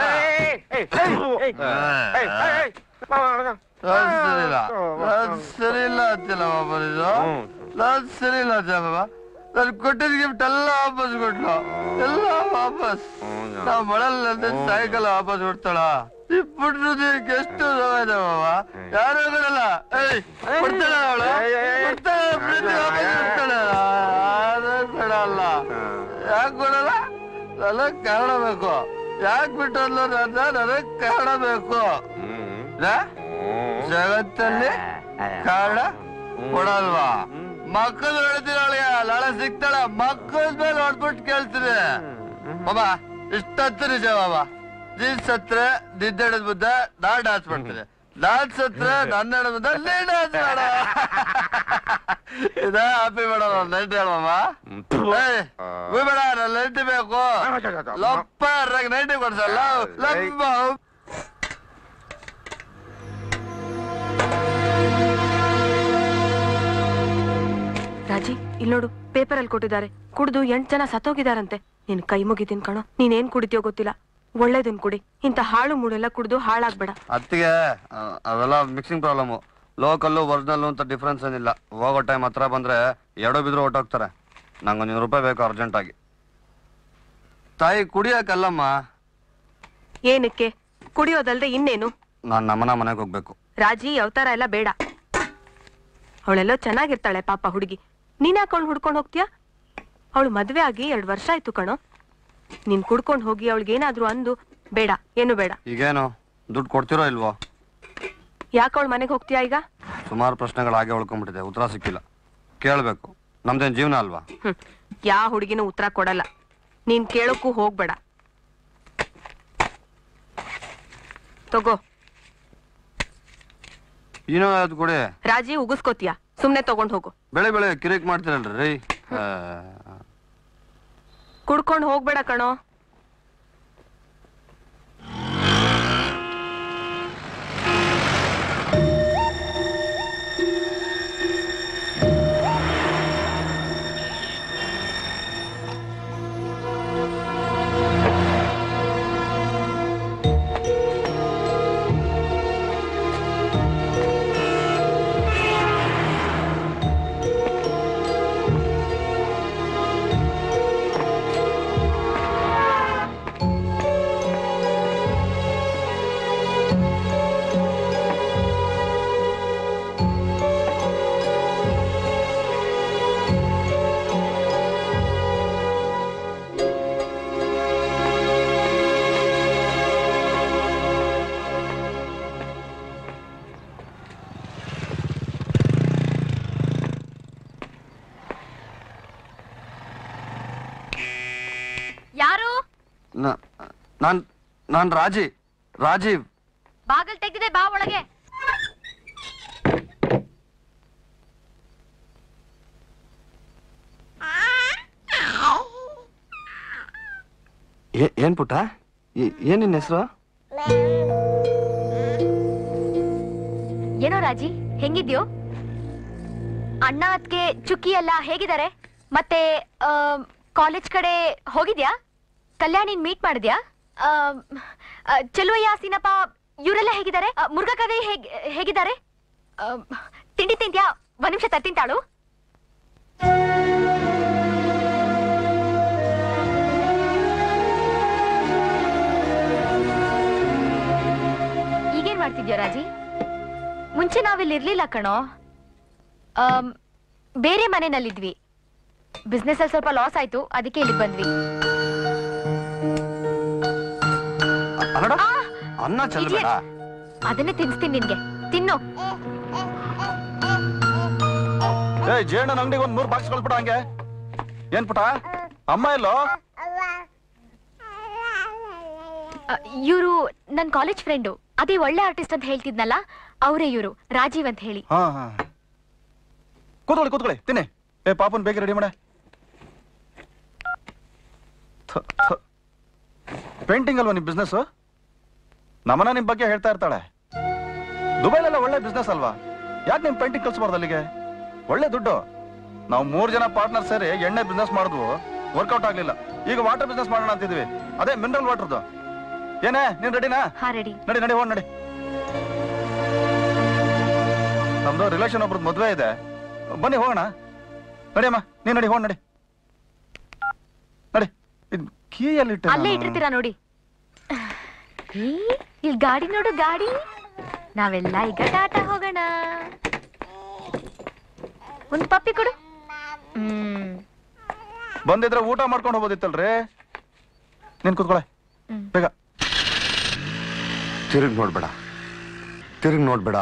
ನಾನ್ ಸರಿ ಇಲ್ಲ ನಾನ್ ಸರಿ ಇಲ್ಲ ಅಂತಿಲ್ಲ ಬಾಬಾ ನೀನು ನಾನ್ ಸರಿ ಇಲ್ಲ ಅಂತೀಯ ಬಾಬಾ ನನ್ ಕೊಟ್ಟಿದ್ ಗಿಫ್ಟ್ ಎಲ್ಲ ವಾಪಸ್ ಕೊಟ್ಲು ಎಲ್ಲ ವಾಪಸ್ ನಾ ಮಳಲ್ಲ ಸಾಯಂಕಾಲ ವಾಪಸ್ ಕೊಡ್ತಾಳ ಈ ಪುಟ್ರದಕ್ಕೆ ಎಷ್ಟು ನೋವ ಇದೆ ಮಾವ ಯಾರು ಹೋಗಲ್ಲ ಏಯ್ ಕೊಡ್ತಾಳ ಅವಳು ಕೊಡ್ತಾಳೆ ಪ್ರೀತಿ ವಾಪಸ್ ಕೊಡ್ತಾಳೆ ಯಾರು ಕೊಡಲ್ಲ ಯಾಕೆ ಕೊಡಲ್ಲ ನನಗ್ ಕಾರಣ ಬೇಕು ಯಾಕೆ ಬಿಟ್ಟಲ್ಲ ನನ್ನ ನನಗ್ ಕಾರಣ ಬೇಕು ನಾ? ಜಗತ್ತಲ್ಲಿ ಕಾರಣ ಕೊಡಲ್ವಾ ಮಕ್ಕಳು ಹೇಳ್ತೀನಿ ನಾಳೆ ಸಿಗ್ತಾಳ ಮಕ್ಕಳ ಮೇಲೆ ಹೊಡ್ಬಿಟ್ಟು ಕೇಳ್ತೀನಿ ಬಾಬಾ ಇಷ್ಟತ್ತು ನಿಜ ಬಾಬಾ ನೀನ್ ಸತ್ರೆ ನಿದ್ದೆಡದ್ ಮುದ್ದ ನಾ ಡಾನ್ಸ್ ಮಾಡ್ತೀನಿ ನಾನ್ ಸತ್ರೆ ನನ್ನ ಹೆಣದ ಮುದ್ದ ನೀ ಡಾನ್ಸ್ ಮಾಡ ಇದ ಹ್ಯಾಪಿ ಮಾಡೋಣ ನೈಟ್ ಹೇಳಮ್ಮ ಬೇಡ ನನ್ನ ನೈಟಿ ಬೇಕು ಲಪ್ಪ ನೈಟಿ ಕೊಡ್ಸಲ್ಲ ಲಪ್ಪ ರಾಜಿ ಇಲ್ಲಿ ನೋಡು ಪೇಪರ್ ಅಲ್ಲಿ ಕೊಟ್ಟಿದ್ದಾರೆ ಕುಡ್ದು ಎಂಟ್ ಜನ ಸತ್ತೋಗಿದಾರಂತೆ ನಿನ್ ಕೈ ಮುಗಿತೀನಿ ಕಣೋ ನೀನೇನ್ ಕುಡಿತೀಯೋ ಗೊತ್ತಿಲ್ಲ ಒಳ್ಳೇದನ್ ಕುಡಿ ಇಂತ ಹಾಳು ಮೂಳೆಲ್ಲ ಕುಡ್ದು ಹಾಳಾಗ್ಬೇಡ ಅತ್ತಿಗೆ ಆ, ಅವೆಲ್ಲ ಮಿಕ್ಸಿಂಗ್ ಪ್ರಾಬ್ಲಮ್ ಲೋಕಲ್ಲು ಒರಿಜಿನಲ್ ಅಂತ ಡಿಫ್ರೆನ್ಸ್ ಏನಿಲ್ಲ ಹೋಗೋ ಟೈಮ್ ಹತ್ರ ಬಂದ್ರೆ ಎರಡೂ ಬಿದ್ರು ಹೊಟ್ಟೋಗ್ತಾರೆ ನಂಗೆ ಒಂದು ರೂಪಾಯಿ ಬೇಕು ಅರ್ಜೆಂಟ್ ಆಗಿ ತಾಯಿ ಕುಡಿಯಕ್ಕಲ್ಲಮ್ಮ ಏನಕ್ಕೆ ಕುಡಿಯೋದಲ್ದೆ ಇನ್ನೇನು ನಾನು ನಮ್ಮನ ಮನೆಗೆ ಹೋಗ್ಬೇಕು ರಾಜಿ ಅವತಾರ ಎಲ್ಲ ಬೇಡ ಅವಳೆಲ್ಲೋ ಚೆನ್ನಾಗಿರ್ತಾಳೆ ಪಾಪ ಹುಡುಗಿ ನೀನ್ ಯಾಕೆ ಹುಡ್ಕೊಂಡು ಹೋಗ್ತೀಯಾ ಅವಳು ಮದ್ವೆ ಆಗಿ ಎರಡ್ ವರ್ಷ ಆಯ್ತು ಕಣೋ ನೀನ್ ಕುಡ್ಕೊಂಡು ಹೋಗಿ ಅವಳಿಗೇನಾದ್ರೂ ಅಂದು ಬೇಡ ಏನು ಬೇಡ ಈಗೇನು ದುಡ್ಡು ಕೊಡ್ತಿರೋ ಇಲ್ವೋ ಯಾಕೆ ಅವಳ ಮನೆಗೆ ಹೋಗ್ತೀಯಾ ಈಗ ಸುಮಾರು ಪ್ರಶ್ನೆಗಳು ಹಾಗೆ ಉಳ್ಕೊಂಡ್ಬಿಟ್ಟಿದೆ ಉತ್ತರ ಸಿಕ್ಕಿಲ್ಲ ಕೇಳಬೇಕು ನಮ್ದೇನ್ ಜೀವನ ಅಲ್ವಾ ಹ್ಮ್ ಯಾ ಹುಡುಗಿನೂ ಉತ್ತರ ಕೊಡಲ್ಲ ನೀನ್ ಕೇಳೋಕ್ಕೂ ಹೋಗ್ಬೇಡ ತಗೋ ಏನೋ ಅದು ಕೊಡಿ ರಾಜಿ ಉಗಿಸ್ಕೋತೀಯ ಸುಮ್ನೆ ತಗೊಂಡ್ ಹೋಗು ಬೆಳೆ ಬೆಳೆ ಕಿರಿಕ್ ಮಾಡ್ತೀರಲ್ರಿ ರೀ ಆ, ಕುಡ್ಕೊಂಡ್ ಹೋಗ್ಬೇಡ ಕಣೋ ಯಾರು ನ- ನಾನ್ ನಾನ್ ರಾಜಿ ರಾಜೀವ್ ಬಾಗಲ್ ತೆಗ್ದಿದೆ ಬಾ ಒಳಗೆ ಏ- ಏನ್ ಪುಟ್ಟ ಏ- ಏನ್ ನಿನ್ ಹೆಸರು ಏನೋ ರಾಜಿ ಹೆಂಗಿದ್ಯೋ ಅಣ್ಣ ಅದ್ಕೆ ಚುಕ್ಕಿ ಎಲ್ಲ ಹೇಗಿದ್ದಾರೆ ಮತ್ತೆ ಕಾಲೇಜ್ ಕಡೆ ಹೋಗಿದ್ಯಾ ಕಲ್ಯಾಣಿನ್ ಮೀಟ್ ಮಾಡಿದ್ಯಾ ಆ, ಆ, ಚೆಲುವಯ್ಯ ಸೀನಪ್ಪ ಇವರೆಲ್ಲ ಹೇಗಿದ್ದಾರೆ ಆ, ಮುರುಘಕವಿ ಹೇಗ್ ಹೇಗಿದ್ದಾರೆ ಆ, ತಿಂಡಿ ತಿಂದ್ಯಾ ಒಂದ್ ನಿಮಿಷ ತರ್ತೀನಿ ತಾಳು ಈಗೇನ್ ಮಾಡ್ತಿದ್ಯೋ ರಾಜಿ ಮುಂಚೆ ನಾವಿಲ್ಲಿ ಇರ್ಲಿಲ್ಲ ಕಣೋ ಆಮ್, ಬೇರೆ ಮನೆನಲ್ಲಿದ್ವಿ ಬಿಸ್ನೆಸ್ ಅಲ್ಲಿ ಸ್ವಲ್ಪ ಲಾಸ್ ಆಯ್ತು ಅದಕ್ಕೆ ಇಲ್ಲಿ ಬಂದ್ವಿ ಅಲ್ಲಡ ಅನ್ನ ಚೆಲ್ಲಬೇಡ ಅದನ್ನೇ ತಿನ್ಸ್ತೀನಿ ನಿನ್ಗೆ ತಿನ್ನು ಏ ಜೇಣನ್ ಅಂಗಡಿಗೆ ಒಂದ್ ಮೂರ್ ಬಾಕ್ಸ್ ಕಳ್ಬಿಡ ಹಂಗೆ ಏನ್ ಪುಟ ಅಮ್ಮ ಎಲ್ಲೋ ಇವರು ನನ್ ಕಾಲೇಜ್ ಫ್ರೆಂಡು ಅದೇ ಒಳ್ಳೆ ಆರ್ಟಿಸ್ಟ್ ಅಂತ ಹೇಳ್ತಿದ್ನಲ್ಲ ಅವರೇ ಇವರು ರಾಜೀವ್ ಅಂತ ಹೇಳಿ ಹಾ ಹಾ ಕೂತ್ಕೊಳ್ಳಿ ಕೂತ್ಕೊಳ್ಳಿ ತಿನ್ನಿ ಏ ಪಾಪನ್ ಬೇಗ ರೆಡಿ ಮಾಡೆ ಪೇಂಟಿಂಗ್ ಅಲ್ವಾ ನಿಮ್ ಬಿಸ್ನೆಸ್ ನಮ್ಮನ ನಿಮ್ ಬಗ್ಗೆ ಹೇಳ್ತಾ ಇರ್ತಾಳೆ ದುಬೈಲೆಲ್ಲ ಒಳ್ಳೆ ಬಿಸ್ನೆಸ್ ಅಲ್ವಾ ಯಾಕೆ ನಿಮ್ ಪೇಂಟಿಂಗ್ ಕಲ್ಸ್ಬಾರ್ದು ಅಲ್ಲಿಗೆ ಒಳ್ಳೆ ದುಡ್ಡು ನಾವು ಮೂರ್ ಜನ ಪಾರ್ಟ್ನರ್ ಸೇರಿ ಎಣ್ಣೆ ಬಿಸ್ನೆಸ್ ಮಾಡಿದ್ವು ವರ್ಕೌಟ್ ಆಗ್ಲಿಲ್ಲ ಈಗ ವಾಟರ್ ಬಿಸ್ನೆಸ್ ಮಾಡೋಣ ಅಂತಿದ್ವಿ ಅದೇ ಮಿನರಲ್ ವಾಟರ್ದು ಏನೇ ನೀನ್ ರೆಡಿನಾ ಹಾ ರೆಡಿ ನಡಿ ನಡಿ ಹೋಗ್ ನಡಿ ನಮ್ದು ರಿಲೇಷನ್ ಒಬ್ರದ್ದು ಮದ್ವೆ ಇದೆ ಬನ್ನಿ ಹೋಗೋಣ ನಡಿಯಮ್ಮ ನೀನ್ ನಡಿ ಹೋಗ್ ನಡಿ ಕೀ ಎಲ್ಲಿಟ್ಟೆ ಅಲ್ಲೇ ನಾನು? ಇಟ್ಟಿರ್ತೀರಾ ನೋಡಿ ಈ, ಇಲ್ಲಿ ಗಾಡಿ ನೋಡು ಗಾಡಿ ನಾವೆಲ್ಲ ಈಗ ಟಾಟಾ ಹೋಗೋಣ ಒಂದ್ ಪಪ್ಪಿ ಕೊಡು ಹ್ಮ್ ಬಂದಿದ್ರೆ ಊಟ ಮಾಡ್ಕೊಂಡು ಹೋಗೋದಿತ್ತಲ್ರಿ ನೀನ್ ಕೂತ್ಕೊಳೆ ಬೇಗ ತಿರುಗಿ ನೋಡ್ಬೇಡ ತಿರುಗಿ ನೋಡ್ಬೇಡ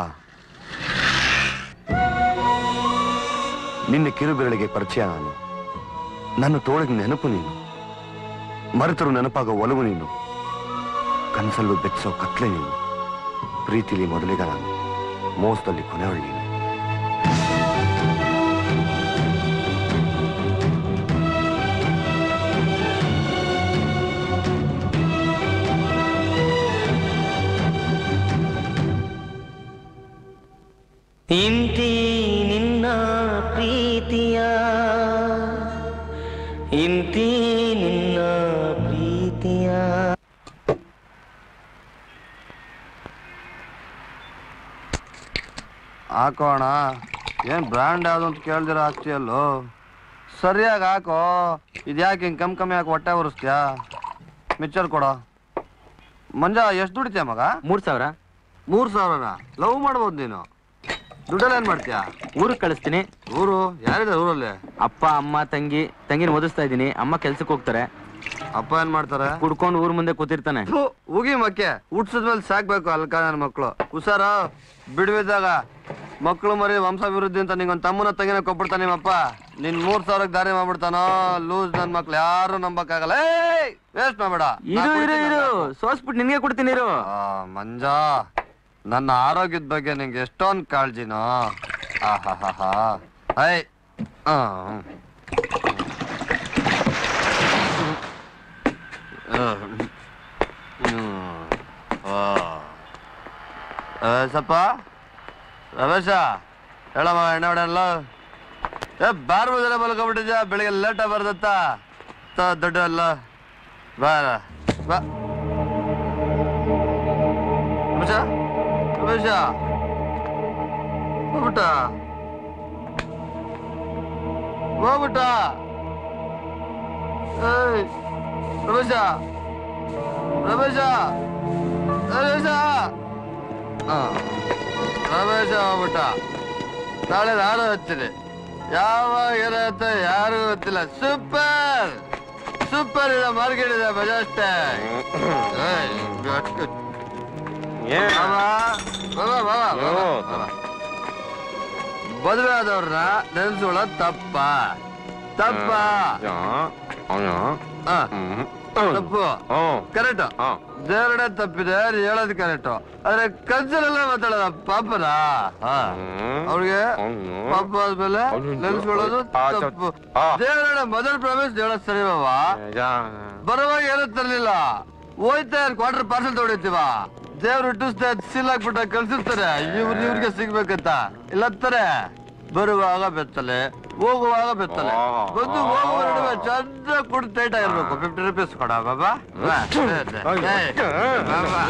ನಿನ್ನೆ ಕಿರುಬೆರಳಿಗೆ ಪರಿಚಯ ನಾನು ನನ್ನ ತೋಳಿಗೆ ನೆನಪು ನೀನು ಮರೆತರು ನೆನಪಾಗೋ ಒಲವು ನೀನು ಕನಸಲ್ಲೂ ಬೆಚ್ಚೋ ಕತ್ಲೆ ನೀನು ಪ್ರೀತಿಲಿ ಮೊದಲಿಗ ನಾನು ಮೋಸದಲ್ಲಿ ಕೊನೆಯವಳು ನೀನು ಇಂತಿ ನಿನ್ನ ಪ್ರೀತಿಯ ಇಂತಿ ನಿನ್ನ ಪ್ರೀತಿಯ ಹಾಕೋಣ ಏನ್ ಬ್ರ್ಯಾಂಡ್ ಯಾವ್ದು ಅಂತ ಕೇಳ್ದಿರ ಹಾಕ್ತಿಯಲ್ಲೋ ಸರಿಯಾಗಿ ಹಾಕೋ ಇದ್ಯಾಕೆ ಹಿಂಗ್ ಕಮ್ಮಿ ಕಮ್ಮಿ ಹಾಕಿ ಹೊಟ್ಟೆ ಉರಿಸ್ತೀಯಾ ಮಿಚ್ಚರ್ ಕೊಡೋ ಮಂಜ ಎಷ್ಟು ದುಡಿತೀಯ ಮಗ ಮೂರ್ ಸಾವಿರ ಮೂರ್ ಸಾವಿರನ ಲವ್ ಮಾಡ್ಬೋದು ನೀನು ದುಡ್ಡಲ್ಲಿ ಏನ್ ಮಾಡ್ತೀಯಾ ಊರಿಗೆ ಕಳಿಸ್ತೀನಿ ಊರು ಯಾರಿದೆ ಊರಲ್ಲಿ ಅಪ್ಪ ಅಮ್ಮ ತಂಗಿ ತಂಗಿನ ಓದಿಸ್ತಾ ಇದ್ದೀನಿ ಅಮ್ಮ ಕೆಲ್ಸಕ್ಕೆ ಹೋಗ್ತಾರೆ ಅಪ್ಪ ಏನ್ ಮಾಡ್ತಾರೆ ಕುಡ್ಕೊಂಡು ಊರ್ ಮುಂದೆ ಕೂತಿರ್ತಾನೆ ಥು, ಉಗಿ ಮಕ್ಕೆ ಹುಟ್ಸದ್ಮೇಲೆ ಸಾಕ್ಬೇಕು ಅಲ್ಕ ನನ್ನ ಮಕ್ಕಳು ಹುಷಾರ ಬಿಡುವಿದ್ದಾಗ ಮಕ್ಕಳು ಮರಿ ವಂಶಾಭಿವೃದ್ಧಿ ಅಂತ ನಿಂಗೊಂದು ತಮ್ಮನ ತಂಗಿನ ಕೊಟ್ಬಿಡ್ತಾನೆ ನಿಮ್ಮಪ್ಪ ನಿನ್ ಮೂರ್ ಸಾವಿರಕ್ಕೆ ದಾರಿ ಮಾಡ್ಬಿಡ್ತಾನೋ ಲೂಸ್ ನನ್ ಮಕ್ಳು ಯಾರು ನಂಬಕ್ಕಾಗಲ್ಲ ವೇಸ್ಟ್ ಮಾಡ್ಬೇಡ ಇರು ಇರು ಇರು ಸೋಸ್ಬಿಟ್ಟು ನಿನ್ಗೆ ಕೊಡ್ತೀನಿ ಇರು ಆ, ಮಂಜ ನನ್ನ ಆರೋಗ್ಯದ ಬಗ್ಗೆ ನಿಂಗೆ ಎಷ್ಟೊಂದು ಕಾಳಜಿನೋ ಆಹಾಹಾಹಾ ಐ ಆ, ಹ್ಮ್. ಹ್ಮ್. ಆ. ರಮೇಶಪ್ಪ ರಮೇಶ ಹೇಳಮ್ಮ ಎಣ್ಣೆ ಹೊಡೆಯಲ್ಲ ಏ ಬಾರ್ ಬದಲ ಮಲ್ಕೊಂಡ್ಬಿಟ್ಟಿದ್ಯಾ ಬೆಳಿಗ್ಗೆ ಲೇಟ ಬರ್ದತ್ತ ದೊಡ್ಡ ಅಲ್ಲ ಬಾರ ಬಾ ರಮೇಶ ರಮೇಶ ಹೋಗ್ಬಿಟ್ಟ ಹೋಗ್ಬಿಟ್ಟ ಏಯ್ ರಮೇಶ ರಮೇಶ ರಮೇಶ ಹಾ ರಮೇಶ ಹೋಗ್ಬಿಟ್ಟ ನಾಳೆ ನಾನು ಹಚ್ತೀನಿ ಯಾವಾಗ ಏನಾಗುತ್ತೆ ಯಾರು ಗೊತ್ತಿಲ್ಲ ಸೂಪರ್ ಸೂಪರ್ ಇದೆ ಮಾರ್ಕೆಟ್ ಇದೆ ಬಜಾಜ್ ಮದುವೆ ಆದವ್ರನ್ನ ನೆನ್ಸ್ಕೊಳ್ಳೋದ್ ತಪ್ಪ ತಪ್ಪ ಆ, ತಪ್ಪು ಕರೆಕ್ಟ್ ದೇವರಡೆ ತಪ್ಪಿದೆ ನೀನ್ ಹೇಳೋದು ಕರೆಕ್ಟ್ ಆದ್ರೆ ಕನ್ಸಲೆಲ್ಲ ಮಾತಾಡೋದ ಪಾಪನ ಅವ್ರಿಗೆ ಪಾಪ ಆದ್ಮೇಲೆ ನೆನ್ಸ್ಕೊಳ್ಳೋದು ತಪ್ಪು ದೇವರಡೆ ಮೊದಲ ಪ್ರಾಮಿಸ್ ಹೇಳೋದ್ ಸರಿ ಬಾವ ಬರುವಾಗ ಏನೂ ತರ್ಲಿಲ್ಲ ಹೋಯ್ತಾ ಕ್ವಾರ್ಟರ್ ಪಾರ್ಸಲ್ ತಗೊಂಡಿರ್ತೀವ ದೇವ್ರು ಇಟ್ಟಿಸ್ತಾ ಸೀಲ್ ಹಾಕ್ಬಿಟ್ಟ ಕಳ್ಸಿರ್ತಾರೆ ಇವ್ರು ಇವ್ರಿಗೆ ಸಿಗ್ಬೇಕಂತ ಇಲ್ಲ ಅಂತಾರೆ ಬರುವಾಗ ಬೆತ್ತಲೆ ಹೋಗುವಾಗ ಬೆತ್ತಲೆ ಬಂದು ಹೋಗುವ ನಡುವೆ ಚಂದ ಕುಡ್ ಟೈಟ್ ಆಗಿರ್ಬೇಕು ಫಿಫ್ಟಿ ರುಪೀಸ್ ಕೊಡ ಬಾಬಾ ಬಾ. ಏಯ್, ಬಾಬಾ.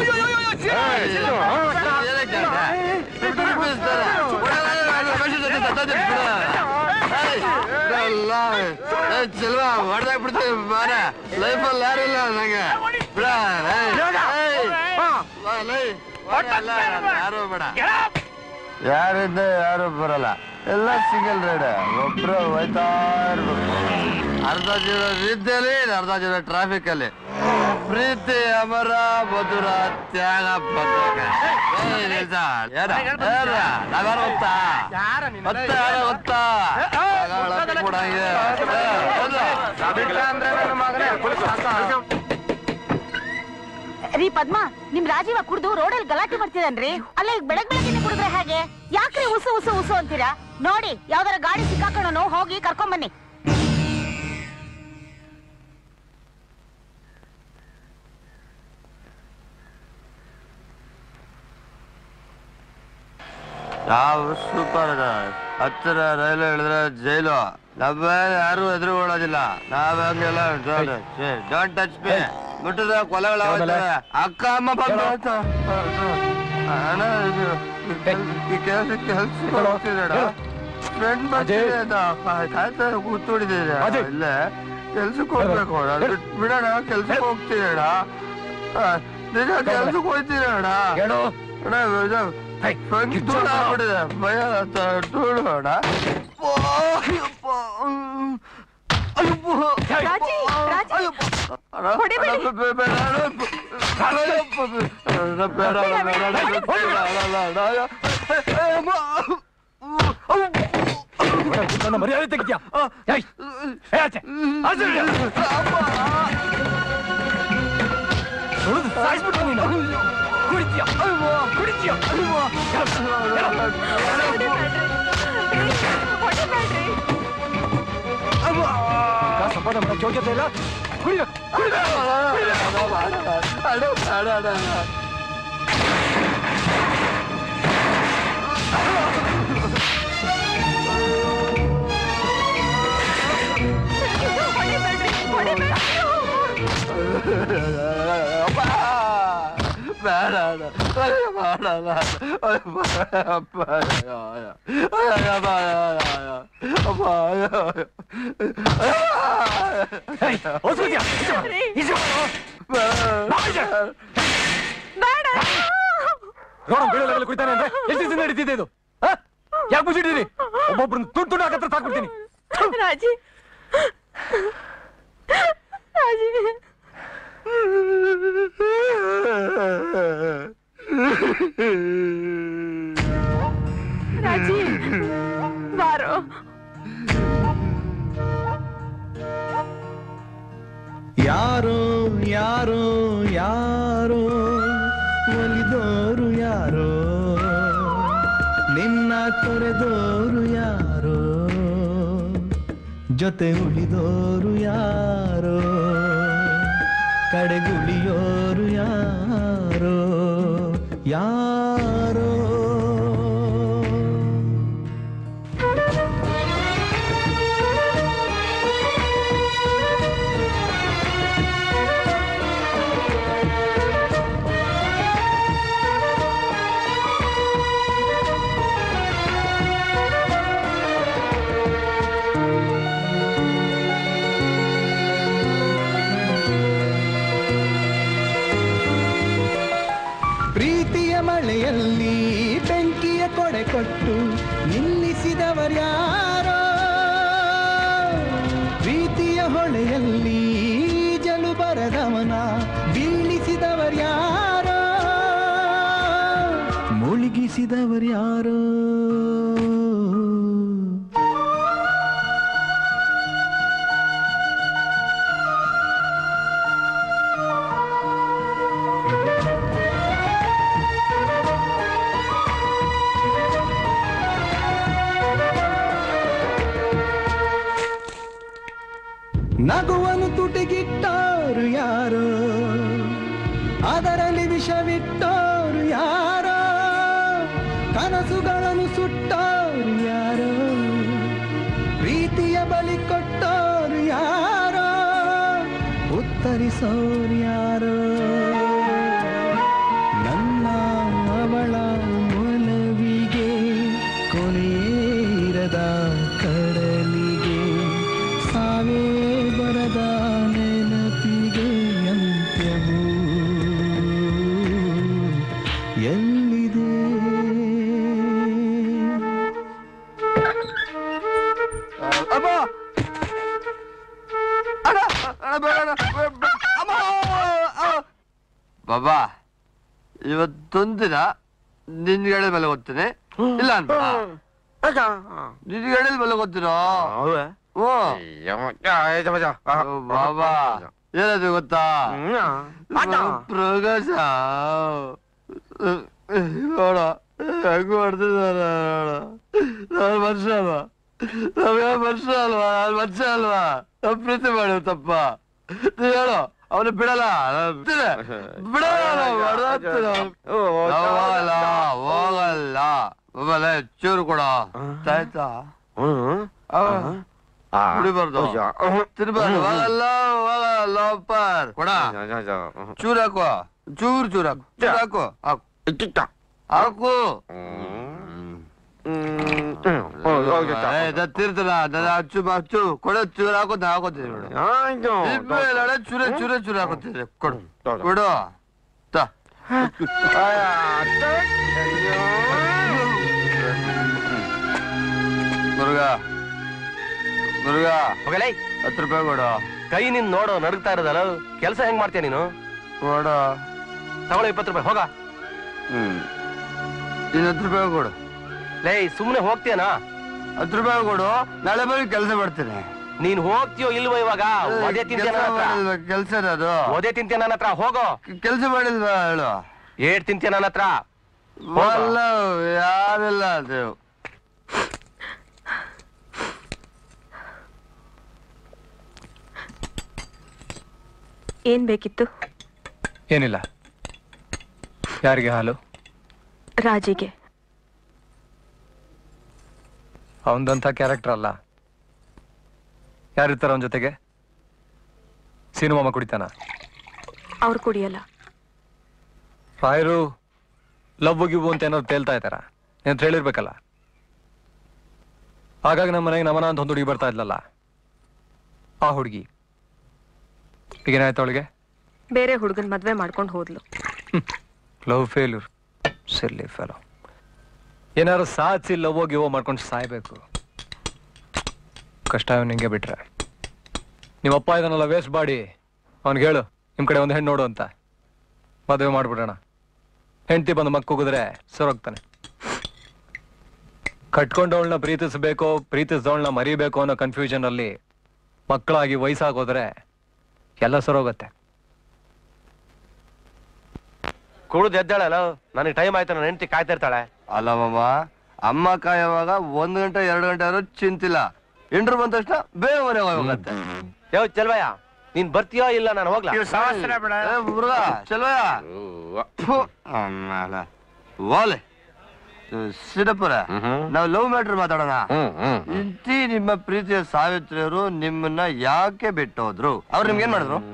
ಏನಕ್ಕೆ ಅಂತ? 50 rupees ತಾರೆ. ಮನುಷ್ಯ ಜೊತೆ ತತ್ತೋದಿತ್ತು ಬಿಡು. ಏಯ್, ಇದೆಲ್ಲ, ಏಯ್, ಚೆಲ್ವ ಹೊಡ್ದಾಕ್ಬಿಡ್ತೀವಿ ಬಾರ ಲೈಫಲ್ಲಿ ಯಾರು ಇಲ್ಲ ನಂಗೆ ಬಿಡ ಏಯ್, ಏಯ್, ಬಾ, ಲೈ. ಅಲ್ಲ, ಯಾರು ಬೇಡ ಯಾರಿಂದ ಯಾರು ಬರಲ್ಲ ಎಲ್ಲ ಸಿಂಗಲ್ ರೈಡ್ ಒಬ್ರು ಹೋಯ್ತಾ ಇರ್ಬೇಕು ಅರ್ಧ ಜೀವ ರೀತಿಯಲ್ಲಿ ಅರ್ಧ ಜೀವ ಟ್ರಾಫಿಕ್ ಅಲ್ಲಿ ಪ್ರೀತಿ ಅಮರ ಮಧುರ ತ್ಯಾಗ ಬದ್ಧಕ. ಏಯ್ ನಿಲ್ಸ. ಏನ? ಏನ? ನಾವ್ಯಾರು ಗೊತ್ತಾ ಗೊತ್ತಾ ಯಾರು ಗೊತ್ತಾ ಆಗಳ ಕೂಡ ಇದೆ. ಏ, ಹೌದು. ರೀ ಪದ್ಮ ನಿಮ್ ರಾಜೀವ ಕುಡ್ದು ರೋಡಲ್ಲಿ ಗಲಾಟೆ ಮಾಡ್ತಿದನ್ರಿ ಅಲ್ಲ ಈಗ ಬೆಳಗ್ ಬೆಳಗ್ಗೆ ಕುಡಿದ್ರೆ ಹೇಗೆ ಯಾಕ್ರಿ ಉಸು ಉಸು ಉಸು ಅಂತೀರಾ ನೋಡಿ ಯಾವ್ದಾರ ಗಾಡಿ ಸಿಕ್ಕಾಕೊಂಡು ಹೋಗಿ ಕರ್ಕೊಂಡ್ ಬನ್ನಿ ಯಾವ ಸೂಪರ್ ಅದ ಹತ್ತಿರ ರೈಲು ಹೇಳಿದ್ರೆ ಜೈಲು ನಮ್ಮ ಯಾರು ಎದುರುಗೊಳ್ಳೋದಿಲ್ಲ ನಾವ್ ಹಂಗೆಲ್ಲ ಡೋಂಟ್ ಟಚ್ ಮೀ ಮುಟ್ಟಿದ್ರೆ ಕೊಲೆಗಳು ಆಗ್ತವೆ. ಅಕ್ಕ ಅಮ್ಮ ಬಂದು ಅಣ್ಣ ಇದು ಈ ಕೆಲಸ ಕೆಲಸ ಹೋಗ್ತಿದ್ದಾಡ ಫ್ರೆಂಡ್ ಬರ್ತಿದೆ ಅಂತ ಕಾಯ್ತಾ ಕೂತ್ಕೊಂಡಿದ್ದೀರಾ ಇಲ್ಲೇ ಕೆಲ್ಸಕ್ಕೆ ಹೋಗ್ಬೇಕು ಅಣ್ಣ ಬಿಟ್- ಬಿಡೋಣ ಕೆಲ್ಸಕ್ಕೆ ಹೋಗ್ತೀನಿ ಅಣ್ಣ ಆ, ನಿಜ ಕೆಲ್ಸಕ್ಕೆ ಹೋಗ್ತೀನಿ ಅಣ್ಣ ಹೇಳು ಅಣ್ಣ ಇದು ಫ್ರಂಟ್ ದೂರ ಆಗ್ಬಿಟ್ಟಿದೆ ಭಯ ಟೂಡು ಅಣ್ಣ ಓ, ಅಯ್ಯಪ್ಪ. ಹ್ಮ್. ಅಯ್ಯಪ್ಪ. ರಾಜಿ, ರಾಜಿ. ಅಣ್ಣ, ಅಣ್ಣ, ಬೇ- ಬೇಡ, ಅಣ್ಣ. ಅಯ್ಯಪ್ಪ, ಬೇ- ಅಣ್ಣ, ಬೇಡ, ಅಣ್ಣ, ಬೇಡ, ಅಣ್ಣ, ಬೇಡ, ಅಣ್ಣ, ಅಣ್ಣ, ಅಯ್ಯೋ. ಅಯ್ಯಮ್ಮ. ನನ್ನ ಮರ್ಯಾದೆ ತೆಗಿತ್ಯಾ ಏಯ್, ಏ ಆಚೆ, ಆಚೆ ಇರು. ಸುಳ್ದು ಸಾಯಿಸ್ಬಿಟ್ಟು ನೀನು ಕುಡಿತೀಯ ಕುಡಿತೀಯ ಸಂಪಾದನೆ ಮಾಡಕ್ಕೆ ಯೋಗ್ಯತೆ ಇಲ್ಲ ಕುಡಿಬೇಕು ಬೇಡ ಅಣ್ಣ. ಅಯ್ಯೋ, ಬೇಡ ಅಣ್ಣ. ಅಯ್ಯೋ, ಅಪ್ಪ, ಅಯ್ಯೋ, ಅಯ್ಯೋ. ಅಯ್ಯೋ, ಅಪ್ಪ, ಅಯ್ಯೋ, ಅಯ್ಯೋ. ಅಪ್ಪ, ಅಯ್ಯೋ, ಅಯ್ಯೋ. ನೋಡು ಬೀಳೋ ಲೆವೆಲ್ ಕುಯ್ತಾನೆ ಅಂದ್ರೆ ಎಷ್ಟು ದಿವಸ ನಡೀತಿದೆ ಇದು ಯಾಕೆ ಮುಚ್ಚಿಟ್ಟಿರಿ ಒಬ್ಬೊಬ್ರನ್ನ ತುಂಡು ತುಂಡು ಹಾಕತ್ರ ಸಾಕ್ಬಿಡ್ತೀನಿ ರಾಜಿ ರಾಜಿ ರಾಜಿ ಬಾರೋ ಯಾರೋ ಯಾರೋ ಯಾರೋ ಒಲಿದೋರು ಯಾರೋ ನಿನ್ನ ತೊರೆದೋರು ಯಾರೋ ಜೊತೆ ಉಳಿದೋರು ಯಾರೋ ಕಡೆಗುಳಿಯೋರು ಯಾರೋ ಯಾರೋ ಪ್ರೀತಿಯ ಮಳೆಯಲ್ಲಿ ಬೆಂಕಿಯ ಕೊಡೆ ಕೊಟ್ಟು ನಿಲ್ಲಿಸಿದವರ್ಯಾರೋ ಪ್ರೀತಿಯ ಹೊಳೆಯಲ್ಲಿ ಜಲು ಬರದವನ ಬೀಳಿಸಿದವರ್ಯಾರೋ ಮುಳುಗಿಸಿದವರ್ಯಾರೋ ನಗುವನು ತುಟಿಗಿಟ್ಟೋರು ಯಾರೋ ಅದರಲ್ಲಿ ವಿಷವಿಟ್ಟೋರು ಯಾರೋ ಕನಸುಗಳನ್ನು ಸುಟ್ಟೋರು ಯಾರೋ ಪ್ರೀತಿಯ ಬಲಿ ಕೊಟ್ಟೋರು ಯಾರೋ ಉತ್ತರಿಸೋರು ಯಾರೋ ನನ್ನ ಅವಳ ಒಲವಿಗೆ ಕೊನೆಯಿರದ ಕಡಲಿಗೆ ಸಾವೇ ಬರದ ನೆನಪಿಗೆ ಅಂತ್ಯವು ಎಲ್ಲಿದೆ ಅಮ್ಮ ಅಣ್ಣ, ಅಣ್ಣ, ಬೇಡ ಅಣ್ಣ, ಬೇ- ಬೇ- ಅಮ್ಮ! ಆ! ಬಾಬಾ ಇವತ್ತೊಂದಿನ ನಿನ್ ಗಾಡಿ ಮೇಲೆ ಓದ್ತೀನಿ ಇಲ್ಲ ಅಂತ ನಿನ್ ಗಾಡಿ ಮೇಲೆ ಓದ್ತೀನೋ ಬಾಬಾ ಏನದು ಗೊತ್ತಾ ಪ್ರಕಾಶ ನೋಡ ಹೆಂಗ್ ಮಾಡ್ತಿದಾರ ನಾನು ವರ್ಷ ಅಲ್ವಾ ನಮ್ಗೆ ವರ್ಷ ಅಲ್ವಾ ನಾನು ವರ್ಷ ಅಲ್ವಾ ನಾವ್ ಪ್ರೀತಿ ಮಾಡಿ ತಪ್ಪ ನೀವ್ ಹೇಳು ಅವನು ಬಿಡಲ್ಲ ನಾನ್ ಬಿಡ್ತೀನಿ. ಬಿಡಲ್ಲ ನಾವು, ಹೊಡ್ದಾಕ್ತೀನಿ ಅವ್ನು. ನಾವ್ ಹೋಗಲ್ಲ ಹೋಗಲ್ಲ ಮೊಬೈಲ್ ಚೂರು ಕೊಡ ಆಯ್ತಾ ಕುಡಿಬಾರ್ದು ತಿನ್ಬಾರ್ದು ಹೋಗಲ್ಲ ಹೋಗಲ್ಲ ಅಪ್ಪರ್ ಕೊಡ ಚೂರ್ ಹಾಕು ಚೂರ್ ಚೂರ್ ಹಾಕು ಚೂರ್ ಹಾಕು ಹಾಕು ಹಾಕು ತೀರ್ತನ ಅಚ್ಚು ಅಚ್ಚು ಕೊಡ ಚೂರು ಹಾಕೋತ ಹಾಕೋತೀವಿ ಬಿಡು ಚೂರೆ ಚೂರೆ ಚೂರೆ ಹಾಕೋತೀವಿ ಕೊಡು ಕೊಡು ತಾ. ಮುರುಗ ಮುರುಗ ಹೋಗಲೇ ಹತ್ತು ರೂಪಾಯಿ ಕೊಡು ಕೈ ನಿನ್ ನೋಡು ನಡುಗ್ತಾ ಇರೋದಲ್ಲ ಕೆಲಸ ಹೆಂಗ್ ಮಾಡ್ತೀಯ ನೀನು ಕೊಡು ತಗೊಳ್ಳೋ ಇಪ್ಪತ್ತು ರೂಪಾಯಿ ಹೋಗ ಹ್ಮ್ ಇನ್ನು ಹತ್ತು ರೂಪಾಯಿ ಕೊಡು ಲೇ ಸುಮ್ನೆ ಹೋಗ್ತೀಯನಾ ಹತ್ತು ರೂಪಾಯಿ ಕೊಡು ನಾಳೆ ಬರೀ ಕೆಲಸ ಮಾಡ್ತೀನಿ ನೀನ್ ಹೋಗ್ತೀಯೋ ಇಲ್ವೋ ಇವಾಗ ಒದೆ ತಿಂತೀಯ ನನ್ನ ಹತ್ರ ಕೆಲಸ ಅದು ಒದೆ ತಿಂತೀಯ ನನ್ನ ಹತ್ರ ಹೋಗೋ ಕೆಲಸ ಮಾಡಿಲ್ವಾ ಹೇಳು ಏಟ್ ತಿಂತೀಯ ನನ್ನ ಹತ್ರ ಅಲ್ಲ ಯಾರಿಲ್ಲ ಅದು ಏನ್ ಬೇಕಿತ್ತು ಏನಿಲ್ಲ ಯಾರಿಗೆ ಹಾಲು ರಾಜಿಗೆ ಅವನದಂಥ ಕ್ಯಾರೆಕ್ಟರ್ ಅಲ್ಲ ಯಾರಿರ್ತಾರ ಅವನ ಜೊತೆಗೆ ಸೀನುಮಾಮ ಕುಡಿತಾನ ಅವ್ರು ಕುಡಿಯಲ್ಲ ರಾಯರು ಲವ್ ಗಿವ್ ಅಂತ ಏನಾದ್ರು ತೇಲ್ತಾ ಇದ್ದಾರ ಅಂತ ಹೇಳಿರ್ಬೇಕಲ್ಲ ಹಾಗಾಗಿ ನಮ್ಮ ಮನೆಗೆ ನಮನ ಅಂತ ಒಂದು ಹುಡುಗಿ ಬರ್ತಾ ಇದ್ಲಲ್ಲ ಆ ಹುಡುಗಿ ಈಗೇನಾಯ್ತು ಅವಳಿಗೆ ಬೇರೆ ಹುಡುಗನ್ ಮದ್ವೆ ಮಾಡ್ಕೊಂಡು ಹೋದ್ಲು ಲವ್ ಫೇಲ್ಯೂರ್ ಸಿರ್ಲಿ ಫೆಲೋ ಏನಾದ್ರು ಸಾಧಿಸಿ ಲವ್ ಗಿವೋ ಮಾಡ್ಕೊಂಡು ಸಾಯ್ಬೇಕು ಕಷ್ಟ ನಿಂಗೆ ಬಿಟ್ರೆ ನಿಮ್ಮಪ್ಪ ಇದನ್ನೆಲ್ಲ ವೇಸ್ಟ್ ಮಾಡಿ ಅವ್ನಿಗೆ ಹೇಳು ನಿಮ್ಮ ಕಡೆ ಒಂದು ಹೆಣ್ಣು ನೋಡು ಅಂತ ಮದುವೆ ಮಾಡ್ಬಿಡೋಣ ಹೆಂಡತಿ ಬಂದು ಮಕ್ಕುಗಿದ್ರೆ ಸರೋಗ್ತಾನೆ ಕಟ್ಕೊಂಡವಳನ್ನ ಪ್ರೀತಿಸ್ಬೇಕೋ ಪ್ರೀತಿಸಿದವಳನ್ನ ಮರಿಬೇಕು ಅನ್ನೋ ಕನ್ಫ್ಯೂಷನ್ ಅಲ್ಲಿ ಮಕ್ಕಳಾಗಿ ವಯಸ್ಸಾಗೋದ್ರೆ ಎಲ್ಲ ಸರೋಗತ್ತೆ ಕುಡಿದು ಎದ್ದಾಳಲ್ಲ ನನಗೆ ಟೈಮ್ ಆಯ್ತು ನನ್ನ ಹೆಂಡತಿ ಕಾಯ್ತಾ ಇರ್ತಾಳೆ ಅಲ್ಲ ಮಾಮ ಅಮ್ಮ ಕಾಯುವಾಗ ಒಂದ್ ಗಂಟೆ ಎರಡು ಗಂಟೆ ಆದ್ರೂ ಚಿಂತಿಲ್ಲ ಇಂಟ್ರ್ ಬಂದ ತಕ್ಷಣ ಬೇಗ ಮನೆ ಹೋಗತ್ತೆ ಯಾವ ಚೆಲ್ವಯ್ಯ ನೀನ್ ಬರ್ತೀಯೋ ಇಲ್ಲ ನಾನು ಹೋಗ್ಲಾ ಏ, ಮುರುಘ, ಚೆಲುವಯ್ಯ. ಫು, ಆಮೇಲೆ ವಾಲೆ ಸಿಡಪುರ ನಾವು ಲವ್ ಮ್ಯಾಟ್ರ್ ಮಾತಾಡೋಣ ಇಂತಿ ನಿಮ್ಮ ಪ್ರೀತಿಯ ಸಾವಿತ್ರಿಯರು ನಿಮ್ಮನ್ನ ಯಾಕೆ ಬಿಟ್ಟೋದ್ರು ಅವ್ರು ನಿಮ್ಗೆ ಏನ್ ಮಾಡಿದ್ರು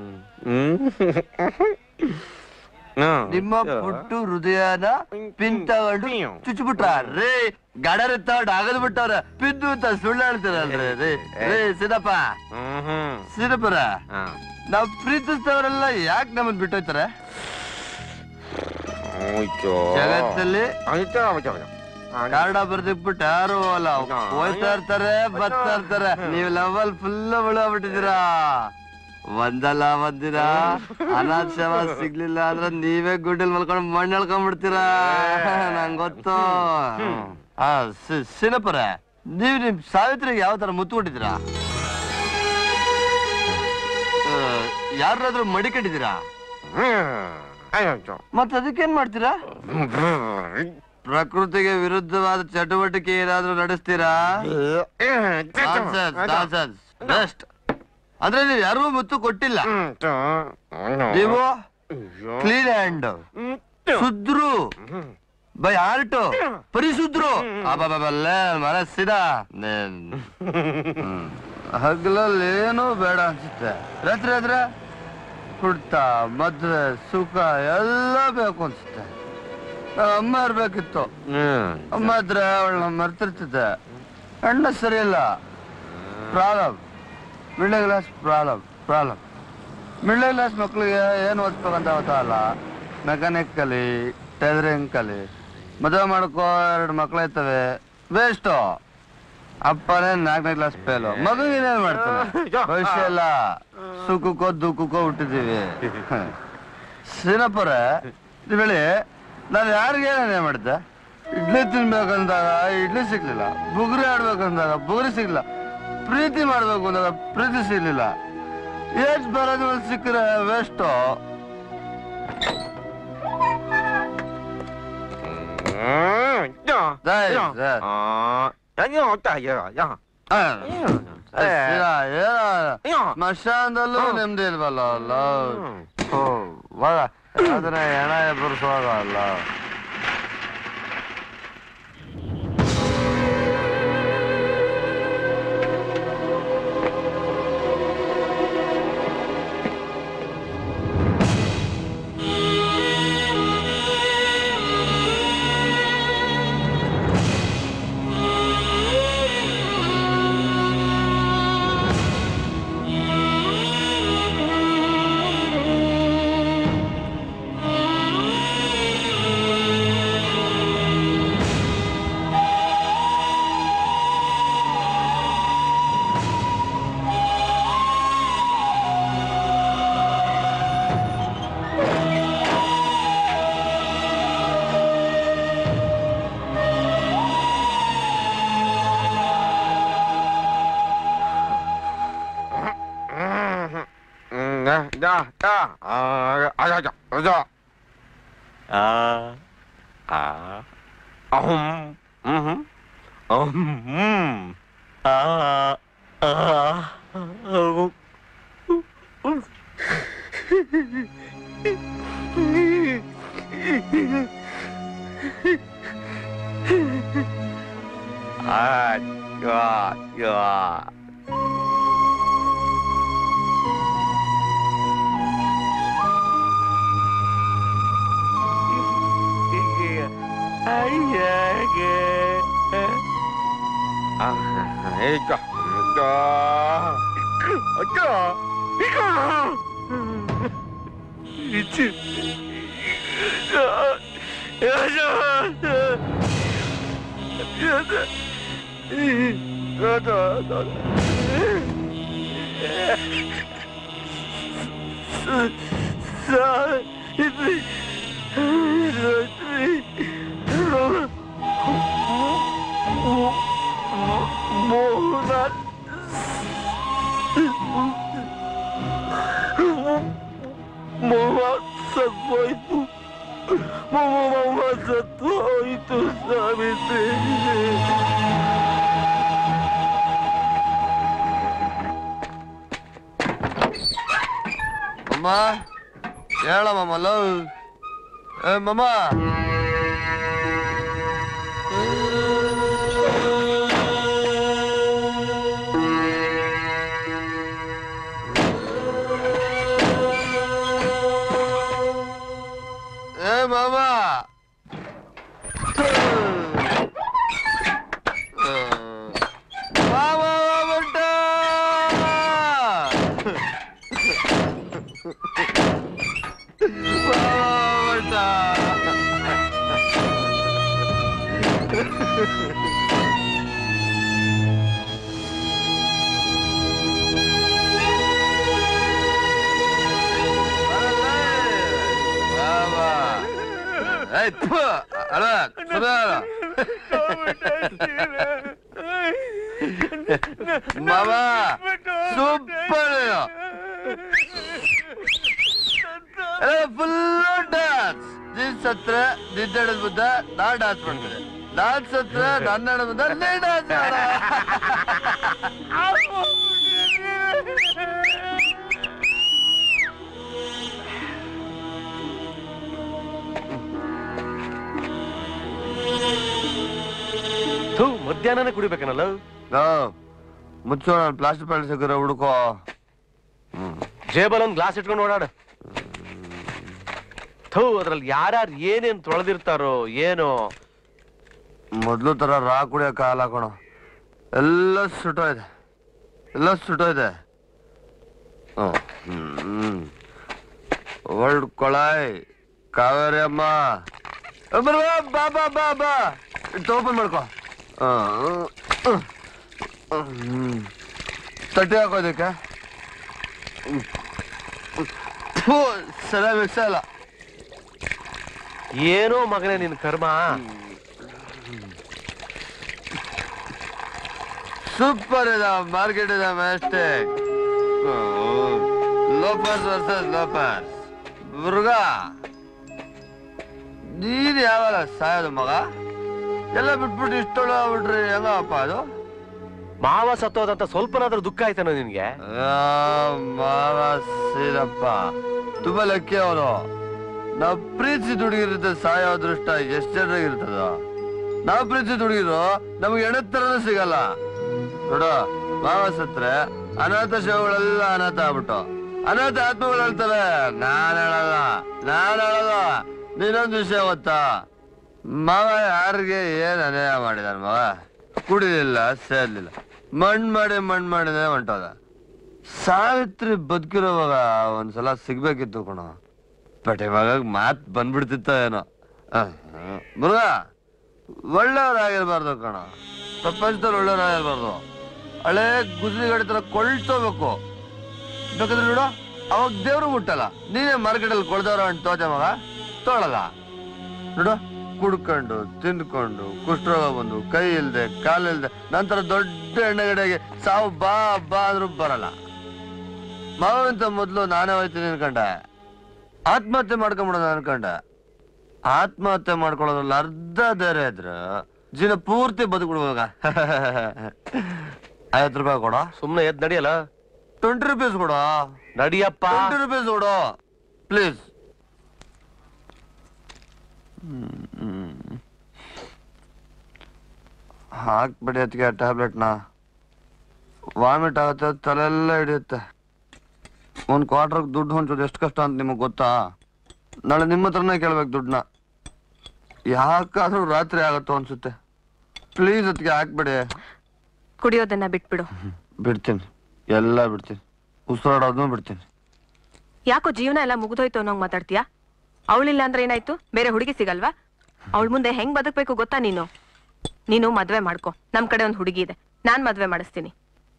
ನಿಮ್ಮ ಪುಟ್ಟು ಹೃದಯನ ಪಿನ್ ತಗೊಂಡು ಚುಚ್ಚಿಬಿಟ್ರ ರೇ ಗಡರ್ ತಗೊಂಡು ಆಗದ್ ಬಿಟ್ಟವ್ರ ಪಿದ್ದು ಅಂತ ಸುಳ್ಳು ಹೇಳ್ತೀರಲ್ರಿ ರೇ ರೇ ಸಿದಪ್ಪ ಸಿದಪುರ ನಾವ್ ಪ್ರೀತಿಸ್ತವರೆಲ್ಲ ಯಾಕೆ ನಮ್ಮನ್ ಬಿಟ್ಟೋಯ್ತಾರೆ ಜಗತ್ತಲ್ಲಿ ಕನ್ನಡ ಬರ್ದಿಕ್ಬಿಟ್ಟು ಯಾರು ಅಲ್ಲ ಹೋಯ್ತಾ ಇರ್ತಾರೆ ಬರ್ತಾ ಇರ್ತಾರೆ ನೀವು ಲೆವೆಲ್ ಫುಲ್ ಬಿಟ್ಟಿದ್ದೀರಾ ಒಂದಲ್ಲ ಒಂದಿನ ಅನಾಥ ಶವ ಸಿಗ್ಲಿಲ್ಲ ಅಂದ್ರೆ ನೀವೇ ಗುಡ್ಡಲ್ ಮಲ್ಕೊಂಡು ಮಣ್ಣು ಎಳ್ಕೊಂಡ್ಬಿಡ್ತೀರಾ ನಂಗ್ ಗೊತ್ತು ಆ ಸಿನಪುರ ನೀವ್ ನಿಮ್ ಸಾವಿತ್ರಿಗೆ ಯಾವ ತರ ಮುತ್ತು ಕೊಟ್ಟಿದ್ದೀರಾ ಯಾರಾದ್ರೂ ಮಡಿ ಕಟ್ಟಿದ್ದೀರಾ ಮತ್ತ ಅದಕ್ಕೇನ್ ಮಾಡ್ತೀರಾ ಪ್ರಕೃತಿಗೆ ವಿರುದ್ಧವಾದ ಚಟುವಟಿಕೆ ಏನಾದ್ರೂ ನಡೆಸ್ತೀರಾ ಬೆಸ್ಟ್ ಅಂದ್ರೆ ನೀವು ಯಾರಿಗೂ ಮುತ್ತು ಕೊಟ್ಟಿಲ್ಲ ನೀವು ಕ್ಲೀನ್ ಹ್ಯಾಂಡ್ ಶುದ್ರು ಬೈ ಆರ್ಟ್ ಪರಿಶುದ್ರು ಅಬ್ಬಲ್ಲ ಮನಸ್ಸಿದ ಹಗಲಲ್ಲಿ ಏನೂ ಬೇಡ ಅನ್ಸುತ್ತೆ ರಾತ್ರಿ ಆದ್ರೆ ಹುಡ್ತ ಮದ್ವೆ ಸುಖ ಎಲ್ಲ ಬೇಕು ಅನ್ಸುತ್ತೆ ನಾವ್ ಅಮ್ಮ ಇರ್ಬೇಕಿತ್ತು ಅಮ್ಮ ಇದ್ರೆ ಅವಳನ್ನ ಮರ್ತಿರ್ತಿದ್ದೆ ಅಣ್ಣ ಸರಿಯಿಲ್ಲ problem middle class problem problem middle class ಮಕ್ಳಿಗೆ ಏನು ಓದ್ಬೇಕಂತ ಗೊತ್ತಾಗಲ್ಲ ಮೆಕ್ಯಾನಿಕ್ ಕಲಿ ಟೈಲರಿಂಗ್ ಕಲಿ ಮದುವೆ ಮಾಡ್ಕೋ ಎರಡು ಮಕ್ಳು ಇರ್ತವೆ ವೇಸ್ಟು ಅಪ್ಪನೇ ನಾಲ್ಕನೇ ಕ್ಲಾಸ್ ಫೇಲು ಮಗುಗೆ ಏನೇನ್ ಮಾಡ್ತಾನೆ ಭವಿಷ್ಯ ಇಲ್ಲ ಸುಖಕ್ಕೋ ದುಃಖಕ್ಕೋ ಹುಟ್ಟಿದೀವಿ ಶ್ರೀನಪ್ಪರ ನೀವ್ ಹೇಳಿ ನಾನು ಯಾರಿಗೆ ಏನೇನೇ ಮಾಡಿದ್ದೆ ಇಡ್ಲಿ ತಿನ್ಬೇಕಂದಾಗ ಇಡ್ಲಿ ಸಿಗ್ಲಿಲ್ಲ ಬುಗುರಿ ಆಡ್ಬೇಕಂದಾಗ ಬುಗುರಿ ಸಿಗ್ಲಿಲ್ಲ ಪ್ರೀತಿ ಮಾಡ್ಬೇಕು ಅಂದಾಗ ಪ್ರೀತಿ ಸಿಗ್ಲಿಲ್ಲ ಏಜ್ ಬರೋದು ಸಿಕ್ಕರೆ ವೇಸ್ಟು ಸ್ಮಶಾನದಲ್ಲೂ ನೆಮ್ಮದಿ ಇಲ್ವಲ್ಲ ಅಲ್ಲ ಓ ವಾಗ ಅದನ್ನ ಹೆಣ ಎಬ್ಬರಿಸುವಾಗ ಅಲ್ಲ ಸತ್ತೋಯ್ತು ಮಮ್ಮ ಸತ್ತೋಯ್ತು ಸಾವಿತ್ರಿ ಅಮ್ಮ ಹೇಳಮ್ಮ ಲವ್ ಏ ಮಮ್ಮ ಏ ಮಾಮ ಮಾಮ ಬಂಟ ಏಯ್ ಥು, ಅಲ್ಲ ಸುಮ್ನೆ ಅಲ್ಲ. ಮಾಮ ಸೂಪರ್ ಫುಲ್ ಡಾನ್ಸ್ ನೀನ್ ಸತ್ರ ನಿದ್ದೆ ಬುದ್ಧ ನಾ ಡಾನ್ಸ್ ಮಾಡ್ತಾರೆ ನಾನ್ ಸತ್ರ ನನ್ನ ಹಣದ ಬುದ್ಧ ನೀ ಡಾನ್ಸ್ ಮಾಡ ಥೂ ಮಧ್ಯಾಹ್ನನೇ ಕುಡಿಬೇಕನಲ್ಲ ಮುಚ್ಚೋ ನಾನು ಪ್ಲಾಸ್ಟಿಕ್ ಪ್ಯಾಂಟ್ ಸಿಕ್ಕರೆ ಹುಡುಕೋ ಜೇಬಲ್ ಒಂದ್ ಗ್ಲಾಸ್ ಇಟ್ಕೊಂಡು ಓಡಾಡ ಥೂ ಅದ್ರಲ್ಲಿ ಯಾರ್ಯಾರು ಏನೇನ್ ತೊಳೆದಿರ್ತಾರೋ ಏನೋ ಮೊದ್ಲು ತರ ರಾ ಕುಡಿಯೋ ಹಾಲ ಹಾಕೋಣ ಎಲ್ಲ ಸುಟ್ಟೋಯ್ದೆ ಎಲ್ಲ ಸುಟ್ಟೋಯ್ದೆ ಹ್ಮ್ ವರ್ಲ್ಡ್ ಕೊಳಾಯ್ ಕಾವೇರಿ ಅಮ್ಮ ಏ, ಬರ್ವ, ಬಾ ಬಾ ಬಾ ಬಾ ಓಪನ್ ಮಾಡ್ಕೋ ಆ, ಹ್ಮ್. ತಟ್ಟೆ ಹಾಕೋದಕ್ಕೆ ಥು, ಸರಿಯಾಗಿ ಮಿಕ್ಸ್ ಇಲ್ಲ ಏನೋ ಮಗನೇ ನಿನ್ ಕರ್ಮ ಸೂಪರ್ ಇದೆ ಮಾರ್ಕೆಟ್ ಇದೆ ಮ್ಯಾಸ್ಟಿಕ್ ಲೋಪರ್ಸ್ ವರ್ಸಸ್ ಲೋಪರ್ಸ್ ಮೃಗ ನೀನ್ ಯಾವಲ್ಲ ಸಾಯೋದು ಮಗ ಎಲ್ಲ ಬಿಟ್ಬಿಟ್ಟು ಇಷ್ಟೊಳ ಬಿಟ್ರಿ ಹೆಂಗಪ್ಪ ಅದು ಮಾವ ಸತ್ತೋದಂತ ಸ್ವಲ್ಪನಾದ್ರೂ ದುಃಖ ಆಯ್ತಾನೋ ನಿನ್ಗೆ ಆ, ಮಾವ ಸೀರಪ್ಪ ತುಂಬಾ ಲಕ್ಕಿ ಅವನು ನಾವ್ ಪ್ರೀತಿ ಹುಡುಗಿರುತ್ತೆ ಸಾಯೋ ಅದೃಷ್ಟ ಎಷ್ಟ್ ಜನರಾಗಿರ್ತದ ನಾವ್ ಪ್ರೀತಿ ಹುಡುಗಿರು ನಮ್ಗೆ ಎಣತ್ತರನೂ ಸಿಗಲ್ಲ ನೋಡು ಮಾವ ಸತ್ರೆ ಅನಾಥ ಶವಗಳೆಲ್ಲ ಅನಾಥ ಆಗ್ಬಿಟ್ಟು ಅನಾಥ ಆತ್ಮಗಳು ಹೇಳ್ತವೆ ನಾನ್ ಹೇಳಲ್ಲ ನಾನ್ ಹೇಳಲ್ಲ ನೀನೊಂದು ವಿಷಯ ಗೊತ್ತಾ ಮಾವ ಯಾರಿಗೆ ಏನ್ ಅನ್ಯಾಯ ಮಾಡಿದಾನ ಮಗ ಕುಡಿಲಿಲ್ಲ ಸೇರ್ಲಿಲ್ಲ ಮಣ್ ಮಾಡಿ ಮಣ್ ಮಾಡಿದ್ರೆ ಹೊಂಟೋದ ಸಾವಿತ್ರಿ ಬದುಕಿರೋವಾಗ ಒಂದ್ಸಲ ಸಿಗ್ಬೇಕಿತ್ತು ಕಣ ಬಟ್ ಇವಾಗ ಮಾತ್ ಬಂದ್ಬಿಡ್ತಿತ್ತ ಏನೋ ಮುರುಗ ಒಳ್ಳೆಯವ್ರಾಗಿರ್ಬಾರ್ದು ಕಣ ಪ್ರಪಂಚದಲ್ಲಿ ಒಳ್ಳೆಯವ್ರಾಗಿರ್ಬಾರ್ದು ಹಳೆ ಗುಜರಿ ಗಾಡಿ ತರ ಕೊಳ್ತೋಬೇಕು ಬೇಕಾದ್ರೆ ನೋಡು ಅವಾಗ ದೇವ್ರು ಮುಟ್ಟಲ್ಲ ನೀನೇ ಮಾರ್ಕೆಟಲ್ಲಿ ಕೊಳ್ದವ್ರ ಅಂತ ತೋಚ ಮಗ ತೊಳಲ್ಲ ನೋಡು ಕುಡ್ಕೊಂಡು ತಿಂದ್ಕೊಂಡು ಕುಷ್ಠರೋಗ ಬಂದು ಕೈ ಇಲ್ದೆ ಕಾಲಿಲ್ದೆ ನಂತರ ದೊಡ್ಡ ಎಣ್ಣೆಗಡೆಗೆ ಸಾವು ಬಾ ಬಾ ಅಂದ್ರೂ ಬರಲ್ಲ ಮಾವಂತ ಮೊದ್ಲು ನಾನೇ ಹೋಯ್ತೀನಿ ಅನ್ಕಂಡ ಆತ್ಮಹತ್ಯೆ ಮಾಡ್ಕೊಂಬಿಡೋಣ ಅನ್ಕಂಡ ಆತ್ಮಹತ್ಯೆ ಮಾಡ್ಕೊಳ್ಳೋದ್ರಲ್ಲಿ ಅರ್ಧ ಧೈರ್ಯ ಇದ್ರ ಜೀವನ ಪೂರ್ತಿ ಬದುಕ್ಬಿಡ್ಬೋಗ ಐವತ್ತು ರೂಪಾಯಿ ಕೊಡ ಸುಮ್ನೆ ಎದ್ ನಡಿಯಲ್ಲ ಟ್ವೆಂಟಿ ರುಪೀಸ್ ಕೊಡ ನಡಿಯಪ್ಪ ಟ್ವೆಂಟಿ ರುಪೀಸ್ ಕೊಡು ಪ್ಲೀಸ್ ಹಾಕ್ಬಿಡಿ ಅದಕ್ಕೆ ಆ ಟ್ಯಾಬ್ಲೆಟ್ನ ವಾಮಿಟ್ ಆಗುತ್ತೆ ತಲೆಲ್ಲ ಹಿಡಿಯುತ್ತೆ ಒಂದು ಕ್ವಾರ್ಟರ್ಗೆ ದುಡ್ಡು ಹೊಂಚೋದು ಎಷ್ಟು ಕಷ್ಟ ಅಂತ ನಿಮಗೆ ಗೊತ್ತಾ ನಾಳೆ ನಿಮ್ಮ ಹತ್ರನೇ ಕೇಳ್ಬೇಕು ದುಡ್ಡನ್ನ ಯಾಕಾದ್ರೂ ರಾತ್ರಿ ಆಗುತ್ತೋ ಅನ್ಸುತ್ತೆ ಪ್ಲೀಸ್ ಅದಕ್ಕೆ ಹಾಕ್ಬಿಡಿ ಕುಡಿಯೋದನ್ನ ಬಿಟ್ಬಿಡು ಬಿಡ್ತೀನಿ ಎಲ್ಲ ಬಿಡ್ತೀನಿ ಉಸಿರಾಡೋದನ್ನು ಬಿಡ್ತೀನಿ ಯಾಕೋ ಜೀವನ ಎಲ್ಲ ಮುಗ್ದೋಯ್ತು ಅನ್ನೋಂಗ್ ಮಾತಾಡ್ತೀಯಾ ಅವಳಿಲ್ಲ ಅಂದ್ರೆ ಏನಾಯ್ತು ಬೇರೆ ಹುಡುಗಿ ಸಿಗಲ್ವಾ ಅವಳ ಮುಂದೆ ಹೆಂಗ್ ಬದುಕ್ಬೇಕು ಗೊತ್ತಾ ನೀನು ನೀನು ಮದ್ವೆ ಮಾಡ್ಕೊ ನಮ್ ಕಡೆ ಒಂದ್ ಹುಡುಗಿ ಇದೆ ನಾನ್ ಮದ್ವೆ ಮಾಡಿಸ್ತೀನಿ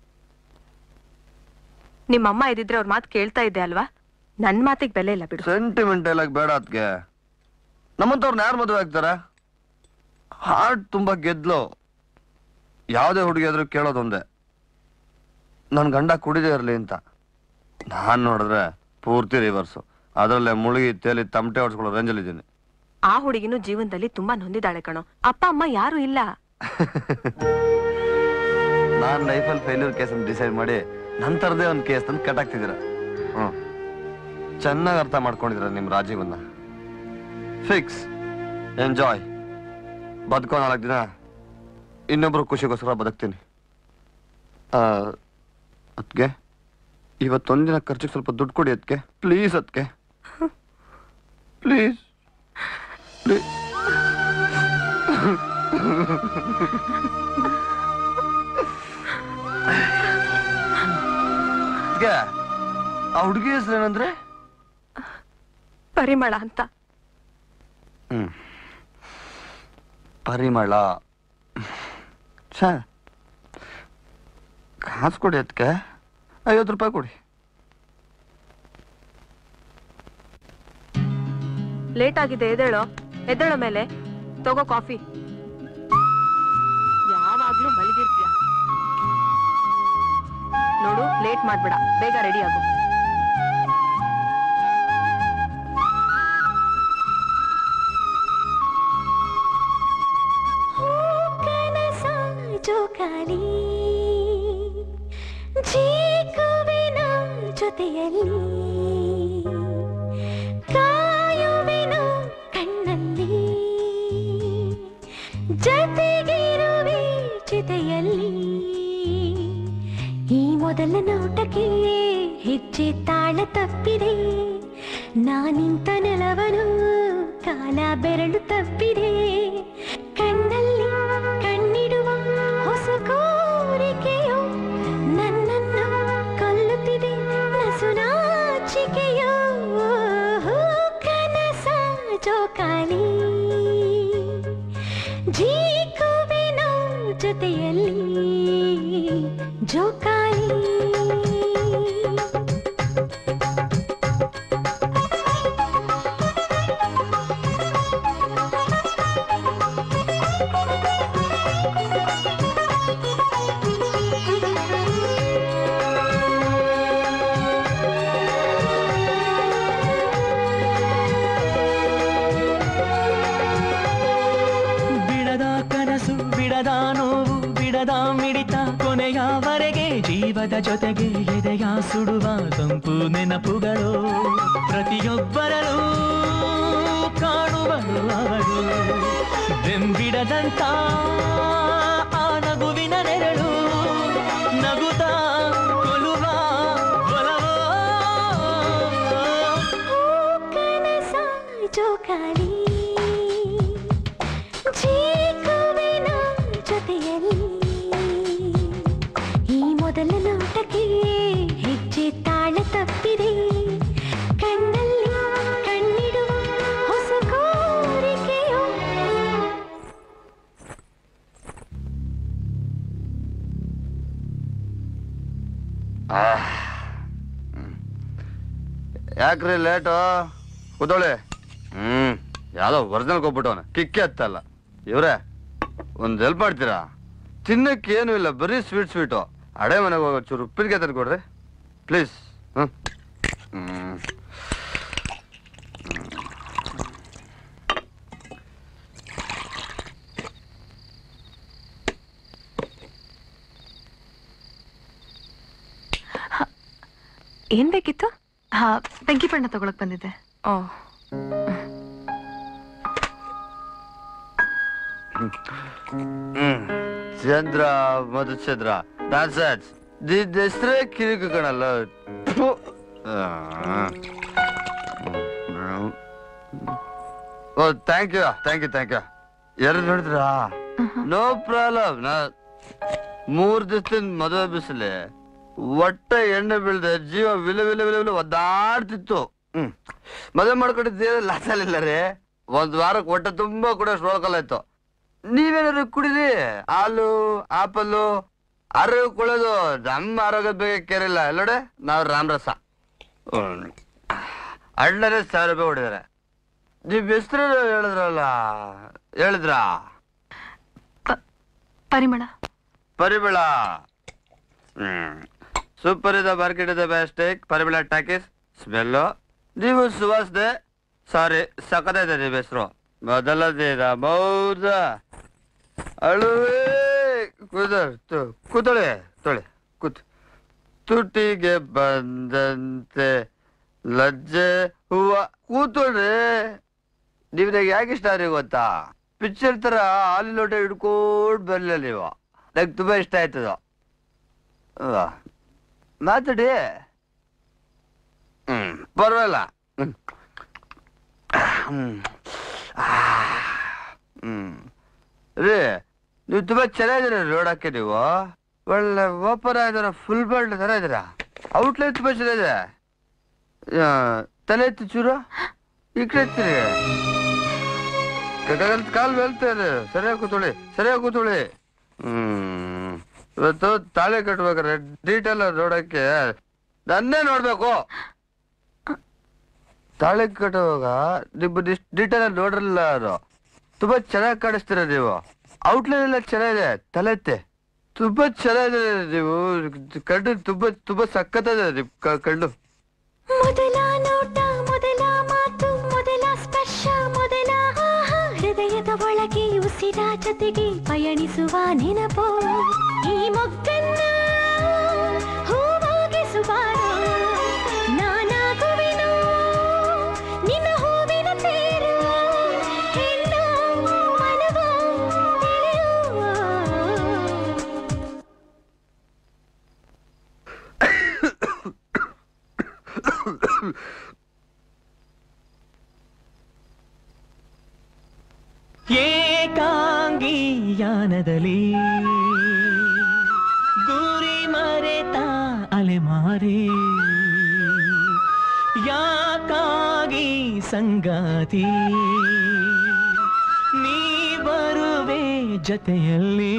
ನಿಮ್ಮಮ್ಮ ಇದ್ದಿದ್ರೆ ಅವ್ರ ಮಾತು ಕೇಳ್ತಾ ಇದ್ದೆ ಅಲ್ವಾ ನನ್ ಮಾತಿಗೆ ಬೆಲೆ ಇಲ್ಲ ಬಿಡು ಸೆಂಟಿಮೆಂಟ್ ಎಲ್ಲ ಬೇಡ ಅದಕ್ಕೆ ನಮ್ಮಂತವ್ರನ್ನ ಯಾರು ಮದುವೆ ಆಗ್ತಾರೆ ಹಾರ್ಟ್ ತುಂಬಾ ಗೆದ್ಲು ಯಾವುದೇ ಹುಡುಗಿ ಆದ್ರೂ ಕೇಳೋದೊಂದೇ ನನ್ನ ಗಂಡ ಕುಡಿದೇ ಇರಲಿ ಅಂತ ನಾನ್ ನೋಡಿದ್ರೆ ಪೂರ್ತಿ ರಿವರ್ಸು ಅದರಲ್ಲೇ ಮುಳುಗಿ ತೇಲಿ ತಮಟೆ ಹೊಡ್ಸ್ಕೊಳ್ಳೋ ರೇಂಜಲ್ಲಿ ಇದ್ದೀನಿ ಆ ಹುಡುಗಿನೂ ಜೀವನದಲ್ಲಿ ತುಂಬಾ ನೊಂದಿದ್ದಾಳೆ ಕಣೋ ಅಪ್ಪ ಅಮ್ಮ ಯಾರು ಇಲ್ಲ ನಾನ್ ಲೈಫಲ್ಲಿ ಫೇಲ್ಯೂರ್ ಕೇಸ್ ಡಿಸೈಡ್ ಮಾಡಿ ನಂತರದೇ ಒಂದು ಕೇಸ್ ತಂದು ಕಟ್ಟಾಗ್ತಿದ್ದೀರ ಹ್ಮ್ ಚೆನ್ನಾಗಿ ಅರ್ಥ ಮಾಡ್ಕೊಂಡಿದ್ದೀರ ನಿಮ್ ರಾಜೀವನ್ನ ಫಿಕ್ಸ್ ಎಂಜಾಯ್ ಬದುಕೋ ನಾಲ್ಕು ದಿನ ಇನ್ನೊಬ್ರು ಖುಷಿಗೋಸ್ಕರ ಬದುಕ್ತೀನಿ ಅದಕ್ಕೆ ಇವತ್ತೊಂದಿನ ಖರ್ಚಿಗೆ ಸ್ವಲ್ಪ ದುಡ್ಡು ಕೊಡಿ ಅದಕ್ಕೆ ಪ್ಲೀಸ್ ಅದಕ್ಕೆ ಪ್ಲೀಸ್ ಪ್ಲೀಸ್ ಅದ್ಕೆ ಆ ಹುಡುಗಿ ಹೆಸರು ಏನಂದ್ರೆ ಪರಿಮಳ ಅಂತ ಹ್ಮ್ ಪರಿಮಳ ಛ ಕಾಸು ಕೊಡಿ ಅದಕ್ಕೆ ಐವತ್ತು ರೂಪಾಯಿ ಕೊಡಿ ಲೇಟ್ ಆಗಿದೆ ಎದ್ದೇಳೋ ಎದ್ದೇಳೋ ಮೇಲೆ ತಗೋ ಕಾಫಿ ಯಾವಾಗ್ಲೂ ಮಲಗಿರ್ತೀಯ ನೋಡು ಲೇಟ್ ಮಾಡ್ಬೇಡ ಬೇಗ ರೆಡಿ ಆಗು ಜೋಕಾಲಿ ಜೀಕುವಿನ ಜೊತೆಯಲ್ಲಿ ಕಾಯುವಿನ ಕಣ್ಣಲ್ಲಿ ಜೊತೆಗಿರುವೆ ಜೊತೆಯಲ್ಲಿ ಈ ಮೊದಲ ನೋಟಕ್ಕೆ ಹೆಜ್ಜೆ ತಾಳ ತಪ್ಪಿದೆ ನಾನಿಂತ ನೆಲವನು ಕಾಲ ಬೆರಳು ತಪ್ಪಿದೆ ಕಣ್ಣಲ್ಲಿ ಕಣ್ಣಿಡುವ ಹೊಸ ಕೋರಿಕೆಯು ನನ್ನನ್ನು ಕೊಲ್ಲುತ್ತಿದೆ ನಸುನಾಚಿಕೆಯೋ ಕನಸ ಜೋಕಾಲಿ ಜೀಕುವಿನ ಜೊತೆಯಲ್ಲಿ ಜೋಕಾಲಿ ಬಿಡದ ಕನಸು ಬಿಡದ ನೋವು ಬಿಡದ ಮಿಡಿತ ಕೊನೆಯವರೆಗೆ ಜೀವದ ಜೊತೆಗೆ ಎದೆಯ ಸುಡುವ ತಂಪು ನೆನಪುಗಳು ಪ್ರತಿಯೊಬ್ಬರಲ್ಲೂ ಕಾಣುವರು ಅವರು ಬೆಂಬಿಡದಂತ ಆ ನಗುವಿನ ನೆರಳು ನಗುತ್ತಾ ಕೊಲುವ ಒಲವೋ ಕನಸ ಜೋಕಾಲಿ ಜೀಕುವಿನ ಜೊತೆಯಲ್ಲಿ ಈ ಮೊದಲ ನೋಟಕ್ಕೆ ಹೆಜ್ಜೆ ತಾಳ ತಪ್ಪಿದೆ ಕಣ್ಣಲ್ಲಿ ಕಣ್ಣಿಡುವ ಹೊಸ ಕೋರಿಕೆಯೋ ಯಾಕ್ರಿ ಲೇಟು ಕೂದೋಳಿ ಹ್ಮ್ ಯಾವ್ದೋ ಒರಿಜಿನಲ್ ಹೋಗ್ಬಿಟ್ಟವನ ಕಿಕ್ಕೆ ಹತ್ತಲ್ಲ ಇವ್ರೆ ಒಂದ್ ಹೆಲ್ಪ್ ಮಾಡ್ತೀರಾ ತಿನ್ನಕ್ಕೆ ಏನೂ ಇಲ್ಲ ಬರೀ ಸ್ವೀಟ್ ಸ್ವೀಟು ಅಡೆ ಮನೆಗೆ ಹೋಗೋ ಚೂರು ಉಪ್ಪಿನಕಾಯಿ ತಂದು ಕೊಡ್ರಿ ಪ್ಲೀಸ್ ಹ್ಮ್ ಹ್ಮ್ ಏನ್ ಬೇಕಿತ್ತು ಹಾ ಬೆಂಕಿ ಬಣ್ಣ ತಗೊಳಕ್ ಬಂದಿದ್ದೆ ಓ ಹ್ಮ್ ಚಂದ್ರ ಮಧುಚಂದ್ರ ನಾನ್ಸೆನ್ಸ್ ನಿನ್ ಹೆಸ್ರೇ ಕಿರಿಕು ಕಣಲ್ಲ ಥು. ಆ. ಓ thank you thank you thank you ಯಾರು ನೋಡಿದ್ರಾ ನೋ ಪ್ರಾಬ್ಲಮ್ ನಾ ಮೂರ್ ದಿವಸದಿಂದ ಮದುವೆ ಬಿಸಿಲಿ ಒಟ್ಟ ಎಣ್ಣೆ ಬೀಳ್ದೆ ಜೀವ ವಿಲ ವಿಲ ವಿಲ ವಿಲ ಒದ್ದಾಡ್ತಿತ್ತು ಹ್ಮ್ ಮದುವೆ ಮಾಡ್ಕೊಂಡಿದ್ದೇ ಲಾಸಲಿಲ್ಲ ರೀ ಒಂದ್ ವಾರಕ್ಕೆ ಹೊಟ್ಟೆ ತುಂಬಾ ಕೂಡ ಆಯ್ತು ನೀವೇನಾದ್ರು ಕುಡಿದಿ ಹಾಲು ಆಪಲ್ಲು ಆರೋಗ್ಯ ಕುಳೋದು ನಮ್ಮ ಆರೋಗ್ಯದ ಬಗ್ಗೆ ಕೇರಿಲ್ಲ ಎಲ್ಲೋಡೆ ನಾವು ರಾಮರಸ ಹ್ಮ್. ಅಣ್ಣನೇ ಸಾವಿರ ರೂಪಾಯಿ ಹೊಡಿದಾರೆ ನೀವ್ ಹೆಸರು ಹೇಳಿದ್ರಲ್ಲ ಹೇಳಿದ್ರಾ ಪರಿಮಳ ಪರಿಮಳ ಹ್ಮ್ ಸೂಪರ್ ಇದೆ ಮಾರ್ಕೆಟ್ ಇದೆ ಬೆಸ್ಟೇಕ್ ಪರಿಮಳ ಟಾಕೀಸ್ ಸ್ಮೆಲ್ಲು ನೀವು ಸುವಾಸನೆ ಸಾರಿ ಸಖತ್ ಇದೆ ನಿಮ್ಮ ಹೆಸರು ಮೊದಲನೇದ ಮೌದ ಅಳುವೆ ಕುದ ಕೂತಳೆ ತೊಳೆ ಕೂತ್ ತುಟಿಗೆ ಬಂದಂತೆ ಲಜ್ಜೆ ಹೂವ ಕೂತೊಳ್ರಿ ನೀವ್ನಾಗ ಯಾಕೆ ಇಷ್ಟ ರೀ ಗೊತ್ತಾ ಪಿಕ್ಚರ್ ತರ ಹಾಲಿನ ಲೋಟ ಹಿಡ್ಕೊಂಡ್ ಬರ್ಲಿಲ್ಲ ನೀವು ನಂಗೆ ತುಂಬಾ ಇಷ್ಟ ಆಯ್ತದ ಅಲ್ವಾ? ಮಾತಾಡಿ ಹ್ಮ್ ಪರವಾಗಿಲ್ಲ ಹ್ಮ್. ಹ್ಮ್. ಆ. ಹ್ಮ್ ರೀ ನೀವು ತುಂಬಾ ಚೆನ್ನಾಗಿದ್ದೀರ ನೋಡಕ್ಕೆ ನೀವು ಒಳ್ಳೆ ಓಪನ್ ಆಗಿದಾರ ಫುಲ್ ಬರ್ಡ್ ತರ ಇದ್ದೀರಾ ಔಟ್ಲೈನ್ ತುಂಬಾ ಚೆನ್ನಾಗಿದೆ ಆ, ತಲೆ ಎತ್ತಿ ಚೂರು ಈ ಕಡೆ ಎತ್ತಿರಿ ಕೆಟ್ಟಗಂತ ಕಾಲ್ ಬೆಳ್ತಾರೆ ಸರಿಯಾಗಿ ಕೂತ್ಕೊಳ್ಳಿ ಸರಿಯಾಗಿ ಕೂತ್ಕೊಳ್ಳಿ ಹ್ಮ್ ಇವತ್ತು ತಾಳೆ ಕಟ್ಬೇಕಾರೆ ಡೀಟೇಲ್ ನೋಡಕ್ಕೆ ನನ್ನೇ ನೋಡ್ಬೇಕು ತಾಳೆ ಕಟ್ಟುವಾಗ ನಿಮ್ಮ ಡೀಟೇಲ್ ನೋಡ್ರಲ್ಲ ಅದು ತುಂಬಾ ಚೆನ್ನಾಗಿ ಕಾಣಿಸ್ತೀರ ನೀವು ಔಟ್ಲೈನ್ ಎಲ್ಲ ಚೆನ್ನಾಗಿದೆ ತಲೆ ಎತ್ತಿ ತುಂಬಾ ಚೆನ್ನಾಗಿದೆ ನೀವು ಕಣ್ಣು ತುಂಬಾ ತುಂಬಾ ಸಖತ್ತದೆ ನಿಮ್ ಕ- ಕಣ್ಣು ಮೊದಲ ನೋಟ ಮೊದಲ ಮಾತು ಮೊದಲ ಸ್ಪರ್ಶ ಮೊದಲ ಆಹ, ಹೃದಯದ ಒಳಗೆ ಉಸಿರ ಜೊತೆಗೆ ಪಯಣಿಸುವ ನೆನಪು ಈ ಮೊಗ್ಗನ್ನ ಹೂವಾಗಿಸುವಾರ ನಾನಾಗುವೆನು ನಿನ್ನ ಹೂವಿನ ತೇರು ಹೆಣ್ಣು ಮನವ ಎಳೆಯುವ ಏಕಾಂಗಿ ಯಾನದಲ್ಲಿ ಗುರಿ ಮರೆತ ಅಲೆಮಾರಿ ಯಾಕಾಗಿ ಸಂಗಾತಿ ನೀ ಬರುವೆ ಜೊತೆಯಲ್ಲಿ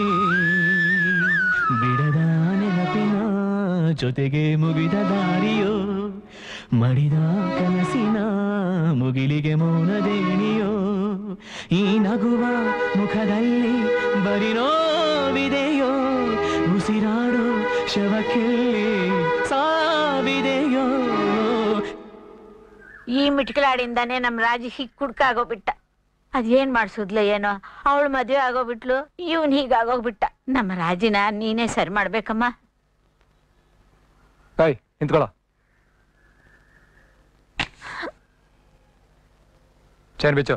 ಬಿಡದ ನೆನಪಿನ ಜೊತೆಗೆ ಮುಗಿದ ದಾರಿಯೋ ಮಡಿದ ಕನಸಿನ ಮುಗಿಲಿಗೆ ಮೌನದೇಣಿಯೋ ಈ ನಗುವ ಮುಖದಲ್ಲಿ ಬರಿ ನೋವಿದೆಯೋ ಉಸಿರಾಡೋ ಶವಕ್ಕೆಲ್ಲಿ ಸಾವಿದೆಯೋ ಈ ಮಿಟ್ಕಲಾಡಿಂದಾನೆ ನಮ್ ರಾಜಿ ಹೀಗ್ ಕುಡ್ಕಾಗೋಗ್ಬಿಟ್ಟ ಅದೇನ್ ಮಾಡ್ಸುದ್ಲ ಏನೋ ಅವಳು ಮದ್ವೆ ಆಗೋಗ್ಬಿಟ್ಲು ಇವನ್ ಹೀಗಾಗೋಗ್ಬಿಟ್ಟ ನಮ್ಮ ರಾಜಿನ ನೀನೇ ಸರಿ ಮಾಡ್ಬೇಕಮ್ಮ ಕಾಯ್ ನಿಂತ್ಕೊಳ್ಳೋ ಚೇನ್ ಬಿಚ್ಚು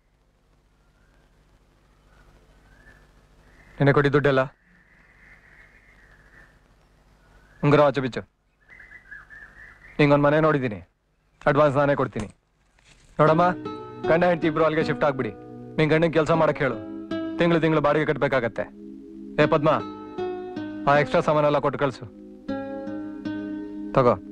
ನಿನ್ನೆ ಕೊಡಿ ದುಡ್ಡೆಲ್ಲ ಉಂಗುರ ವಾಚ ಬಿಚ್ಚು ನಿಂಗೊಂದು ಮನೆ ನೋಡಿದ್ದೀನಿ ಅಡ್ವಾನ್ಸ್ ನಾನೇ ಕೊಡ್ತೀನಿ ನೋಡಮ್ಮ ಗಂಡ ಹೆಂಡತಿ ಇಬ್ರು ಅಲ್ಲಿಗೆ ಶಿಫ್ಟ್ ಆಗ್ಬಿಡಿ ನಿನ್ ಗಂಡನ್ ಕೆಲಸ ಮಾಡಕ್ ಹೇಳು ತಿಂಗಳು ತಿಂಗಳು ಬಾಡಿಗೆ ಕಟ್ಬೇಕಾಗತ್ತೆ ಏ ಪದ್ಮ ಆ ಎಕ್ಸ್ಟ್ರಾ ಸಾಮಾನೆಲ್ಲ ಕೊಟ್ಟು ಕಳ್ಸು ತಗೋ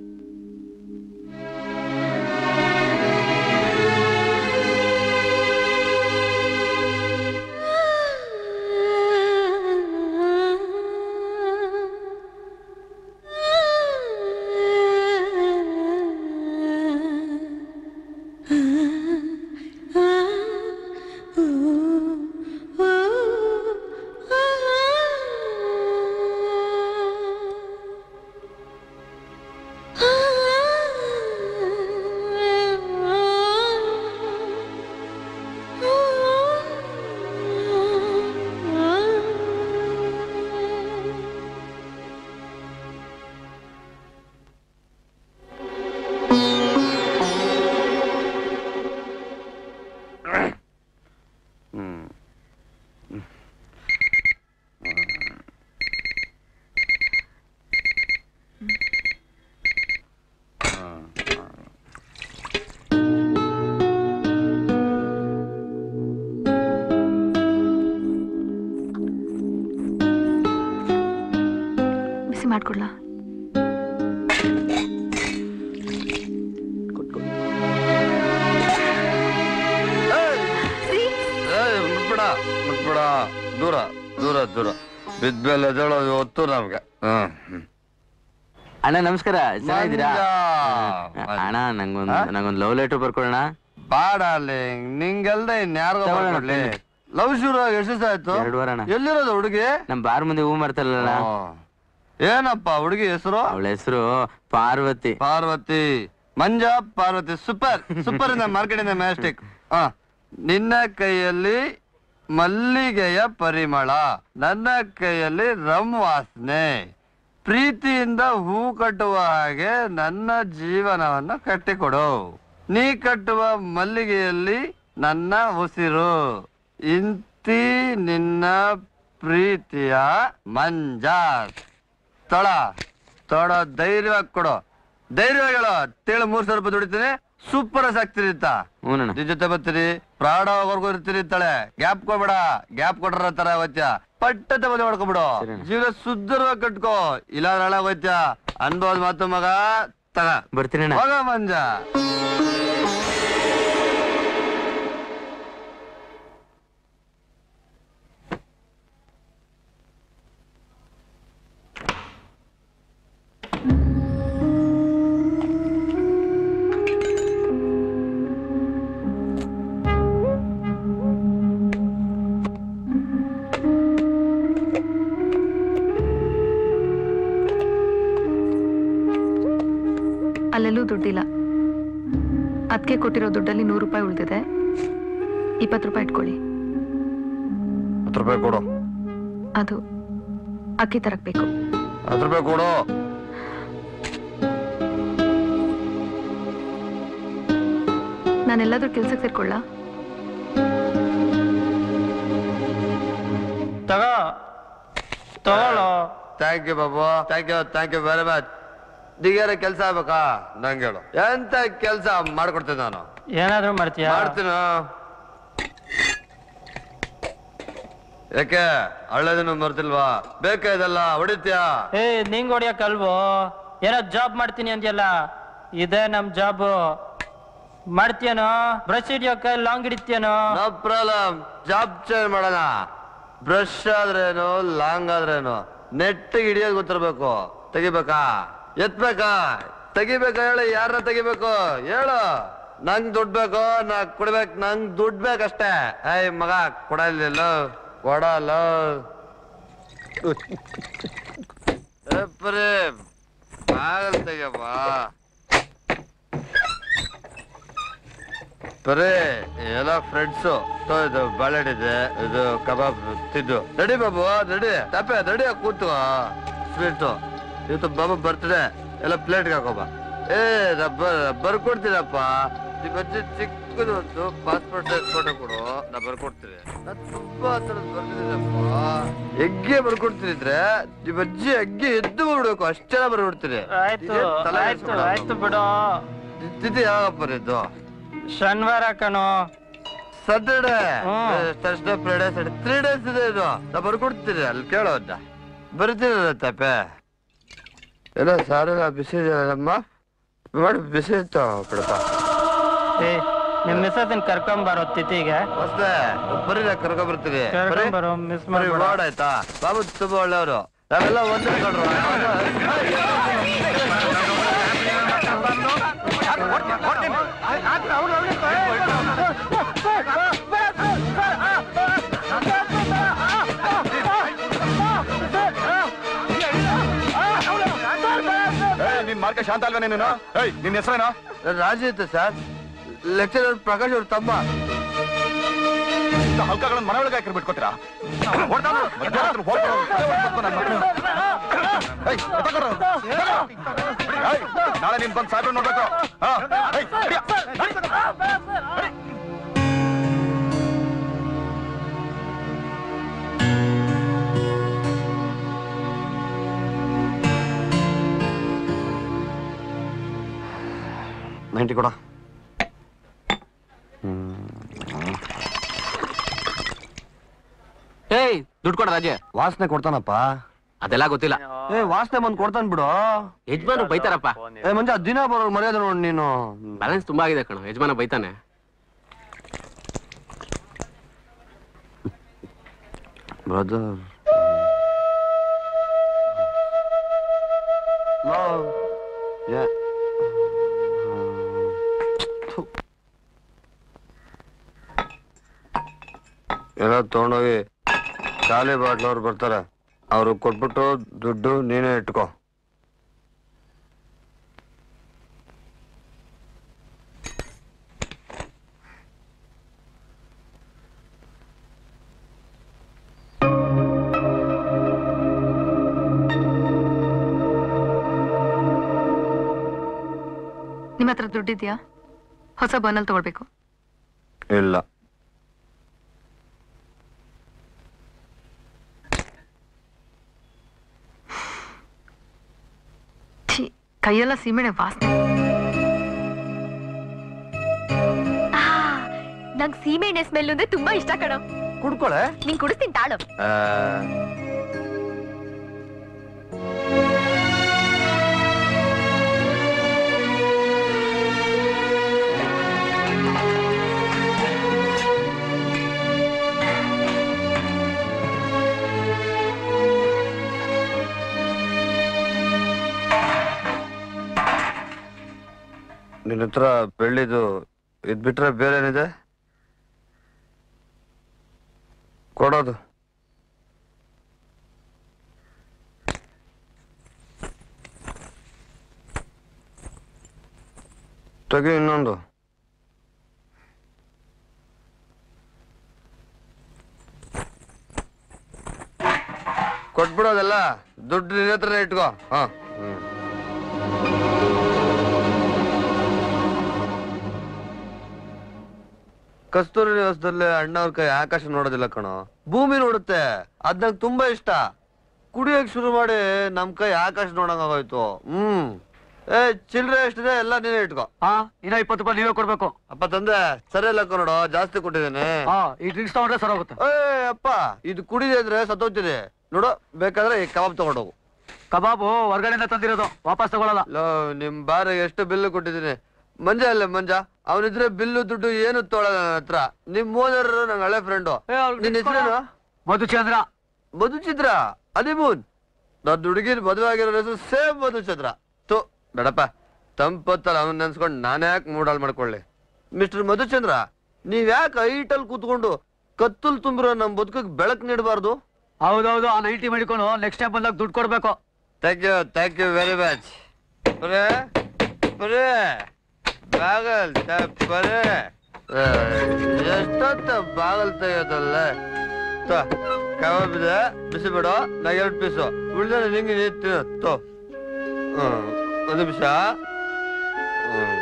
ಆ ಕಾಫಿ ಮಾಡ್ಕೊಡ್ಲಾ ಏಯ್ ಮುಟ್ಬಿಡ ಮುಟ್ಬಿಡ ದೂರ ದೂರ ದೂರ ಬಿದ್ಮೇಲೆ ಎದ್ದೇಳೋ ಹೊತ್ತು ನಮ್ಗೆ ಹ್ಮ್ ಹ್ಮ್. ಅಣ್ಣ ನಮಸ್ಕಾರ ಚೆನ್ನಾಗಿದ್ದೀರಾ ಮಂಜ. ಅಣ್ಣ ನಂಗೊಂದ್ ನಂಗೊಂದ್ ಲವ್ ಲೆಟರ್ ಬರ್ಕೊಡೋಣ ಬಾಡ ಅಲ್ಲಿ ನಿಂಗೆಲ್ದೆ ಇನ್ಯಾರಿಗೋ ತಗೊಳ್ಳೋಣ, ಬರ್ಕೊಡ್ಲಿ ಬನ್ನಿ. ಲವ್ ಶುರು ಆಗಿ ಎಷ್ಟು ದಿವಸ ಆಯ್ತು ಎರಡು ವಾರ ಅಣ್ಣ ಎಲ್ಲಿರೋದು ಹುಡುಗಿ ನಮ್ ಬಾರ್ ಮುಂದೆ ಹೂ ಮಾರ್ತಾರಲ್ಲ ಏನಪ್ಪ ಹುಡುಗಿ ಹೆಸರು ಅವಳ ಹೆಸರು ಪಾರ್ವತಿ ಪಾರ್ವತಿ ಮಂಜ ಪಾರ್ವತಿ ಸೂಪರ್ ಸೂಪರ್ ಇಂದ ಮಾರ್ಕೆಟ್ ಇಂದ ಮ್ಯಾಸ್ಟಿಕ್ ಹ ನಿನ್ನ ಕೈಯಲ್ಲಿ ಮಲ್ಲಿಗೆಯ ಪರಿಮಳ ನನ್ನ ಕೈಯಲ್ಲಿ ರಮ್ ವಾಸನೆ ಪ್ರೀತಿಯಿಂದ ಹೂ ಕಟ್ಟುವ ಹಾಗೆ ನನ್ನ ಜೀವನವನ್ನು ಕಟ್ಟಿಕೊಡು ನೀ ಕಟ್ಟುವ ಮಲ್ಲಿಗೆಯಲ್ಲಿ ನನ್ನ ಉಸಿರು ಇಂತಿ ನಿನ್ನ ಪ್ರೀತಿಯ ಮಂಜ ತೊಳ ತೊಡ ಧೈರ್ಯವಾಗಿ ಕೊಡು ಧೈರ್ಯವಾಗಿ ಹೇಳು ತೇಳು ಮೂರ್ ಸಾವಿರ ರೂಪಾಯಿ ದುಡಿತೀನಿ ಸೂಪರ್ ಆಗ್ತೀರಿ ಅಂತ ಹ್ಞೂನಣ್ಣ ನಿನ್ ಜೊತೆ ಬರ್ತೀರಿ ಪ್ರಾಣ ಹೋಗೋರ್ಗು ಇರ್ತೀರಿ ಅಂತಾಳೆ ಗ್ಯಾಪ್ ಕೊಬೇಡ ಗ್ಯಾಪ್ ಕೊಟ್ರ ತರ ಅವತ್ಯ ಪಟ್ಟತೆ ಮದುವೆ ಮಾಡ್ಕೊಬಿಡು ಜೀವನ ಸುಂದರವಾಗಿ ಕಟ್ಕೋ ಇಲ್ಲ ನಾಳೆ ಹೋಯ್ತ್ಯ ಅನ್ಬೋದು ಮಾತು ಮಗ ತಗ ಬರ್ತೀನಿ ಅಣ್ಣ. ಹೋಗ ಮಂಜ ಅಲ್ಲೆಲ್ಲೂ ದುಡ್ಡಿಲ್ಲ ಅದಕ್ಕೆ ಕೊಟ್ಟಿರೋ ದುಡ್ಡಲ್ಲಿ ನೂರು ರೂಪಾಯಿ ಉಳಿದಿದೆ ಇಪ್ಪತ್ತು ರೂಪಾಯಿ ಇಟ್ಕೊಳ್ಳಿ ಹತ್ತು ರೂಪಾಯಿ ಕೊಡು ಅದು ಅಕ್ಕಿ ತರಕ್ ಬೇಕು ಹತ್ತು ರೂಪಾಯಿ ಕೊಡು ನಾನೆಲ್ಲಾದ್ರೂ ಕೆಲ್ಸಕ್ಕೆ ಸೇರ್ಕೊಳ್ಳ ತಗೋ ತಗೊಳ್ಳೋ thank you Babu thank you thank you very much ದಿಗ್ಯಾರ ಕೆಲಸ ಆಗ್ಬೇಕಾ ನಂಗೆ ಹೇಳು ಎಂತ ಕೆಲಸ ಮಾಡ್ಕೊಡ್ತೀನಿ ನಾನು ಏನಾದ್ರೂ ಮಾಡ್ತೀಯಾ ಮಾಡ್ತೀನ ಯಾಕೆ ಹಳ್ಳೇದನ್ನು ಮರ್ತಿಲ್ವಾ ಬೇಕಾ ಇದೆಲ್ಲ ಹೊಡಿತ್ಯಾ ಏ ನಿಂಗ್ ಹೊಡಿಯಕ್ಕಲ್ವೋ ಏನೋ ಜಾಬ್ ಮಾಡ್ತೀನಿ ಅಂದ್ಯಲ್ಲ ಇದೇ ನಮ್ ಜಾಬ್ ಮಾಡ್ತೀಯನೋ ಬ್ರಷ್ ಹಿಡಿಯೋಕೆ ಲಾಂಗ್ ಹಿಡಿತೀಯನೋ ನೋ ಪ್ರಾಬ್ಲಮ್ ಜಾಬ್ ಚೇಂಜ್ ಮಾಡೋಣ ಬ್ರಷ್ ಆದ್ರೇನು ಲಾಂಗ್ ಆದ್ರೇನು ನೆಟ್ಟಿಗೆ ಹಿಡಿಯೋದು ಗೊತ್ತಿರ್ಬೇಕು ತೆಗಿಬೇಕಾ ಎತ್ಬೇಕಾ ತೆಗಿಬೇಕಾ ಹೇಳಿ ಯಾರನ್ನ ತೆಗಿಬೇಕು ಹೇಳು ನಂಗ್ ದುಡ್ಡು ಬೇಕು ನಾ ಕೊಡ್ಬೇಕು ನಂಗ್ ದುಡ್ಡು ಬೇಕಷ್ಟೇ ಏಯ್ ಮಗ ಕೊಡಲಿಲ್ಲ ಕೊಡಲ್ಲ ಏಪ್ರಿ ಬಾಗಲ್ ತೆಗಿಯಪ್ಪ ಬರೇ ಎಲ್ಲ ಫ್ರೆಂಡ್ಸು ಇದು ಬಾಳೆಡ್ ಇದೆ ಇದು ಕಬಾಬ್ ತಿದ್ದು ನಡಿ ಬಾಬು ನಡಿ ತಪ್ಪೆ ನಡಿ ಕೂತು ಸ್ವೀಟು ಇವತ್ತು ಬಾಬು ಬರ್ತ್ಡೇ ಎಲ್ಲ ಪ್ಲೇಟ್ಗೆ ಹಾಕೋಬ ಏ ರಬ್ಬರ್ ಬರ್ಕೊಡ್ತೀನಪ್ಪ ನಿಮ್ಮ ಅಜ್ಜಿ ಚಿಕ್ಕದು ಒಂದು ಪಾಸ್ಪೋರ್ಟ್ ಸೈಜ್ ಫೋಟೋ ಕೊಡು ನಾ ಬರ್ಕೊಡ್ತೀನಿ ನಾ ತುಂಬಾ ಥರದ್ ಬರ್ತಿದ್ದೀನಪ್ಪ ಹೆಗ್ಗೆ ಬರ್ಕೊಡ್ತಿದ್ರೆ ನಿಮ್ಮ ಅಜ್ಜಿ ಹೆಗ್ಗೆ ಎದ್ದು ಬಿಡ್ಬೇಕು ಅಷ್ಟೆಲ್ಲ ಬರ್ಬಿಡ್ತೀನಿ ಆಯ್ತು ಇದೇನ್ ತಲೆ ಆಯ್ತು ಕೆಡ್ಸ್ಕೊಳಲ್ಲ ಆಯ್ತು ಬಿಡು ತಿಥಿ ಯಾವಪ್ಪ ಇದು ಶನಿವಾರ ಕಣೋ Saturday hmm. Thursday Friday Saturday three days ಇದೆ ಇದು ನಾ ಬರ್ಕೊಡ್ತೀನಿ ಅಲ್ಲಿ ಕೇಳೋ ಅಂತ ಬರ್ತೀನಿ ತಪ್ಪೆ ಏನೋ ಸಾರೆಲ್ಲ ಬಿಸಿ ಇದೆಯಲ್ಲಮ್ಮ ಮಾಡಿ ಬಿಸಿ ಇತ್ತು ಬಿಡಪ್ಪ ಏ ನಿಮ್ ಮಿಸ್ಸಸ್ ಕರ್ಕೊಂಬರೋ ತಿಥಿಗೆ ಮಸ್ತೆ ಬರೀ ನಾ ಕರ್ಕೊಂಡ್ ಬರ್ತೀನಿ ಕರ್ಕೊಂಬರೋ ಮಿಸ್ ಬರೀ ಮಾಡ್ಬೇಡ ರೋಡ್ ಆಯ್ತಾ ಬಾಬು ತುಂಬಾ ಒಳ್ಳೆಯವರು ನಾವೆಲ್ಲ ಒಂದೇ ಕಣ್ರು ನಿನ್ ಮಾರ್ಗ ಶಾಂತ ಅಲ್ವಾ ನೀನು ಏಯ್ ನಿನ್ ಹೆಸರೇನೋ ರಾಜಿ ಇತ್ತು ಸರ್ ಲೆಕ್ಚರರ್ ಪ್ರಕಾಶ್ ಅವ್ರ ತಮ್ಮ ಹಲ್ಕಗಳನ್ನ ಮನೆ ಒಳಗೆ ಹಾಕಿ ಬಿಟ್ಕೊತೀರಾ ನಾಳೆ ನೀನ್ ಬಂದ್ ಸಾಯ್ಬ್ರು ನೋಡ್ಬೇಕು ಹಾ, ಏಯ್, ನಡ್ಯ, ನಡಿ. ನೈಂಟಿ ಕೊಡ ಏಯ್ ದುಡ್ಡು ಕೊಡ ರಾಜೆ ವಾಸನೆ ಕೊಡ್ತಾನಪ್ಪ ಅದೆಲ್ಲ ಗೊತ್ತಿಲ್ಲ ಏ ವಾಸನೆ ಬಂದ್ ಕೊಡ್ತಾನ್ ಬಿಡು ಯಜಮಾನ ಬೈತಾರಪ್ಪ ಏ ಮಂಜ ದಿನ ಬರೋ ಮರ್ಯಾದೆ ನೋಡ್ ನೀನು ಬ್ಯಾಲೆನ್ಸ್ ತುಂಬಾ ಆಗಿದೆ ಕಣ ಯಜಮಾನ ಬೈತಾನೆ ಬ್ರದರ್ ಎಲ್ಲ ತಗೊಂಡೋಗಿ ಖಾಲಿ ಬಾಟ್ಲವ್ರು ಬರ್ತಾರೆ ಅವ್ರು ಕೊಟ್ಬಿಟ್ಟು ದುಡ್ಡು ನೀನೇ ಇಟ್ಕೋ ನಿಮ್ಮ ಹತ್ರ ದುಡ್ಡಿದ್ಯಾ ಹೊಸ ಬರ್ನಲ್ ತಗೊಳ್ಬೇಕು ಇಲ್ಲ ಛೀ ಕೈಯೆಲ್ಲ ಸೀಮೆಣ್ಣೆ ವಾಸನೆ ನಂಗ್ ಸೀಮೆ ಎಣ್ಣೆ ಸ್ಮೆಲ್ ಅಂದ್ರೆ ತುಂಬಾ ಇಷ್ಟ ಕಣೋ ಕುಡ್ಕೊಳೆ ನಿಂಗ್ ಕುಡಿಸ್ತೀನಿ ತಾಳು ನಿನ್ನ ಹತ್ರ ಬೆಳ್ಳಿದು ಇದ್ ಬಿಟ್ರೆ ಬೇರೆ ಏನಿದೆ ಕೊಡೋದು ತೆಗಿ ಇನ್ನೊಂದು ಕೊಟ್ಬಿಡೋದಲ್ಲ ದುಡ್ಡು ನಿನ್ನ ಹತ್ರನೇ ಇಟ್ಕೋ ಹಾ ಹ್ಮ್ ಕಸ್ತೂರಿ ನಿವಾಸದಲ್ಲಿ ಅಣ್ಣವ್ರ ಕೈ ಆಕಾಶ ನೋಡೋದಿಲ್ಲ ಕಣೋ ಭೂಮಿ ನೋಡುತ್ತೆ ಅದ್ ನಂಗೆ ತುಂಬಾ ಇಷ್ಟ ಕುಡಿಯಕ್ ಶುರು ಮಾಡಿ ನಮ್ ಕೈ ಆಕಾಶ ನೋಡಂಗ್ ಆಗೋಯ್ತು ಹ್ಮ್ ಏ ಚಿಲ್ರೆ ಎಷ್ಟಿದೆ ಎಲ್ಲ ನೀನೇ ಇಟ್ಕೋ ಹಾ ಇನ್ನ ಇಪ್ಪತ್ತು ರೂಪಾಯಿ ನೀವೇ ಕೊಡ್ಬೇಕು ಅಪ್ಪ ತಂದೆ ಸರಿ ಲೆಕ್ಕ ನೋಡು ಜಾಸ್ತಿ ಕೊಟ್ಟಿದ್ದೇನೆ ಹಾ ಈ ಡ್ರಿಂಕ್ಸ್ ತಗೊಂಡ್ರೆ ಸರ್ ಹೋಗುತ್ತೆ ಏ ಅಪ್ಪ ಇದು ಕುಡಿದೆ ಅಂದ್ರೆ ಸತ್ತೋಗ್ತಿದೆ ನೋಡು ಬೇಕಾದ್ರೆ ಈ ಕಬಾಬ್ ತಗೊಂಡೋಗು ಕಬಾಬು ಹೊರಗಡೆಯಿಂದ ತಂದಿರೋದು ವಾಪಸ್ ತಗೊಳಲ್ಲ ಲೋ ನಿಮ್ ಬಾರಿಗೆ ಎಷ್ಟು ಬಿಲ್ಲು ಕೊಟ್ಟಿದ್ದೀನಿ ಮಂಜ ಅಲ್ಲೇ ಮಂಜ ಅವನಿದ್ರೆ ಬಿಲ್ಲು ದುಡ್ಡು ಏನು ತೊಗೊಳಲ್ಲ ನನ್ನ ಹತ್ರ ನಿಮ್ ಓನರ್ ನಂಗೆ ಹಳೆ ಫ್ರೆಂಡು ನಿನ್ ಹೆಸರೇನು ಮಧುಚಂದ್ರ ಮಧುಚಿತ್ರ ಅದಿಮೂನ್ ನನ್ನ ಹುಡುಗಿನ ಮದುವೆ ಆಗಿರೋ ಹೆಸರು ಸೇಮ್ ಮಧುಚಂದ್ರ ತೋ ಬೇಡಪ್ಪ ತಂಪತ್ತಲ್ಲ ಅವನ್ ನೆನ್ಸ್ಕೊಂಡು ನಾನೇ ಯಾಕೆ ಮೂಡಲ್ ಮಾಡ್ಕೊಳ್ಳಿ ಮಿಸ್ಟರ್ ಮಧುಚಂದ್ರ ನೀವ್ ಯಾಕೆ ಐಟಲ್ ಕೂತ್ಕೊಂಡು ಕತ್ತಲ್ ತುಂಬಿರೋ ನಮ್ ಬದುಕಿಗೆ ಬೆಳಕು ನೀಡಬಾರ್ದು ಹೌದೌದು ಆ ನೈಂಟಿ ಮಾಡಿಕೊಂಡು ನೆಕ್ಸ್ಟ್ ಟೈಮ್ ಬಂದಾಗ ದುಡ್ಡು ಕೊಡ್ಬೇಕು thank you thank you very much ಪರೇ ಪರೇ ಬಾಗಲ್ ತ- ಪರೇ ಆ, ಎಷ್ಟೊತ್ತ ಬಾಗಲ್ ತೆಗೆಯೋದಲ್ಲ ತೋ ಕಬಾಬ್ ಇದೆ ಬಿಸಿ ಬಿಡು ನಾ ಎರಡು ಪೀಸು ಉಳಿದ ನಿಂಗೆ ನೀರು ತೋ ಹ್ಮ್ ಒಂದು ನಿಮಿಷ ಹ್ಮ್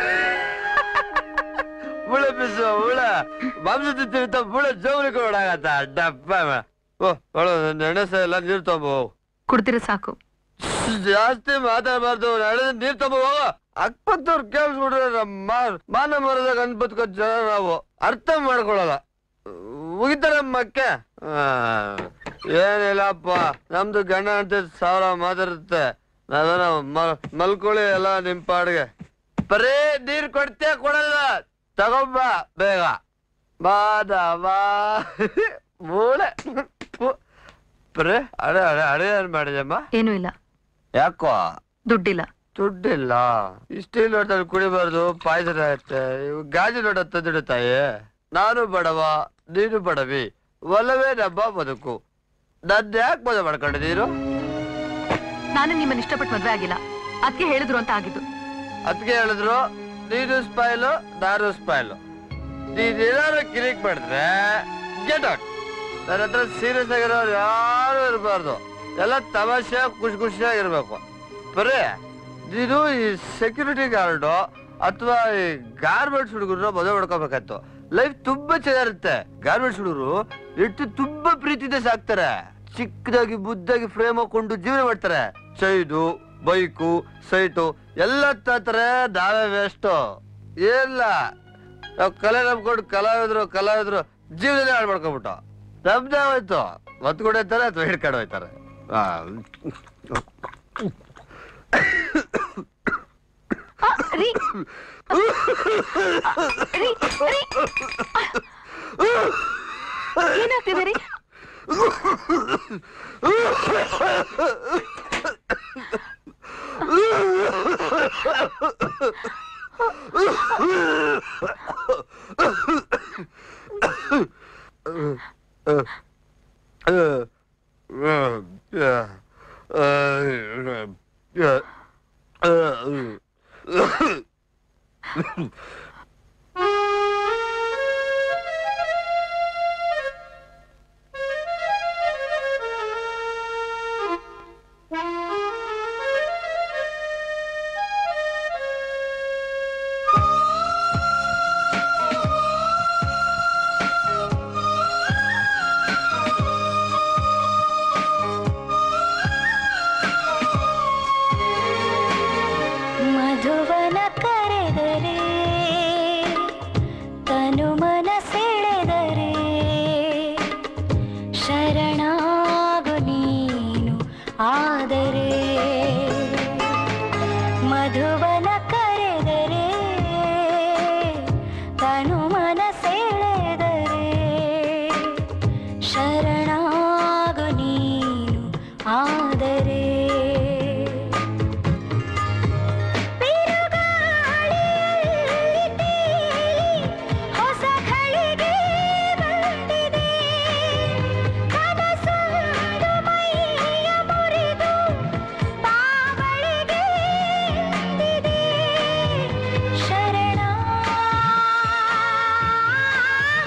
ಮುಳೆ ಪೀಸು ಮುಳೆ ಮಾಂಸ ತಿಂತೀವಿ ಅಂತ ಮುಳೆ ಜೋಬಲಿ ಕೊಡಾಗತ್ತ ಡಬ್ಬ ಓ ಒಳು ನೆಣಸ ಎಲ್ಲ ನೀರು ತಗೋ ಕುಡ್ದಿರ ಸಾಕು ಜಾಸ್ತಿ ಮಾತಾಡಬಾರ್ದು ನಡೆದ ನೀರ್ ತಗೋ ಹೋಗೋ ಅಕ್ಕಪಕ್ಕದವ್ರು ಕೇಳಿಸ್ಬಿಟ್ರೆ ನಮ್ಮ ಮಾನ ಮರದಾಗ ಅನ್ಬದ್ಕೋ ಜನ ನಾವು ಅರ್ಥ ಮಾಡ್ಕೊಳಲ್ಲ ಮುಗಿತಾರೆ ಮಕ್ಕೆ ಆ, ಏನಿಲ್ಲಪ್ಪ ನಮ್ದು ಗಂಡ ಅಂತ ಸಾವಿರ ಮಾತಾಡುತ್ತೆ ನಾವೇನೋ ಮ- ಮಲ್ಕೊಳ್ಳಿ ಎಲ್ಲ ನಿಮ್ ಪಾಡ್ಗೆ ಬರೀ ನೀರ್ ಕೊಡ್ತೀಯ ಕೊಡಲ್ಲ ತಗೊಂಬ ಬೇಗ ಬಾದ ಬಾ ಮೂಳೆ ಬರೀ ಅಡೆ ಅಡೆ ಅಡೆ ಏನ್ ಮಾಡಿದಮ್ಮ ಏನೂ ಇಲ್ಲ ಯಾಕೋ ದುಡ್ಡಿಲ್ಲ ದುಡ್ಡಿಲ್ಲ ಸ್ಟೀಲ್ ಲೋಟದಲ್ಲಿ ಕುಡಿಬಾರ್ದು ಪಾಯ್ಸನ್ ಆಗುತ್ತೆ ಇವು ಗಾಜು ಲೋಟ ತಂದಿಡು ತಾಯಿ ನಾನು ಬಡವ ನೀನು ಬಡವಿ ಒಲವೇ ನಮ್ಮ ಬದುಕು ನನ್ನ ಯಾಕೆ ಮದುವೆ ಮಾಡ್ಕೊಂಡಿದ್ದೀರು ನಾನು ನಿಮ್ಮನ್ನ ಇಷ್ಟಪಟ್ಟು ಮದ್ವೆ ಆಗಿಲ್ಲ ಅದಕ್ಕೆ ಹೇಳಿದ್ರು ಅಂತ ಆಗಿದ್ದು ಅದಕ್ಕೆ ಹೇಳಿದ್ರು ನೀನು ಸ್ಪೈಲು ನಾನು ಸ್ಪೈಲು ನೀನೇನಾದ್ರು ಕಿರಿಕ್ ಮಾಡಿದ್ರೆ ಗೆಟ್ ಔಟ್ ನನ್ನ ಹತ್ರ ಸೀರಿಯಸ್ ಆಗಿರೋರು ಯಾರು ಇರಬಾರ್ದು ಎಲ್ಲ ತಮಾಷೆ ಖುಷಿ ಖುಷಿಯಾಗಿರ್ಬೇಕು ಬರೀ ನೀನು ಈ ಸೆಕ್ಯೂರಿಟಿ ಗಾರ್ಡು ಅಥವಾ ಈ ಗಾರ್ಮೆಂಟ್ಸ್ ಹುಡುಗರು ಮದುವೆ ಮಾಡ್ಕೋಬೇಕಾಯ್ತು ಲೈಫ್ ತುಂಬಾ ಚೆನ್ನಾಗಿರುತ್ತೆ ಗಾರ್ಮೆಂಟ್ಸ್ ಹುಡುಗರು ಎಷ್ಟು ತುಂಬಾ ಪ್ರೀತಿಯಿಂದ ಸಾಕ್ತಾರೆ ಚಿಕ್ಕದಾಗಿ ಮುದ್ದಾಗಿ ಫ್ರೇಮ್ ಹಾಕೊಂಡು ಜೀವನ ಮಾಡ್ತಾರೆ ಚೈದು ಬೈಕು ಸೈಟು ಎಲ್ಲ ತಾತಾರೆ ನಾವೇ ವೇಸ್ಟ್ ಏನಿಲ್ಲ ನಾವು ಕಲೆ ನಂಬ್ಕೊಂಡು ಕಲಾವಿದ್ರು ಕಲಾವಿದ್ರು ಜೀವನ ಹಾಳು ಮಾಡ್ಕೊಂಡ್ಬಿಟ್ಟು ನಮ್ದೇ ಹೋಯ್ತು ಒತ್ತು ಕೊಡೋಯ್ತಾರೆ ಅಥವಾ ಹಿಡ್ಕೊಂಡು ಹೋಯ್ತಾರೆ ರೀ ರೀ ರೀ ಏನಾಗ್ತಿದೆ ರೀ ಮಧುವನ ಕರೆದರೆ ತನು ಮನ ಸೆಳೆದರೆ ಶರಣಾಗು ನೀನು ಆದರೆ ಮಧುವನ ಕರೆದರೆ ತನು ಮನ ಸೆಳೆದರೆ ಶರಣಾಗು ನೀನು ಆದರೆ ಹೊಸ ಘಳಿಗೆ ಬಂದಿದೆ ಕನಸೊಂದು ಮೈಯ ಮುರಿದು ಬಾವಳಿಗೆ ಎಂದಿದೆ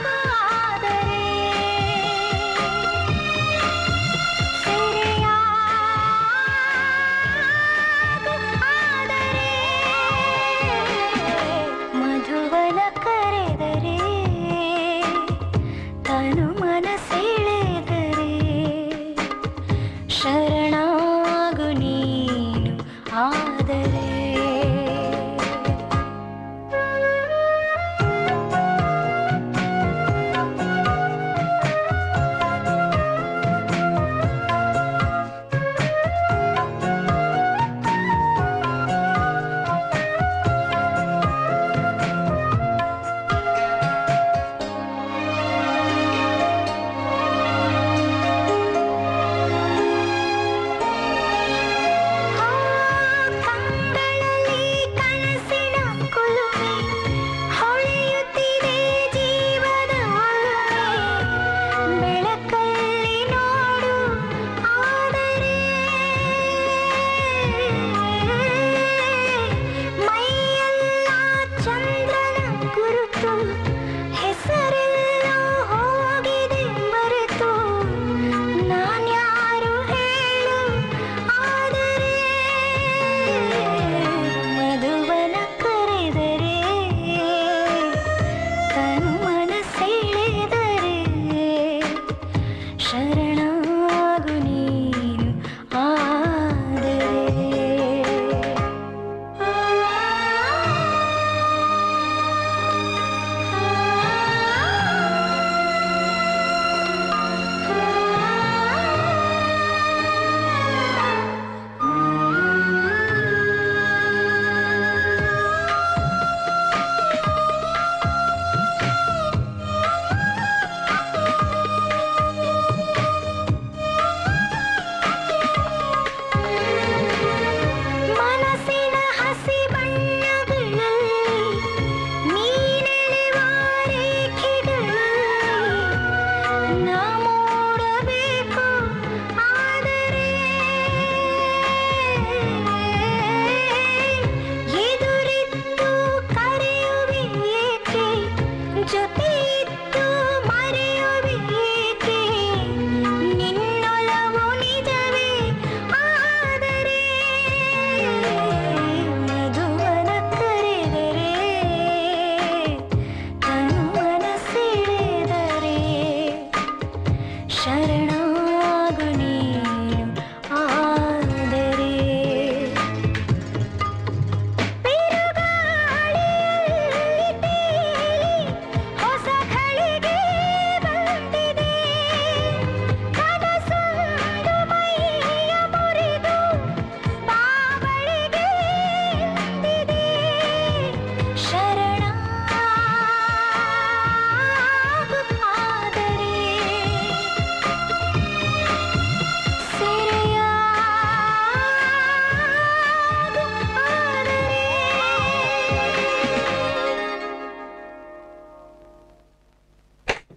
ಶರಣಾದರೆ ಸೆರೆಯಾಳಾದರೆ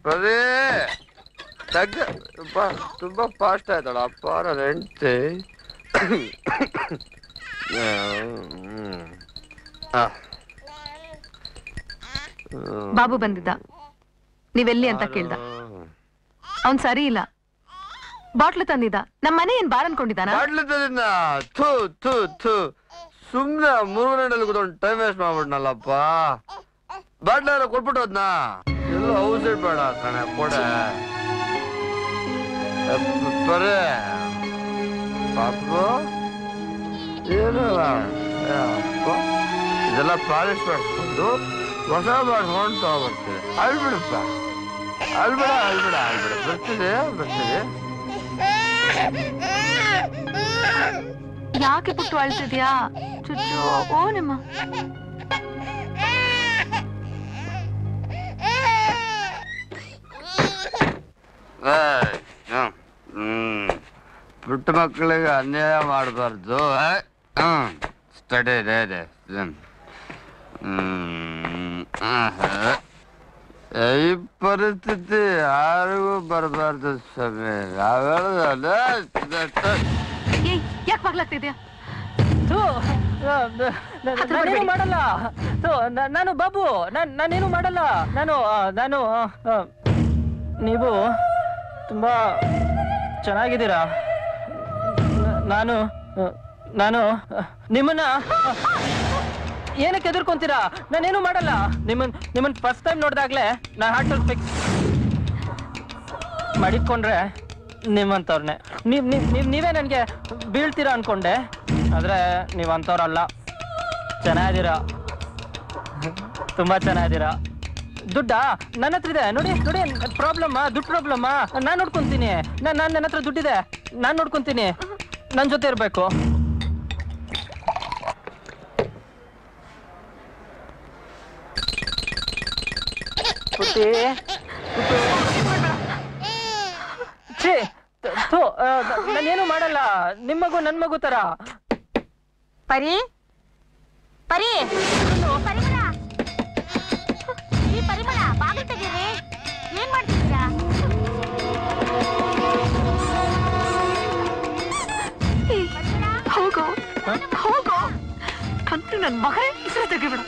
ಪದೇ ತಗ್ಗ ಬಾ ತುಂಬಾ ಫಾಸ್ಟ್ ಆಯ್ತಾಳ ಅಪ್ಪ ನನ್ನ ಹೆಂಡ್ತಿ ಹ್ಮ್. ಆ. ಬಾಬು ಬಂದಿದ್ದ ನೀವೆಲ್ಲಿ ಅಂತ ಕೇಳ್ದ ಅವ್ನ್ ಸರಿ ಇಲ್ಲ ಬಾಟ್ಲು ತಂದಿದ್ದ ನಮ್ ಮನೆ ಏನ್ ಬಾರ್ ಅನ್ಕೊಂಡಿದ್ದಾನ ಬಾಟ್ಲು ತಂದಿದ್ನ ಥೂ ಥೂ ಥೂ ಸುಮ್ನೆ ಮುರುಗನಲ್ಲಿ ಕೂತ್ಕೊಂಡು ಟೈಮ್ ವೇಸ್ಟ್ ಮಾಡ್ಬಿಟ್ನಲ್ಲಪ್ಪ ಬಾಟ್ಲಾರ ಕೊಟ್ಬಿಟ್ಟು ಹೋದ್ನ ಎಲ್ಲ ಔಸೈಡ್ ಬೇಡ ಕಣೆ ಕೊಡೆ ಅಪ್ಪ, ಬರೇ ಪಾಪು ಏನು ಏ ಅಪ್ಪ ಇದೆಲ್ಲ ಪಾಲಿಶ್ ಮಾಡಿಸ್ಕೊಂಡು ಹೊಸ ಮಾಡ್ಕೊಂಡು ತಗೊಬರ್ತೀವಿ ಅಳ್ಬಿಡಪ್ಪ ಅಳ್ಬೇಡ ಅಳ್ಬೇಡ ಅಳ್ಬೇಡ ಬರ್ತಿದೆ ಬರ್ತಿದೆ ಯಾಕೆ ಪುಟ್ಟು ಅಳ್ತಿದ್ಯಾ ಚುಚ್ಚು ಓ ನಿಮ್ಮ ಏಯ್, ಹ್ಮ್, ಹ್ಮ್. ಪುಟ್ಟ ಮಕ್ಕಳಿಗೆ ಅನ್ಯಾಯ ಮಾಡಬಾರ್ದು ಹ್ಮ್ ಸ್ಟಡಿ ಇದೆ ಇದೆ ಹ್ಮ್. ಹ್ಮ್, ಆಹಾ. ಈ ಪರಿಸ್ಥಿತಿ ಯಾರಿಗೂ ಬರಬಾರ್ದು ಸ್ವಾಮಿ ನಾವ್ ಹೇಳೋದಲ್ಲ ಯಾಕೆ ಬಾಗ್ಲಾಗ್ತಿದ್ಯಾ ಥು, ಆ, ನ- ನ- ಹತ್ರ ನಾನೇನು ಬರ್ಬೇಡಿ. ಮಾಡಲ್ಲ ಥು, ನ- ನಾನು ಬಾಬು ನಾನ್ ನಾನೇನು ಮಾಡಲ್ಲ ನಾನು ಆ, ನಾನು ಆ, ಆ, ನೀವು ತುಂಬಾ ಚೆನ್ನಾಗಿದ್ದೀರಾ ನ- ನಾನು ಆ, ನಾನು ಆ, ನಿಮ್ಮನ್ನ ಆ, ಏನಕ್ಕೆ ಎದುರ್ಕೊಂತೀರಾ ನಾನೇನು ಮಾಡಲ್ಲ ನಿಮ್ಮನ್ ನಿಮ್ಮನ್ ಫಸ್ಟ್ ಟೈಮ್ ನೋಡ್ದಾಗ್ಲೇ ನಾ ಹಾರ್ಟ್ ಫಿಕ್ಸ್ ಮಡಿಕೊಂಡ್ರೆ ನಿಮ್ಮಂಥವ್ರನ್ನೇ ನೀವ್ ನೀವ್ ನೀವ್ ನೀವೇ ನನಗೆ ಬೀಳ್ತೀರಾ ಅನ್ಕೊಂಡೆ ಆದ್ರೆ ನೀವ್ ಅಂಥವ್ರಲ್ಲ ಚೆನ್ನಾಗಿದ್ದೀರಾ ತುಂಬಾ ಚೆನ್ನಾಗಿದ್ದೀರಾ ದುಡ್ಡಾ ನನ್ನ ಹತ್ರ ಇದೆ ನೋಡಿ ನೋಡಿ ಪ್ರಾಬ್ಲಮ್ ದುಡ್ಡು ಪ್ರಾಬ್ಲಮ್ ನಾನ್ ನೋಡ್ಕೊಂತೀನಿ ನಾನ್ ನಾನ್ ನನ್ನ ಹತ್ರ ದುಡ್ಡಿದೆ ನಾನ್ ನೋಡ್ಕೊಂತೀನಿ ನನ್ ಜೊತೆ ಇರ್ಬೇಕು ಪುಟ್ಟಿ ಪುಟ್ಟು. ಛೀ ಥ- ಥು, ಆ, ನ- ನಾನೇನು ಮಾಡಲ್ಲ ನಿಮ್ ಮಗು ನನ್ ಮಗು ತರ ಪರಿ ಪರಿ ಪರಿಮಳ ಈ ಪರಿಮಳ ಬಾಗಿಲು ತೆಗೀರಿ ಏನ್ ಮಾಡ್ತಿದ್ದೀರಾ ಹೋಗೋ ಹೋಗೋ ಕಂತು ನನ್ ಮಗನೇ ಇದ್ರೆ ತೆಗಿಬಿಡು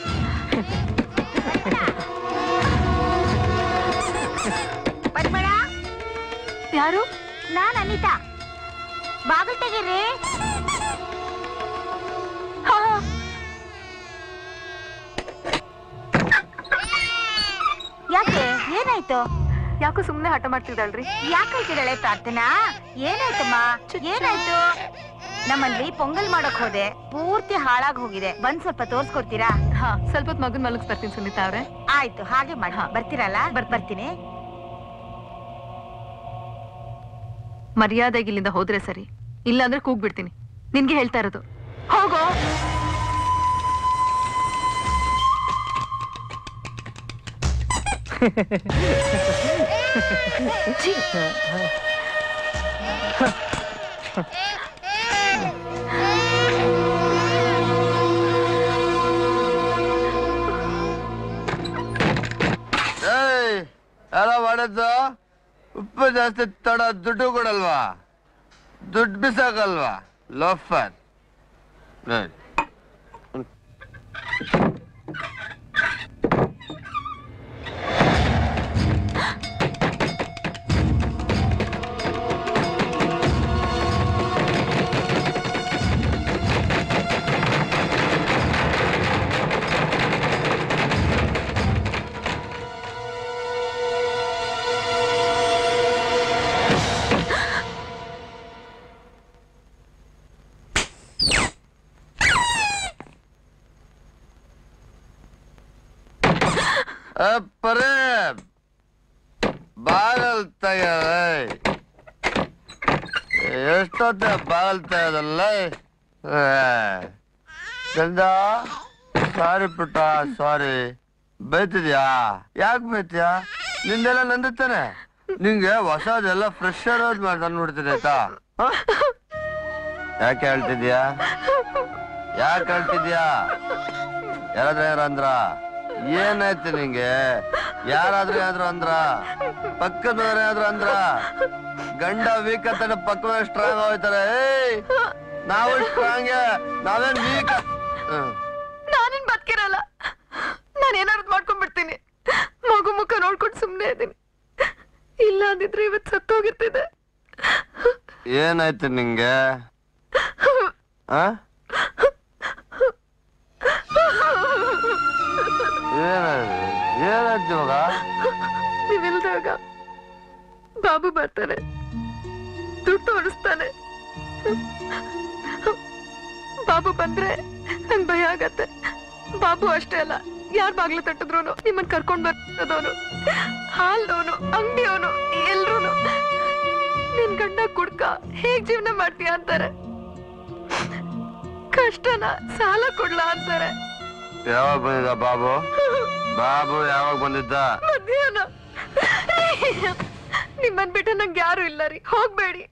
ಪರಿಮಳ ಯಾರು ನಾನ್ ಅನಿತಾ ಬಾಗಿಲು ತೆಗೀರಿ ಯಾಕೆ ಏನಾಯ್ತು ಯಾಕೋ ಸುಮ್ನೆ ಹಠ ಮಾಡ್ತಿದ್ದಾಳ್ರಿ ಯಾಕಾಯ್ತಿದ್ದಾಳೆ ಪ್ರಾರ್ಥನಾ ಏನಾಯ್ತಮ್ಮ ಏನಾಯ್ತು ನಮ್ಮಲ್ಲಿ ಪೊಂಗಲ್ ಮಾಡಕ್ ಹೋದೆ ಪೂರ್ತಿ ಹಾಳಾಗ್ ಹೋಗಿದೆ ಬಂದ್ ಸ್ವಲ್ಪ ತೋರ್ಸ್ಕೊಡ್ತೀರಾ ಹಾ ಸ್ವಲ್ಪ ಹೊತ್ತು ಮಗನ್ ಮಲಗಿಸ್ ಬರ್ತೀನಿ ಸುನೀತಾ ಅವ್ರೆ ಆಯ್ತು ಹಾಗೆ ಮಾಡಿ ಬರ್ತೀರಲ್ಲ ಬರ್ ಬರ್ತೀನಿ ಮರ್ಯಾದೆಗೆ ಇಲ್ಲಿಂದ ಹೋದ್ರೆ ಸರಿ ಇಲ್ಲಾಂದ್ರೆ ಕೂಗ್ಬಿಡ್ತೀನಿ ನಿನ್ಗೆ ಹೇಳ್ತಾ ಇರೋದು ಹೋಗೋ ಛೀ. ಏಯ್ ಎಲ್ಲ ಮಾಡಿದ್ದು ಉಪ್ಪು ಜಾಸ್ತಿ ತಡ ದುಡ್ಡು ಕೊಡಲ್ವಾ ದುಡ್ಡು ಬಿಸಾಕಲ್ವಾ ಲೋಫರ್ ಏಯ್. ಏ, ಪರೇ ಬಾಗಲ್ ತೆಗೆದ ಎಷ್ಟೊತ್ತ ಬಾಗಲ್ ತೆಗೆದಲ್ಲ ಚಂದ ಸಾರಿ ಪುಟ್ಟ ಸಾರಿ ಬೈತಿದ್ಯಾ ಯಾಕೆ ಬೈತಿಯಾ ನಿಂದೆಲ್ಲ ನಂದುತ್ತಾನೆ ನಿಂಗೆ ಹೊಸದೆಲ್ಲ ಫ್ರೆಶ್ ಇರೋದ್ ಮಾಡಿ ತಂದ್ಬಿಡ್ತೀನಿ ಆಯ್ತಾ ಹ? ಯಾಕೆ ಹೇಳ್ತಿದ್ಯಾ ಯಾಕೆ ಹೇಳ್ತಿದ್ಯಾ ಯಾರಾದ್ರೂ ಯಾರು ಅಂದ್ರ ಏನಾಯ್ತು ನಿಂಗೆ ಯಾರಾದ್ರೂ ಯಾರಾದ್ರೂ ಅಂದ್ರ ಪಕ್ಕದ ಮನೆ ಆದ್ರ ಅಂದ್ರ ಗಂಡ ವೀಕ್ ಅಂತ ಪಕ್ಕದ ಸ್ಟ್ರಾಂಗ್ ಹೋಗ್ತಾರೆ ಏಯ್ ನಾವು ಸ್ಟ್ರಾಂಗ್ ನಾವೇನ್ ವೀಕ್ ನಾನೇನ್ ಬದುಕಿರಲ್ಲ ನಾನು ಏನಾದ್ರು ಮಾಡ್ಕೊಂಡ್ಬಿಡ್ತೀನಿ ಮಗು ಮುಖ ನೋಡ್ಕೊಂಡು ಸುಮ್ಮನೆ ಇದ್ದೀನಿ ಇಲ್ಲ ಅಂದಿದ್ರೆ ಇವತ್ತು ಸತ್ತೋಗಿರ್ತಿದೆ ಏನಾಯ್ತು ನಿಂಗೆ ಆ ಏನಾಯ್ತು ಏನಾಯ್ತು ಇವಾಗ ನೀವಿಲ್ದಾಗ ಬಾಬು ಬರ್ತಾನೆ ದುಡ್ಡು ಹೊಡಿಸ್ತಾನೆ ಬಾಬು ಬಂದ್ರೆ ನಂಗ್ ಭಯ ಆಗತ್ತೆ ಬಾಬು ಅಷ್ಟೇ ಅಲ್ಲ ಯಾರ್ ಬಾಗ್ಲು ತಟ್ಟಿದ್ರು ನಿಮ್ಮನ್ ಕರ್ಕೊಂಡ್ ಬರೋದವನು ಹಾಲ್ದವನು ಅಂಗಡಿಯವನು ಎಲ್ರೂನು ನಿನ್ ಗಂಡ ಕುಡ್ಕ ಹೇಗ್ ಜೀವನ ಮಾಡ್ತೀಯ ಅಂತಾರೆ ಕಷ್ಟನ ಸಾಲ ಕೊಡ್ಲಾ ಅಂತಾರೆ ಯಾವಾಗ ಬಂದಿದ್ದ ಬಾಬು ಬಾಬು ಯಾವಾಗ ಬಂದಿದ್ದ ಮಧ್ಯಾಹ್ನ ನಿಮ್ಮನ್ ಬಿಟ್ಟು ನಂಗೆ ಯಾರು ಇಲ್ಲ ರೀ ಹೋಗ್ಬೇಡಿ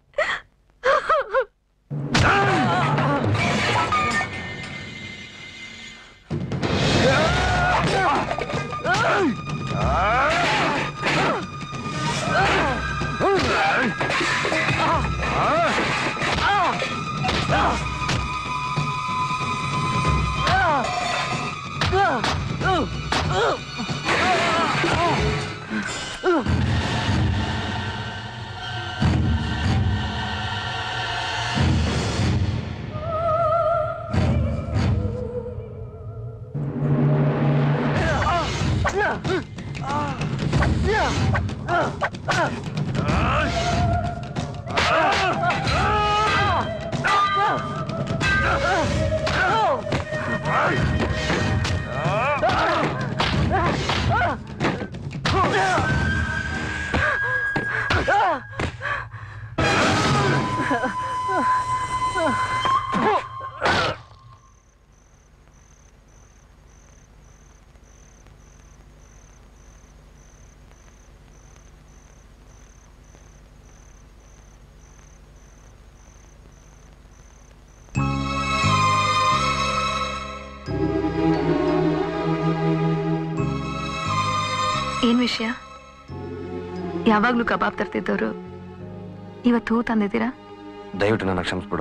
ಏನ್ ವಿಷಯ ಯಾವಾಗ್ಲೂ ಕಬಾಬ್ ತರ್ತಿದ್ದವ್ರು ಇವತ್ತು ಹೂ ತಂದಿದ್ದೀರಾ ದಯವಿಟ್ಟು ನನ್ನ ಕ್ಷಮಿಸ್ಬಿಡು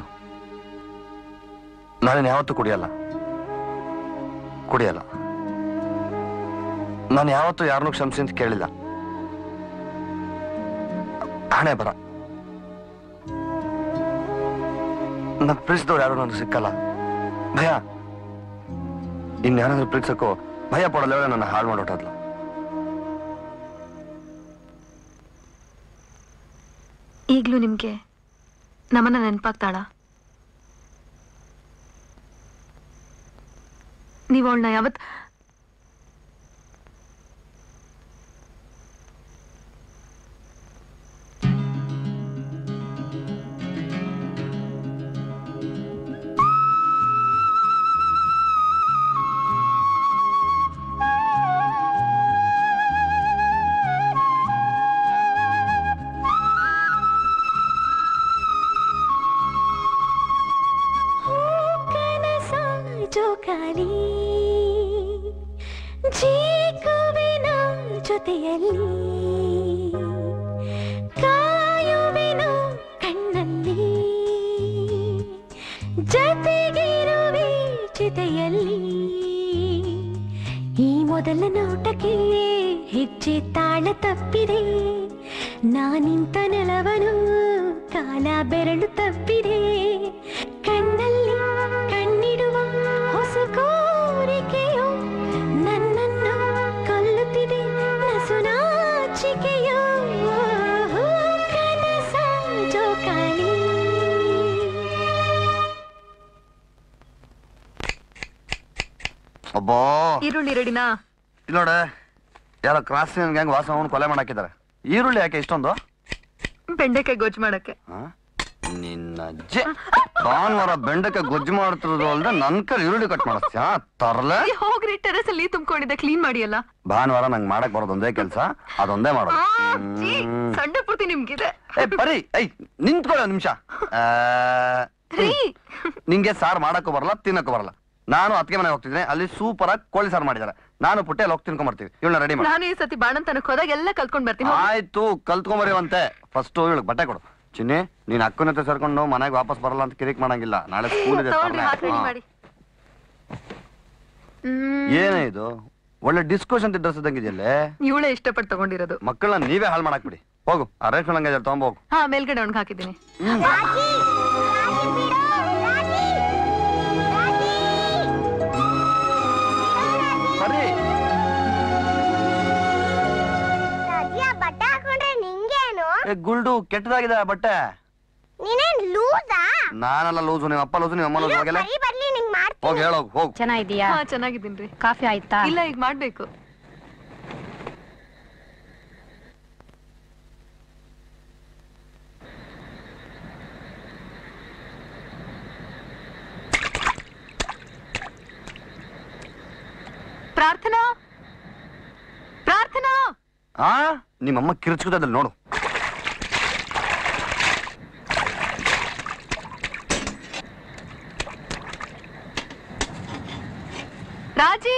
ನಾನೇನು ಯಾವತ್ತೂ ಕುಡಿಯಲ್ಲ ಕುಡಿಯಲ್ಲ ನಾನು ಯಾವತ್ತೂ ಯಾರನ್ನೂ ಕ್ಷಮಿಸಿ ಅಂತ ಕೇಳಿಲ್ಲ ಹಣೆ ಬರ ನನ್ನ ಪ್ರೀತಿಸಿದವ್ರು ಯಾರು ನನಗೆ ಸಿಕ್ಕಲ್ಲ ಭಯ ಇನ್ಯಾರಾದ್ರೂ ಪ್ರೀತಿಸಕ್ಕೋ ಭಯ ಪಡಲ್ಲ ನನ್ನ ಹಾಳು ಮಾಡೋಟದ್ಲು ಈಗ್ಲೂ ನಿಮ್ಗೆ ನಮ್ಮನ್ನ ನೆನ್ಪಾಗ್ತಾಳ ನೀವು ಅವಳನ್ನ ಯಾವತ್ ಕನಸ ಜೋಕಾಲಿ ಜೀಕುವಿನ ಜೊತೆಯಲ್ಲಿ ಕಾಯುವಿನ ಕಣ್ಣಲ್ಲಿ ಜತೆಗಿರುವೆ ಜೊತೆಯಲ್ಲಿ ಈ ಮೊದಲ ನೋಟಕ್ಕೆ ಹೆಜ್ಜೆ ತಾಳ ತಪ್ಪಿದೆ ನಾನಿಂತ ನೆಲವನು ಕಾಲ ಬೆರಳು ತಪ್ಪಿದೆ ಕಣ್ಣಲ್ಲಿ ಕಣ್ಣಿಡುವ ಹೊಸ ಕೋರಿಕೆಯು ನನ್ನನ್ನು ಕೊಲ್ಲುತ್ತಿದೆ ನಸುನಾಚಿಕೆಯು ಕನಸ ಜೋಕಾಲಿ ಅಬ್ಬಾ ಈರುಳ್ಳಿ ರೆಡಿನಾ ಇಲ್ಲಿ ನೋಡೆ ಯಾರೋ ಕ್ರಾಸ್ ಗ್ಯಾಂಗ್ ವಾಸವನ್ನು ಕೊಲೆ ಮಾಡಾಕಿದ್ದಾರೆ ಈರುಳ್ಳಿ ಯಾಕೆ ಇಷ್ಟೊಂದು ಬೆಂಡೆಕಾಯಿ ಗೊಜ್ಜು ಮಾಡಕ್ಕೆ ನಿನ್ನ ಅಜ್ಜೆ ಭಾನುವಾರ ಬೆಂಡಕ್ಕೆ ಗೊಜ್ಜು ಮಾಡ್ತಿರೋದು ಅಲ್ದೆ ನನ್ ಕೈ ಈರುಳ್ಳಿ ಕಟ್ ಮಾಡಿಸ್ತೀಯಾ ತರ್ಲೆ ಏ, ಹೋಗ್ರಿ ಟೆರೆಸ್ ಅಲ್ಲಿ ತುಂಬಿಕೊಂಡಿದ್ದೆ ಕ್ಲೀನ್ ಮಾಡಿ ಅಲ್ಲ ಭಾನುವಾರ ನಂಗೆ ಮಾಡಕ್ ಬರೋದು ಒಂದೇ ಕೆಲ್ಸ ಅದೊಂದೇ ಮಾಡೋದು ಹ್ಮ್. ಸಂಡೆ ಪೂರ್ತಿ ನಿಮ್ಗಿದೆ ಏ ಬರೀ ಐ ನಿಂತ್ಕೊಳ್ಳೋ ನಿಮಿಷ ನಿಂಗೆ ಸಾರು ಮಾಡಕ್ಕೂ ಬರಲ್ಲ ತಿನ್ನಕ್ಕೂ ಬರಲ್ಲ ನಾನು ಅತ್ತಿಗೆ ಮನೆಗೆ ಹೋಗ್ತಿದ್ದೀನಿ ಅಲ್ಲಿ ಸೂಪರ್ ಆಗಿ ಕೋಳಿ ಸಾರು ಮಾಡಿದ್ದಾರೆ ನಾನು ಪುಟ್ಟೆಲ್ಲ ಹೋಗಿ ತಿನ್ಕೊಂಬರ್ತೀವಿ ಇವಳನ್ನ ರೆಡಿ ಮಾಡಿ ನಾನು ಈ ಸತಿ ಬಾಣಂತನಕ್ ಹೋದಾಗ ಎಲ್ಲ ಕಲ್ತ್ಕೊಂಡ್ ಬರ್ತೀನಿ ಹೋಗು. ಆಯ್ತು ಕಲ್ತ್ಕೊಂಬರಿವಂತೆ ಫಸ್ಟ್ ಇವಳಿಗೆ ಬಟ್ಟೆ ಕೊಡು ಚಿನ್ನಿ ನೀನ್ ಅಕ್ಕನ ಹತ್ರ ಸೇರ್ಕೊಂಡು ಮನೆಗೆ ವಾಪಸ್ ಬರಲ್ಲ ಅಂತ ಕಿರಿಕ್ ಮಾಡಂಗಿಲ್ಲ ನಾಳೆ ಸ್ಕೂಲ್ ಇದೆ ತಗೊಳ್ರಿ ಹಾತ್ ರೆಡಿ ಹಾ. ಮಾಡಿ ಹ್ಮ್ ಏನೇ ಇದು ಒಳ್ಳೆ ಡಿಸ್ಕಷನ್ ಡ್ರೆಸ್ ಇದ್ದಂಗಿದೆಯಲ್ಲೇ ಇವಳೇ ಇಷ್ಟಪಟ್ಟು ತಗೊಂಡಿರೋದು ಮಕ್ಕಳನ್ನ ನೀವೇ ಹಾಳು ಮಾಡಕ್ ಬಿಡಿ ಹೋಗು ಆ ರೇಷ್ಮೆ ಲಂಗ ತಗೊಂಬೋಗು ಹಾ ಮೇಲ್ಗಡೆ ಒಣಗ್ ಹಾಕಿದ್ದೀನಿ ಬಟ್ಟೆ ಹಾಕೊಂಡ್ರೆ ನಿಂಗೇನು ಏ ಗುಲ್ಡು ಕೆಟ್ಟದಾಗಿದೆ ಆ ಬಟ್ಟೆ ನೀನೇನ್ ಲೂಸಾ ನಾನೆಲ್ಲ ಲೂಸು ನಿಮ್ಮ ಅಪ್ಪ ಲೂಸು ನಿಮ್ಮ ಅಮ್ಮ ಲೂಸು ಹೋಗಲ್ಲ ಸರಿ ಬರ್ಲಿ ನಿಂಗ್ ಮಾಡ್ತೀನಿ ಹೋಗಿ ಹೇಳೋಗು ಹೋಗು ಚೆನ್ನಾಗಿದೀಯಾ ಹಾ ಚೆನ್ನಾಗಿದ್ದೀನಿ ಕಾಫಿ ಆಯ್ತಾ ಇಲ್ಲ ಈಗ ಮಾಡ್ಬೇಕು ಪ್ರಾರ್ಥನಾ ಪ್ರಾರ್ಥನಾ ಆ ನಿಮ್ಮಮ್ಮ ಕಿರ್ಚ್ಕೋದಲ್ಲಿ ನೋಡು ರಾಜಿ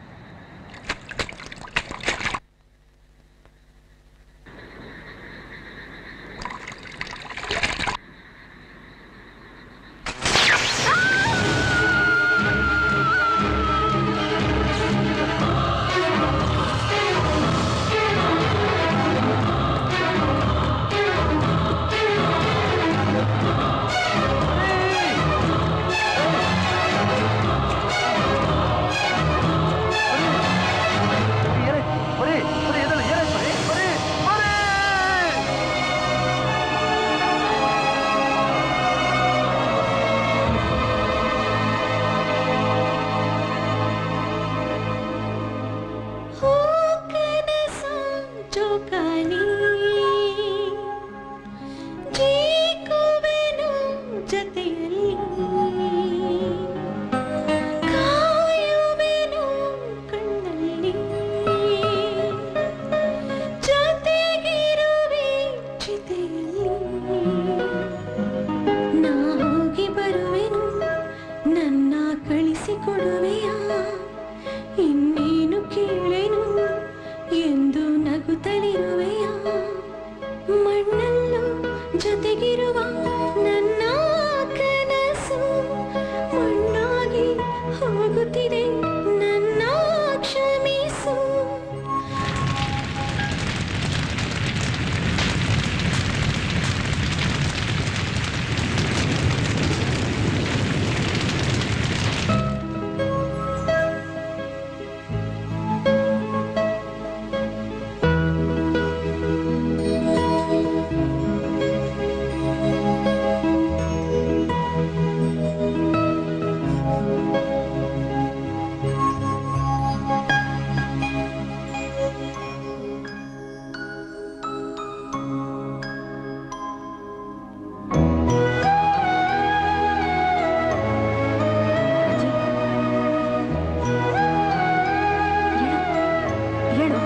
ಜೋಕಾಲಿ ಜೀಕುವೆನು ಜತೆಯಲ್ಲಿ ಕಾಯುವೆನು ಕಣ್ಣಲ್ಲಿ ಜೊತೆಗಿರುವೆ ಚಿತೆಯಲ್ಲಿ ನಾ ಹೋಗಿ ಬರುವೆನು ನನ್ನ ಕಳಿಸಿಕೊಡುವೆಯಾ ಇನ್ನೇನು ಕೇಳೆನು ಎಂದು ನಗುತ್ತಲಿರುವೆಯ ಮಣ್ಣಲ್ಲೂ ಜೊತೆಗಿರುವ ನನ್ನ ಕನಸು ಮಣ್ಣಾಗಿ ಹೋಗುತ್ತಿದೆ ನನ್ನ ಕ್ಷಮಿಸು ಹೇಳು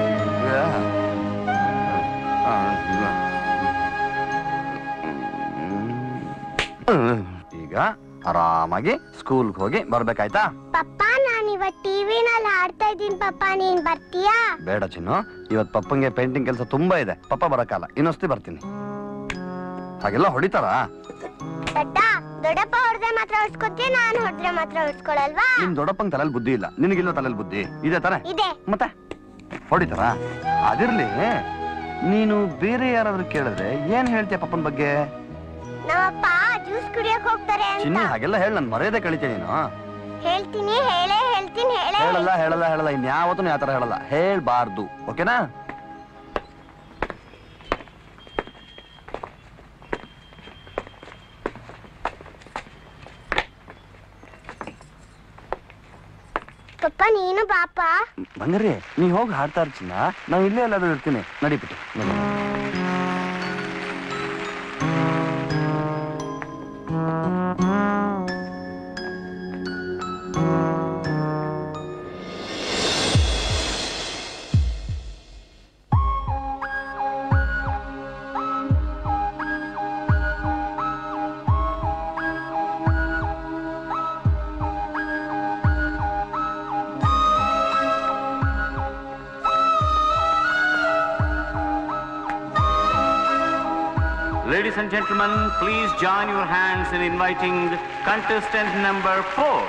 ಈಗ ಆರಾಮಾಗಿ ಸ್ಕೂಲ್ಗೆ ಹೋಗಿ ಬರ್ಬೇಕಾಯ್ತಾ ಪಪ್ಪ ನಾನು ಇವತ್ ಟಿವಿನಲ್ಲಿ ಆಡ್ತಾ ಇದ್ದೀನಿ ಪಪ್ಪ ನೀನ್ ಬರ್ತೀಯಾ ಬೇಡ ಚಿನ್ನು ಇವತ್ ಪಪ್ಪಂಗೆ ಪೇಂಟಿಂಗ್ ಕೆಲಸ ತುಂಬಾ ಇದೆ ಪಪ್ಪ ಬರಕ್ಕಲ್ಲ ಇನ್ನೊಸ್ತಿ ಬರ್ತೀನಿ ಹಾಗೆಲ್ಲ ಹೊಡಿತಾರಾ ದೊಡ್ಡ ದೊಡ್ಡಪ್ಪ ಹೊಡೆದ್ರೆ ಮಾತ್ರ ಹೊಡ್ಸ್ಕೊತೀಯ ನಾನು ಹೊಡೆದ್ರೆ ಮಾತ್ರ ಹೊಡ್ಸ್ಕೊಳಲ್ವಾ ನಿಮ್ ದೊಡ್ಡಪ್ಪಂಗ್ ತಲೆಯಲ್ಲಿ ಬುದ್ಧಿ ಇಲ್ಲ ನಿನಗಿಲ್ಲ ತಲೆಯಲ್ಲಿ ಬುದ್ಧಿ ಇದೆ ತಾನೆ ಇದೆ ಮತ್ತೆ ಹೊಡಿತಾರಾ ಅದಿರ್ಲಿ ನೀನು ಬೇರೆ ಯಾರಾದ್ರೂ ಕೇಳಿದ್ರೆ ಏನ್ ಹೇಳ್ತೀಯ ಪಪ್ಪನ ಬಗ್ಗೆ ನಮ್ಮಪ್ಪ ಜ್ಯೂಸ್ ಕುಡಿಯಕ್ ಹೋಗ್ತಾರೆ ಅಂತ ಚಿನ್ನಿ ಹಾಗೆಲ್ಲ ಹೇಳಿ ನನ್ ಮರ್ಯಾದೆ ಕಳಿತೀನಿ ನೀನು ಹೇಳ್ತೀನಿ ಹೇಳೇ ಹೇಳ್ತೀನಿ ಹೇಳೇ ಹೇಳಲ್ಲ ಹೇಳಲ್ಲ ಹೇಳಲ್ಲ ಇನ್ಯಾವತ್ತೂ ಯಾವ ತರ ಹೇಳಲ್ಲ ಹೇಳ್ಬಾರ್ದು ಓಕೆನಾ ಪಪ್ಪ ನೀನು ಬಾಪ ಬಂಗಾರಿ ನೀ ಹೋಗಿ ಹಾಡ್ತಾ ಇರ್ಚಿನ ನಾವು ಇಲ್ಲೇ ಎಲ್ಲಾದ್ರೂ ಇರ್ತೀನಿ ನಡಿಬಿಟ್ಟು ನಡಿ. and gentlemen, please join your hands in inviting contestant number four.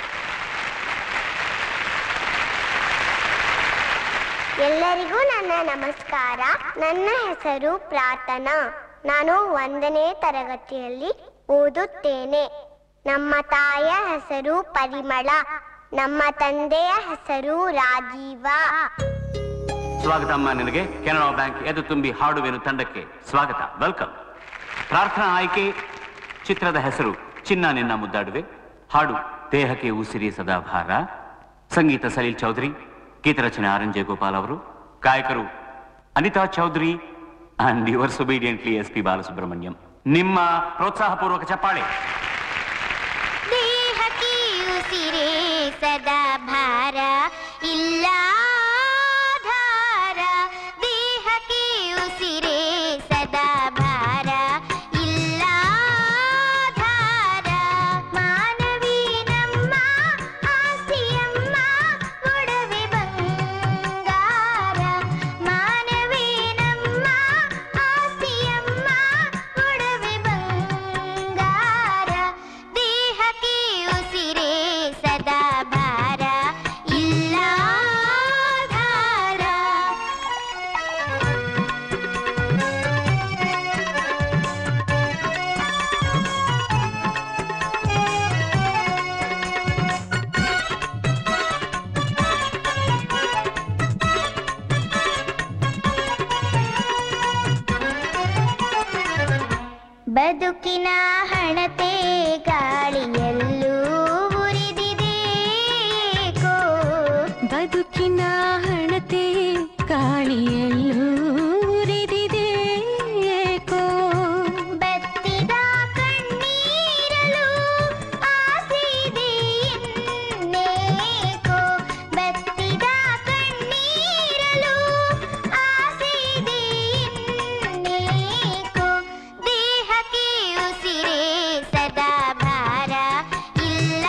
ಎಲ್ಲರಿಗೂ ನನ್ನ ನಮಸ್ಕಾರ ನನ್ನ ಹೆಸರು ಪ್ರಾರ್ಥನಾ ನಾನು ಒಂದನೇ ತರಗತಿಯಲ್ಲಿ ಓದುತ್ತೇನೆ ನಮ್ಮ ತಾಯಿಯ ಹೆಸರು ಪರಿಮಳ ನಮ್ಮ ತಂದೆಯ ಹೆಸರು ರಾಜೀವ ಸ್ವಾಗತ ಅಮ್ಮ ನಿನಗೆ ಕೆನರಾ ಬ್ಯಾಂಕ್ ಎದು ತುಂಬಿ ಹಾಡುವೆನು ತಂಡಕ್ಕೆ ಸ್ವಾಗತ ವೆಲ್ಕಮ್ ಪ್ರಾರ್ಥನಾ ಆಯ್ಕೆ ಚಿತ್ರದ ಹೆಸರು ಚಿನ್ನ ನಿನ್ನ ಮುದ್ದಾಡುವೆ ಹಾಡು ದೇಹಕ್ಕೆ ಉಸಿರಿ ಸದಾ ಭಾರ ಸಂಗೀತ ಸಲೀಲ್ ಚೌಧರಿ ಗೀತರಚನೆ ಆರ್ ಎನ್ ಜಯಗೋಪಾಲ್ ಅವರು ಗಾಯಕರು Anita Chowdhury and yours obediently S P Balasubrahmanyam ನಿಮ್ಮ ಪ್ರೋತ್ಸಾಹಪೂರ್ವಕ ಚಪ್ಪಾಳೆ ದೇಹಕ್ಕೆ ಉಸಿರೇ ಸದಾ ಭಾರ ಇಲ್ಲ ಧಾರ ದೇಹಕ್ಕೆ ಉಸಿರೇ ಸದಾ ಭಾರ ಇಲ್ಲ ಧಾರ ಮಾನವಿ ನಮ್ಮ ಆಸ್ತಿಯಮ್ಮ ಒಡವೆ ಬಂಗಾರ ಮಾನವಿ ನಮ್ಮ ಆಸ್ತಿಯಮ್ಮ ಒಡವೆ ಬಂಗಾರ ದೇಹಕ್ಕೆ ಉಸಿರೇ ಸದಾ ಭಾರ ಇಲ್ಲ ಧಾರ ಬದುಕಿನ ಹಣತೆ ಗಾಳಿಯಲ್ಲೂ ಉರಿದಿದೆ ಏಕೋ. ಬದುಕಿನ ಹಣತೆ ಗಾಳಿಯಲ್ಲೂ ಉರಿದಿದೆ ಏಕೋ ಬತ್ತಿದ ಕಣ್ಣೀರಲು ಆಸೆಯಿದೆ ಇನ್ನೇಕೋ. ಬತ್ತಿದ ಕಣ್ಣೀರಲು ಆಸೆಯಿದೆ ಇನ್ನೇಕೋ. ದೇಹಕ್ಕೆ ಉಸಿರೇ ಸದಾ ಭಾರ ಇಲ್ಲ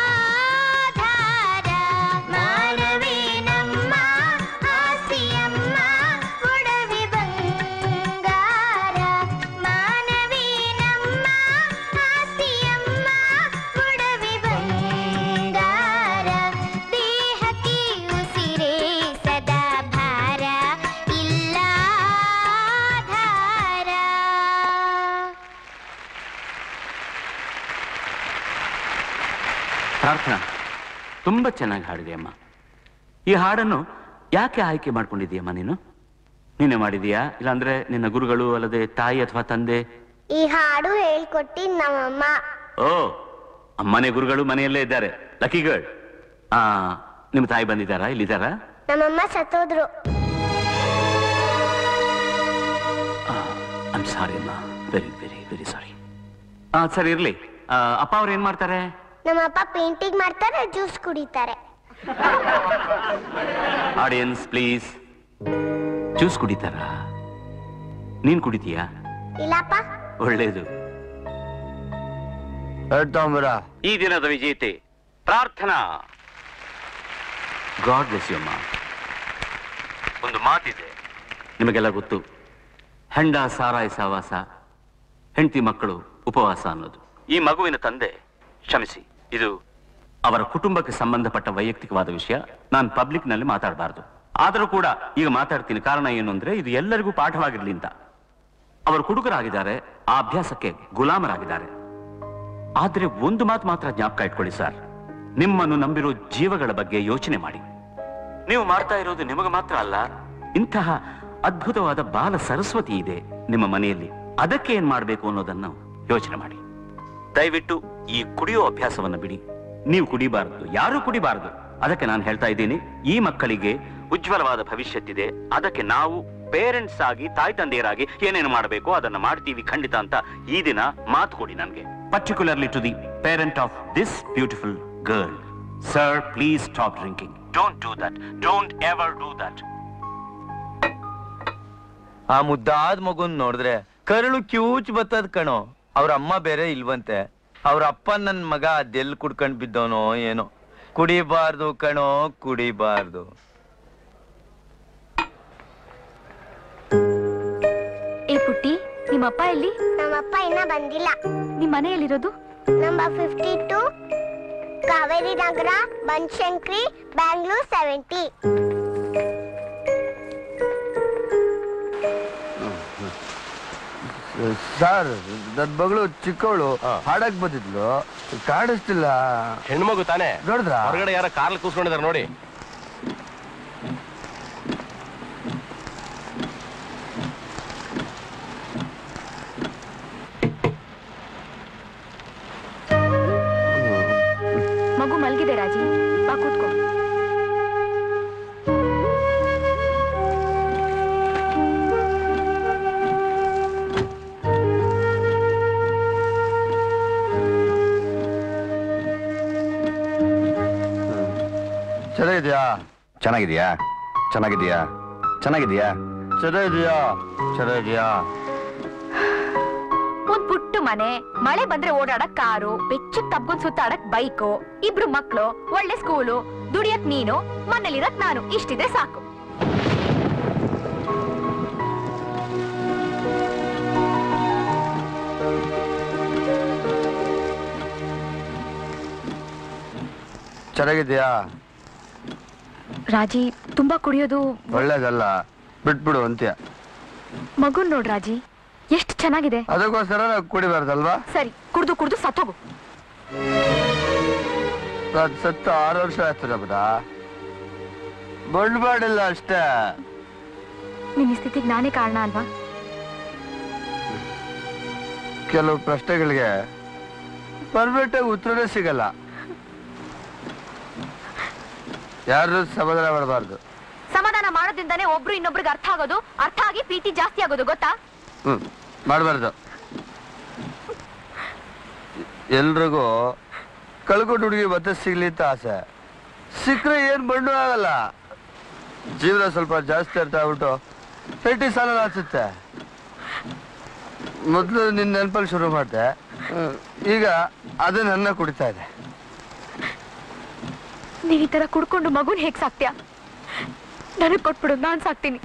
ಧಾರ ಮಾನವೇ ನಮ್ಮ ಆಸ್ತಿಯಮ್ಮ ಒಡವೆ ಬಂಗಾರ ಮಾನವೇ ನಮ್ಮ ಆಸ್ತಿಯಮ್ಮ ಒಡವೆ ಬಂಗಾರ ದೇಹಕ್ಕೆ ಉಸಿರೇ ಸದಾ ಭಾರ ಇಲ್ಲ ಧಾರ ಪ್ರಾರ್ಥನಾ ತುಂಬಾ ಚೆನ್ನಾಗಿ ಹಾಡಿದೆ ಅಮ್ಮ ಈ ಹಾಡನ್ನು ಯಾಕೆ ಆಯ್ಕೆ ಮಾಡ್ಕೊಂಡಿದೀಯಮ್ಮ ನೀನು ನೀನೇ ಮಾಡಿದೀಯಾ ಇಲ್ಲಾಂದ್ರೆ ನಿನ್ನ ಗುರುಗಳು ಅಲ್ಲದೆ ತಾಯಿ ಅಥವಾ ತಂದೆ ಈ ಹಾಡು ಹೇಳ್ಕೊಟ್ಟಿದ್ ನಮ್ಮಮ್ಮ ಓ ಅಮ್ಮನೇ ಗುರುಗಳು ಮನೆಯಲ್ಲೇ ಇದ್ದಾರೆ ಲಕ್ಕಿ ಗರ್ಡ್ ಆ ನಿಮ್ಮ ತಾಯಿ ಬಂದಿದ್ದಾರಾ ಇಲ್ಲಿದ್ದಾರಾ ನಮ್ಮಮ್ಮ ಸತ್ತೋದ್ರು ಐಮ್ ಸಾರಿ ಅಮ್ಮ ವೆರಿ ವೆರಿ ವೆರಿ ಸಾರಿ ಆ ಸರಿ ಇರ್ಲಿ ಆ, ಅಪ್ಪ ಅವ್ರು ಏನ್ ಮಾಡ್ತಾರೆ ನಮ್ಮಪ್ಪ ಪೇಂಟಿಂಗ್ ಮಾಡ್ತಾರೆ ಜ್ಯೂಸ್ ಕುಡಿತಾರೆ ಆಡಿಯನ್ಸ್ ಪ್ಲೀಸ್ ಜ್ಯೂಸ್ ಕುಡಿತಾರಾ ನೀನ್ ಕುಡಿತೀಯಾ ಇಲ್ಲಪ್ಪ ಒಳ್ಳೇದು ಈ ದಿನದ ವಿಜೇತೆ ಪ್ರಾರ್ಥನಾ ಗಾಡ್ ಬ್ಲೆಸ್ ಯು ಅಮ್ಮ ಒಂದು ಮಾತಿದೆ ನಿಮಗೆಲ್ಲ ಗೊತ್ತು ಹೆಂಡ ಸಾರಾಯಿ ಸಾವಾಸ ಹೆಂಡತಿ ಮಕ್ಕಳು ಉಪವಾಸ ಅನ್ನೋದು ಈ ಮಗುವಿನ ತಂದೆ ಕ್ಷಮಿಸಿ ಇದು ಅವರ ಕುಟುಂಬಕ್ಕೆ ಸಂಬಂಧಪಟ್ಟ ವೈಯಕ್ತಿಕವಾದ ವಿಷಯ ನಾನು ಪಬ್ಲಿಕ್ ನಲ್ಲಿ ಮಾತಾಡಬಾರ್ದು ಆದರೂ ಕೂಡ ಈಗ ಮಾತಾಡ್ತೀನಿ ಕಾರಣ ಏನು ಅಂದ್ರೆ ಇದು ಎಲ್ಲರಿಗೂ ಪಾಠವಾಗಿರ್ಲಿ ಅಂತ ಅವರು ಕುಡುಕರಾಗಿದ್ದಾರೆ ಆ ಅಭ್ಯಾಸಕ್ಕೆ ಗುಲಾಮರಾಗಿದ್ದಾರೆ ಆದ್ರೆ ಒಂದು ಮಾತು ಮಾತ್ರ ಜ್ಞಾಪಕ ಇಟ್ಕೊಳ್ಳಿ ಸರ್ ನಿಮ್ಮನ್ನು ನಂಬಿರೋ ಜೀವಗಳ ಬಗ್ಗೆ ಯೋಚನೆ ಮಾಡಿ ನೀವು ಮಾಡ್ತಾ ಇರೋದು ನಿಮಗೆ ಮಾತ್ರ ಅಲ್ಲ ಇಂತಹ ಅದ್ಭುತವಾದ ಬಾಲ ಸರಸ್ವತಿ ಇದೆ ನಿಮ್ಮ ಮನೆಯಲ್ಲಿ ಅದಕ್ಕೆ ಏನ್ ಮಾಡಬೇಕು ಅನ್ನೋದನ್ನು ಯೋಚನೆ ಮಾಡಿ ದಯವಿಟ್ಟು ಈ ಕುಡಿಯೋ ಅಭ್ಯಾಸವನ್ನು ಬಿಡಿ ನೀವು ಕುಡಿಬಾರದು ಯಾರೂ ಕುಡಿಬಾರದು ಅದಕ್ಕೆ ನಾನು ಹೇಳ್ತಾ ಇದ್ದೀನಿ ಈ ಮಕ್ಕಳಿಗೆ ಉಜ್ವಲವಾದ ಭವಿಷ್ಯತ್ತಿದೆ ಅದಕ್ಕೆ ನಾವು ಪೇರೆಂಟ್ಸ್ ಆಗಿ ತಾಯಿ ತಂದೆಯರಾಗಿ ಏನೇನು ಮಾಡಬೇಕು ಅದನ್ನ ಮಾಡ್ತೀವಿ ಖಂಡಿತ ಅಂತ ಈ ದಿನ ಮಾತು ಕೊಡಿ ನನಗೆ particularly to the parent of this beautiful girl sir please stop drinking don't do that don't ever do that ಆ ಮುದ್ದಾದ ಮಗುನ್ ನೋಡಿದ್ರೆ ಕರುಳು ಕ್ಯೂಚ್ ಬತ್ತದ ಕಣೋ ಅವ್ರ ಅಮ್ಮ ಬೇರೆ ಇಲ್ವಂತೆ ಅವ್ರ ಅಪ್ಪ ನನ್ ಮಗ ಅದೆಲ್ ಕುಡ್ಕೊಂಡ್ ಬಿದ್ದವನೋ ಏನೋ ಕುಡಿಬಾರ್ದು ಕಣೋ ಕುಡಿಬಾರ್ದು ಏ ಪುಟ್ಟಿ ನಿಮ್ಮಪ್ಪ ಎಲ್ಲಿ ನಮ್ಮಪ್ಪ ಇನ್ನ ಬಂದಿಲ್ಲ ನಿಮ್ ಮನೆಯಲ್ಲಿರೋದು number fifty two Kaveri Nagar Banashankari Bangalore seventy sir ನನ್ ಮಗಳು ಚಿಕ್ಕವಳು ಹಾಡಕ್ ಬಂದಿದ್ಲು ಕಾಣಿಸ್ತಿಲ್ಲ ಹೆಣ್ಮಗು ತಾನೇ ನೋಡಿದ್ರಾ? ಹೊರಗಡೆ ಯಾರೋ ಕಾರ್ಲ್ ಕೂಸ್ಕೊಂಡಿದ್ದಾರೆ ನೋಡಿ ಮಗು ಮಲಗಿದೆ ರಾಜಿ ಬಾ ಕೂತ್ಕೋ ಚೆನ್ನಾಗಿದ್ಯಾ ಚೆನ್ನಾಗಿದ್ಯಾ ಚೆನ್ನಾಗಿದ್ಯಾ ಚೆನ್ನಾಗಿದ್ಯಾ ಚೆನ್ನಾಗಿದ್ಯಾ ಚೆನ್ನಾಗಿದ್ಯಾ ಒಂದ್ ಪುಟ್ಟ ಮನೆ ಮಳೆ ಬಂದ್ರೆ ಓಡಾಡಕ್ ಕಾರು ಬೆಚ್ಚಕ್ ತಬ್ಕೊಂಡ್ ಸುತ್ತಾಡಕ್ ಬೈಕು ಇಬ್ರು ಮಕ್ಳು ಒಳ್ಳೆ ಸ್ಕೂಲು ದುಡಿಯಕ್ ನೀನು ಮನೇಲಿರಕ್ ನಾನು ಇಷ್ಟಿದ್ರೆ ಸಾಕು ಚೆನ್ನಾಗಿದ್ಯಾ ರಾಜಿ ತುಂಬಾ ಕುಡಿಯೋದು ಒಳ್ಳೇದಲ್ಲ ಬಿಟ್ಬಿಡು ಅಂತ್ಯ ಮಗುನ್ ನೋಡ್ ರಾಜಿ ಎಷ್ಟು ಚೆನ್ನಾಗಿದೆ ಅದಕ್ಕೋಸ್ಕರ ನಾವು ಕುಡಿಬಾರ್ದಲ್ವಾ ಸರಿ ಕುಡ್ದು ಕುಡ್ದು ಸತ್ತೋಗು ನಾನ್ ಸತ್ತು ಆರು ವರ್ಷ ಆಯ್ತು ನಮ್ದ ಬಂಡ್ಬಾಡಿಲ್ಲ ಅಷ್ಟೇ ನಿನ್ನ ಈ ಸ್ಥಿತಿಗೆ ನಾನೇ ಕಾರಣ ಅಲ್ವಾ ಕೆಲವು ಪ್ರಶ್ನೆಗಳಿಗೆ ಪರ್ಫೆಕ್ಟ್ ಆಗಿ ಉತ್ತರನೇ ಸಿಗಲ್ಲ ಯಾರು ಸಮಾಧಾನ ಮಾಡಬಾರ್ದು ಸಮಾಧಾನ ಮಾಡೋದ್ರಿಂದಾನೇ ಒಬ್ರು ಇನ್ನೊಬ್ರಿಗೆ ಅರ್ಥ ಆಗೋದು ಅರ್ಥ ಆಗಿ ಪ್ರೀತಿ ಜಾಸ್ತಿ ಆಗೋದು ಗೊತ್ತಾ ಹ್ಮ್ ಮಾಡಬಾರ್ದು ಎಲ್ರಿಗೂ ಕಳ್ಕೊಂಡು ಹುಡುಗಿ ಮತ್ತೆ ಸಿಗ್ಲಿ ಅಂತ ಆಸೆ ಸಿಕ್ಕರೆ ಏನ್ ಬಂಡು ಆಗಲ್ಲ ಜೀವನ ಸ್ವಲ್ಪ ಜಾಸ್ತಿ ಅರ್ಥ ಆಗ್ಬಿಟ್ಟು ಪೇಟಿ ಸಾಲ ಅನ್ಸುತ್ತೆ ಮೊದಲು ನಿನ್ನ ನೆನಪಲ್ಲಿ ಶುರು ಮಾಡಿದೆ ಈಗ ಅದೇ ನನ್ನ ಕುಡಿತಾ ಇದೆ ನೀವ್ ಈ ತರ ಕುಡ್ಕೊಂಡು ಮಗುನ್ ಹೇಗ್ ಸಾಕ್ತ್ಯಾ ನನಗ್ ಕೊಟ್ಬಿಡು ನಾನ್ ಸಾಕ್ತೀನಿ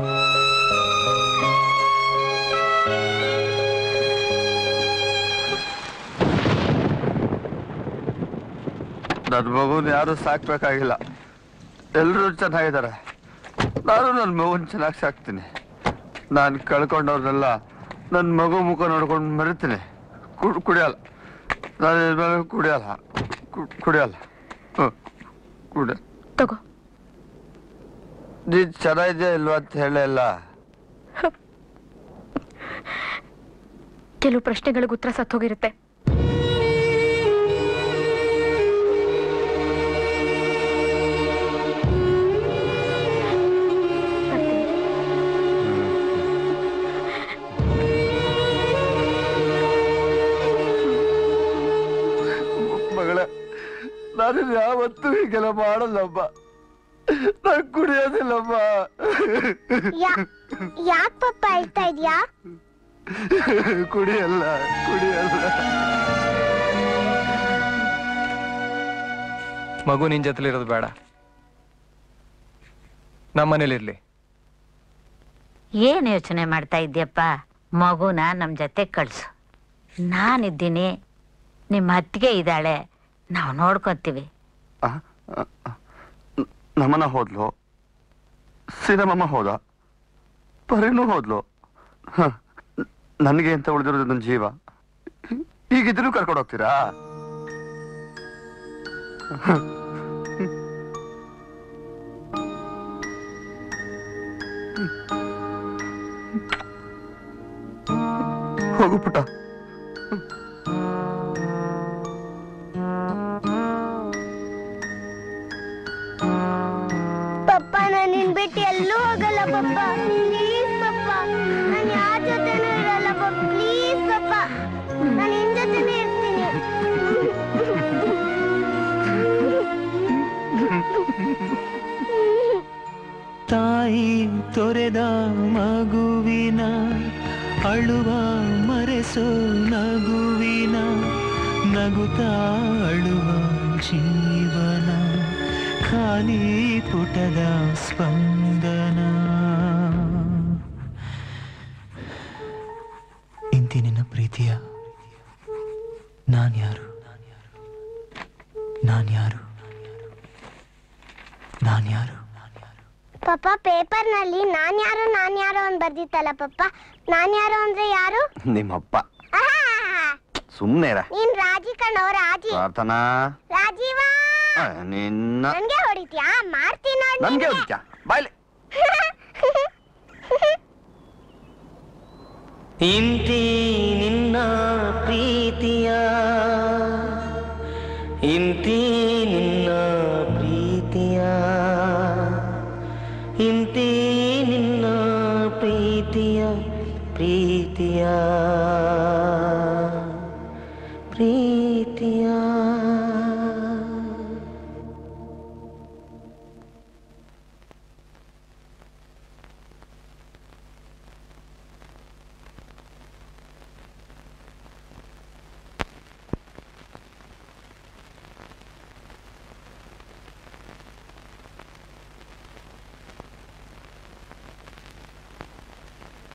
ನನ್ನ ಮಗುನ ಯಾರು ಸಾಕ್ಬೇಕಾಗಿಲ್ಲ ಎಲ್ಲರೂ ಚೆನ್ನಾಗಿದ್ದಾರೆ ನಾನು ನನ್ನ ಮಗುನ ಚೆನ್ನಾಗಿ ಸಾಕ್ತೀನಿ ನಾನು ಕಳ್ಕೊಂಡವ್ರನ್ನೆಲ್ಲ ನನ್ನ ಮಗು ಮುಖ ನೋಡ್ಕೊಂಡು ಮರಿತೀನಿ ಕುಡ್ ಕುಡಿಯಲ್ಲ ನಾನು ಇನ್ಮೇಲೆ ಕುಡಿಯಲ್ಲ ಕು- ಕುಡಿಯಲ್ಲ ಹ್ಞೂ ಕುಡಿಯ ತಗೋ ನೀನ್ ಚೆನ್ನಾಗಿದ್ಯಾ ಇಲ್ವಾ ಅಂತ ಹೇಳೇ ಇಲ್ಲ ಕೆಲವು ಪ್ರಶ್ನೆಗಳಿಗೆ ಉತ್ತರ ಸತ್ತೋಗಿರುತ್ತೆ ಮಗಳ ನಾನು ಯಾವತ್ತೂ ಹೀಗೆಲ್ಲ ಮಾಡಲ್ಲಮ್ಮ ನಾನು ಕುಡಿಯೋದಿಲ್ಲಮ್ಮ ಯಾಕ್ ಪಪ್ಪ ಹೇಳ್ತಾ ಇದ್ಯಾ ಕುಡಿಯಲ್ಲ ಕುಡಿಯಲ್ಲ ಮಗು ನಿನ್ ಜೊತೆಲಿರೋದು ಬೇಡ ನಮ್ಮನೇಲಿರ್ಲಿ ಏನ್ ಯೋಚನೆ ಮಾಡ್ತಾ ಇದ್ಯಪ್ಪ ಮಗುನ ನಮ್ ಜೊತೆ ಕಳ್ಸು ನಾನಿದ್ದೀನಿ ನಿಮ್ಮ ಅತ್ತಿಗೆ ಇದ್ದಾಳೆ ನಾವು ನೋಡ್ಕೊತೀವಿ ನಮ್ಮನ ಹೋದ್ಲು ಸಿನಮಮ್ಮ ಹೋದ ಪರಿನೂ ಹೋದ್ಲು ಹ, ನನಗೆ ಅಂತ ಉಳಿದಿರೋದು ನನ್ನ ಜೀವ ಈಗಿದ್ರು ಕರ್ಕೊಂಡು ಹೋಗ್ತೀರಾ ಹ. ಹೋಗು ಪುಟ್ಟ ಪಪ್ಪ ನಾನು ನಿನ್ ಬಿಟ್ಟು ಎಲ್ಲೂ ಹೋಗಲ್ಲ ಪಪ್ಪ ಪ್ಲೀಸ್ ಪಪ್ಪ ನಾನು ಯಾರ ಜೊತೆನೂ ಇರಲ್ಲ ಪಪ್ಪ ಪ್ಲೀಸ್ ಪಪ್ಪ ನಾನು ನಿನ್ ಜೊತೆನೇ ಇರ್ತೀನಿ ತಾಯಿ ತೊರೆದ ಮಗುವಿನ ಅಳುವ ಮರೆಸೋ ನಗುವಿನ ನಗುತ್ತಾ ಅಳುವ ಜೀವನ ಖಾಲಿ ಪುಟದ ಸ್ಪಂದನ ಇಂಥ ನಾನ್ಯಾರು ನಾನ್ಯಾರು ನಾನ್ಯಾರು ಪಪ್ಪ ಪೇಪರ್ ನಲ್ಲಿ ನಾನ್ ಯಾರು ನಾನ್ ಯಾರು ಅಂತ ಬರ್ದಿತ್ತಲ್ಲ ಪಪ್ಪ ನಾನ್ ಯಾರು ಅಂದ್ರೆ ಯಾರು ನಿಮ್ಮಪ್ಪ ಆಹಾ! ಸುಮ್ನೆ ಇರ. ನೀನ್ ರಾಜಿ ಕಣೋ ರಾಜಿ ಪ್ರಾರ್ಥನಾ ರಾಜೀವ ಆ, ನಿನ್ನ ನನ್ಗೆ ಹೊಡಿತ್ಯಾ ಮಾಡ್ತೀನಿ ನೋಡ್ ನನ್ಗೆ ನಿನ್ಗೆ. ಹೊಡಿತ್ಯಾ ಬಾಯ್ಲೆ ಇಂತಿ ನಿನ್ನ ಪ್ರೀತಿಯ ಇಂತಿ ನಿನ್ನ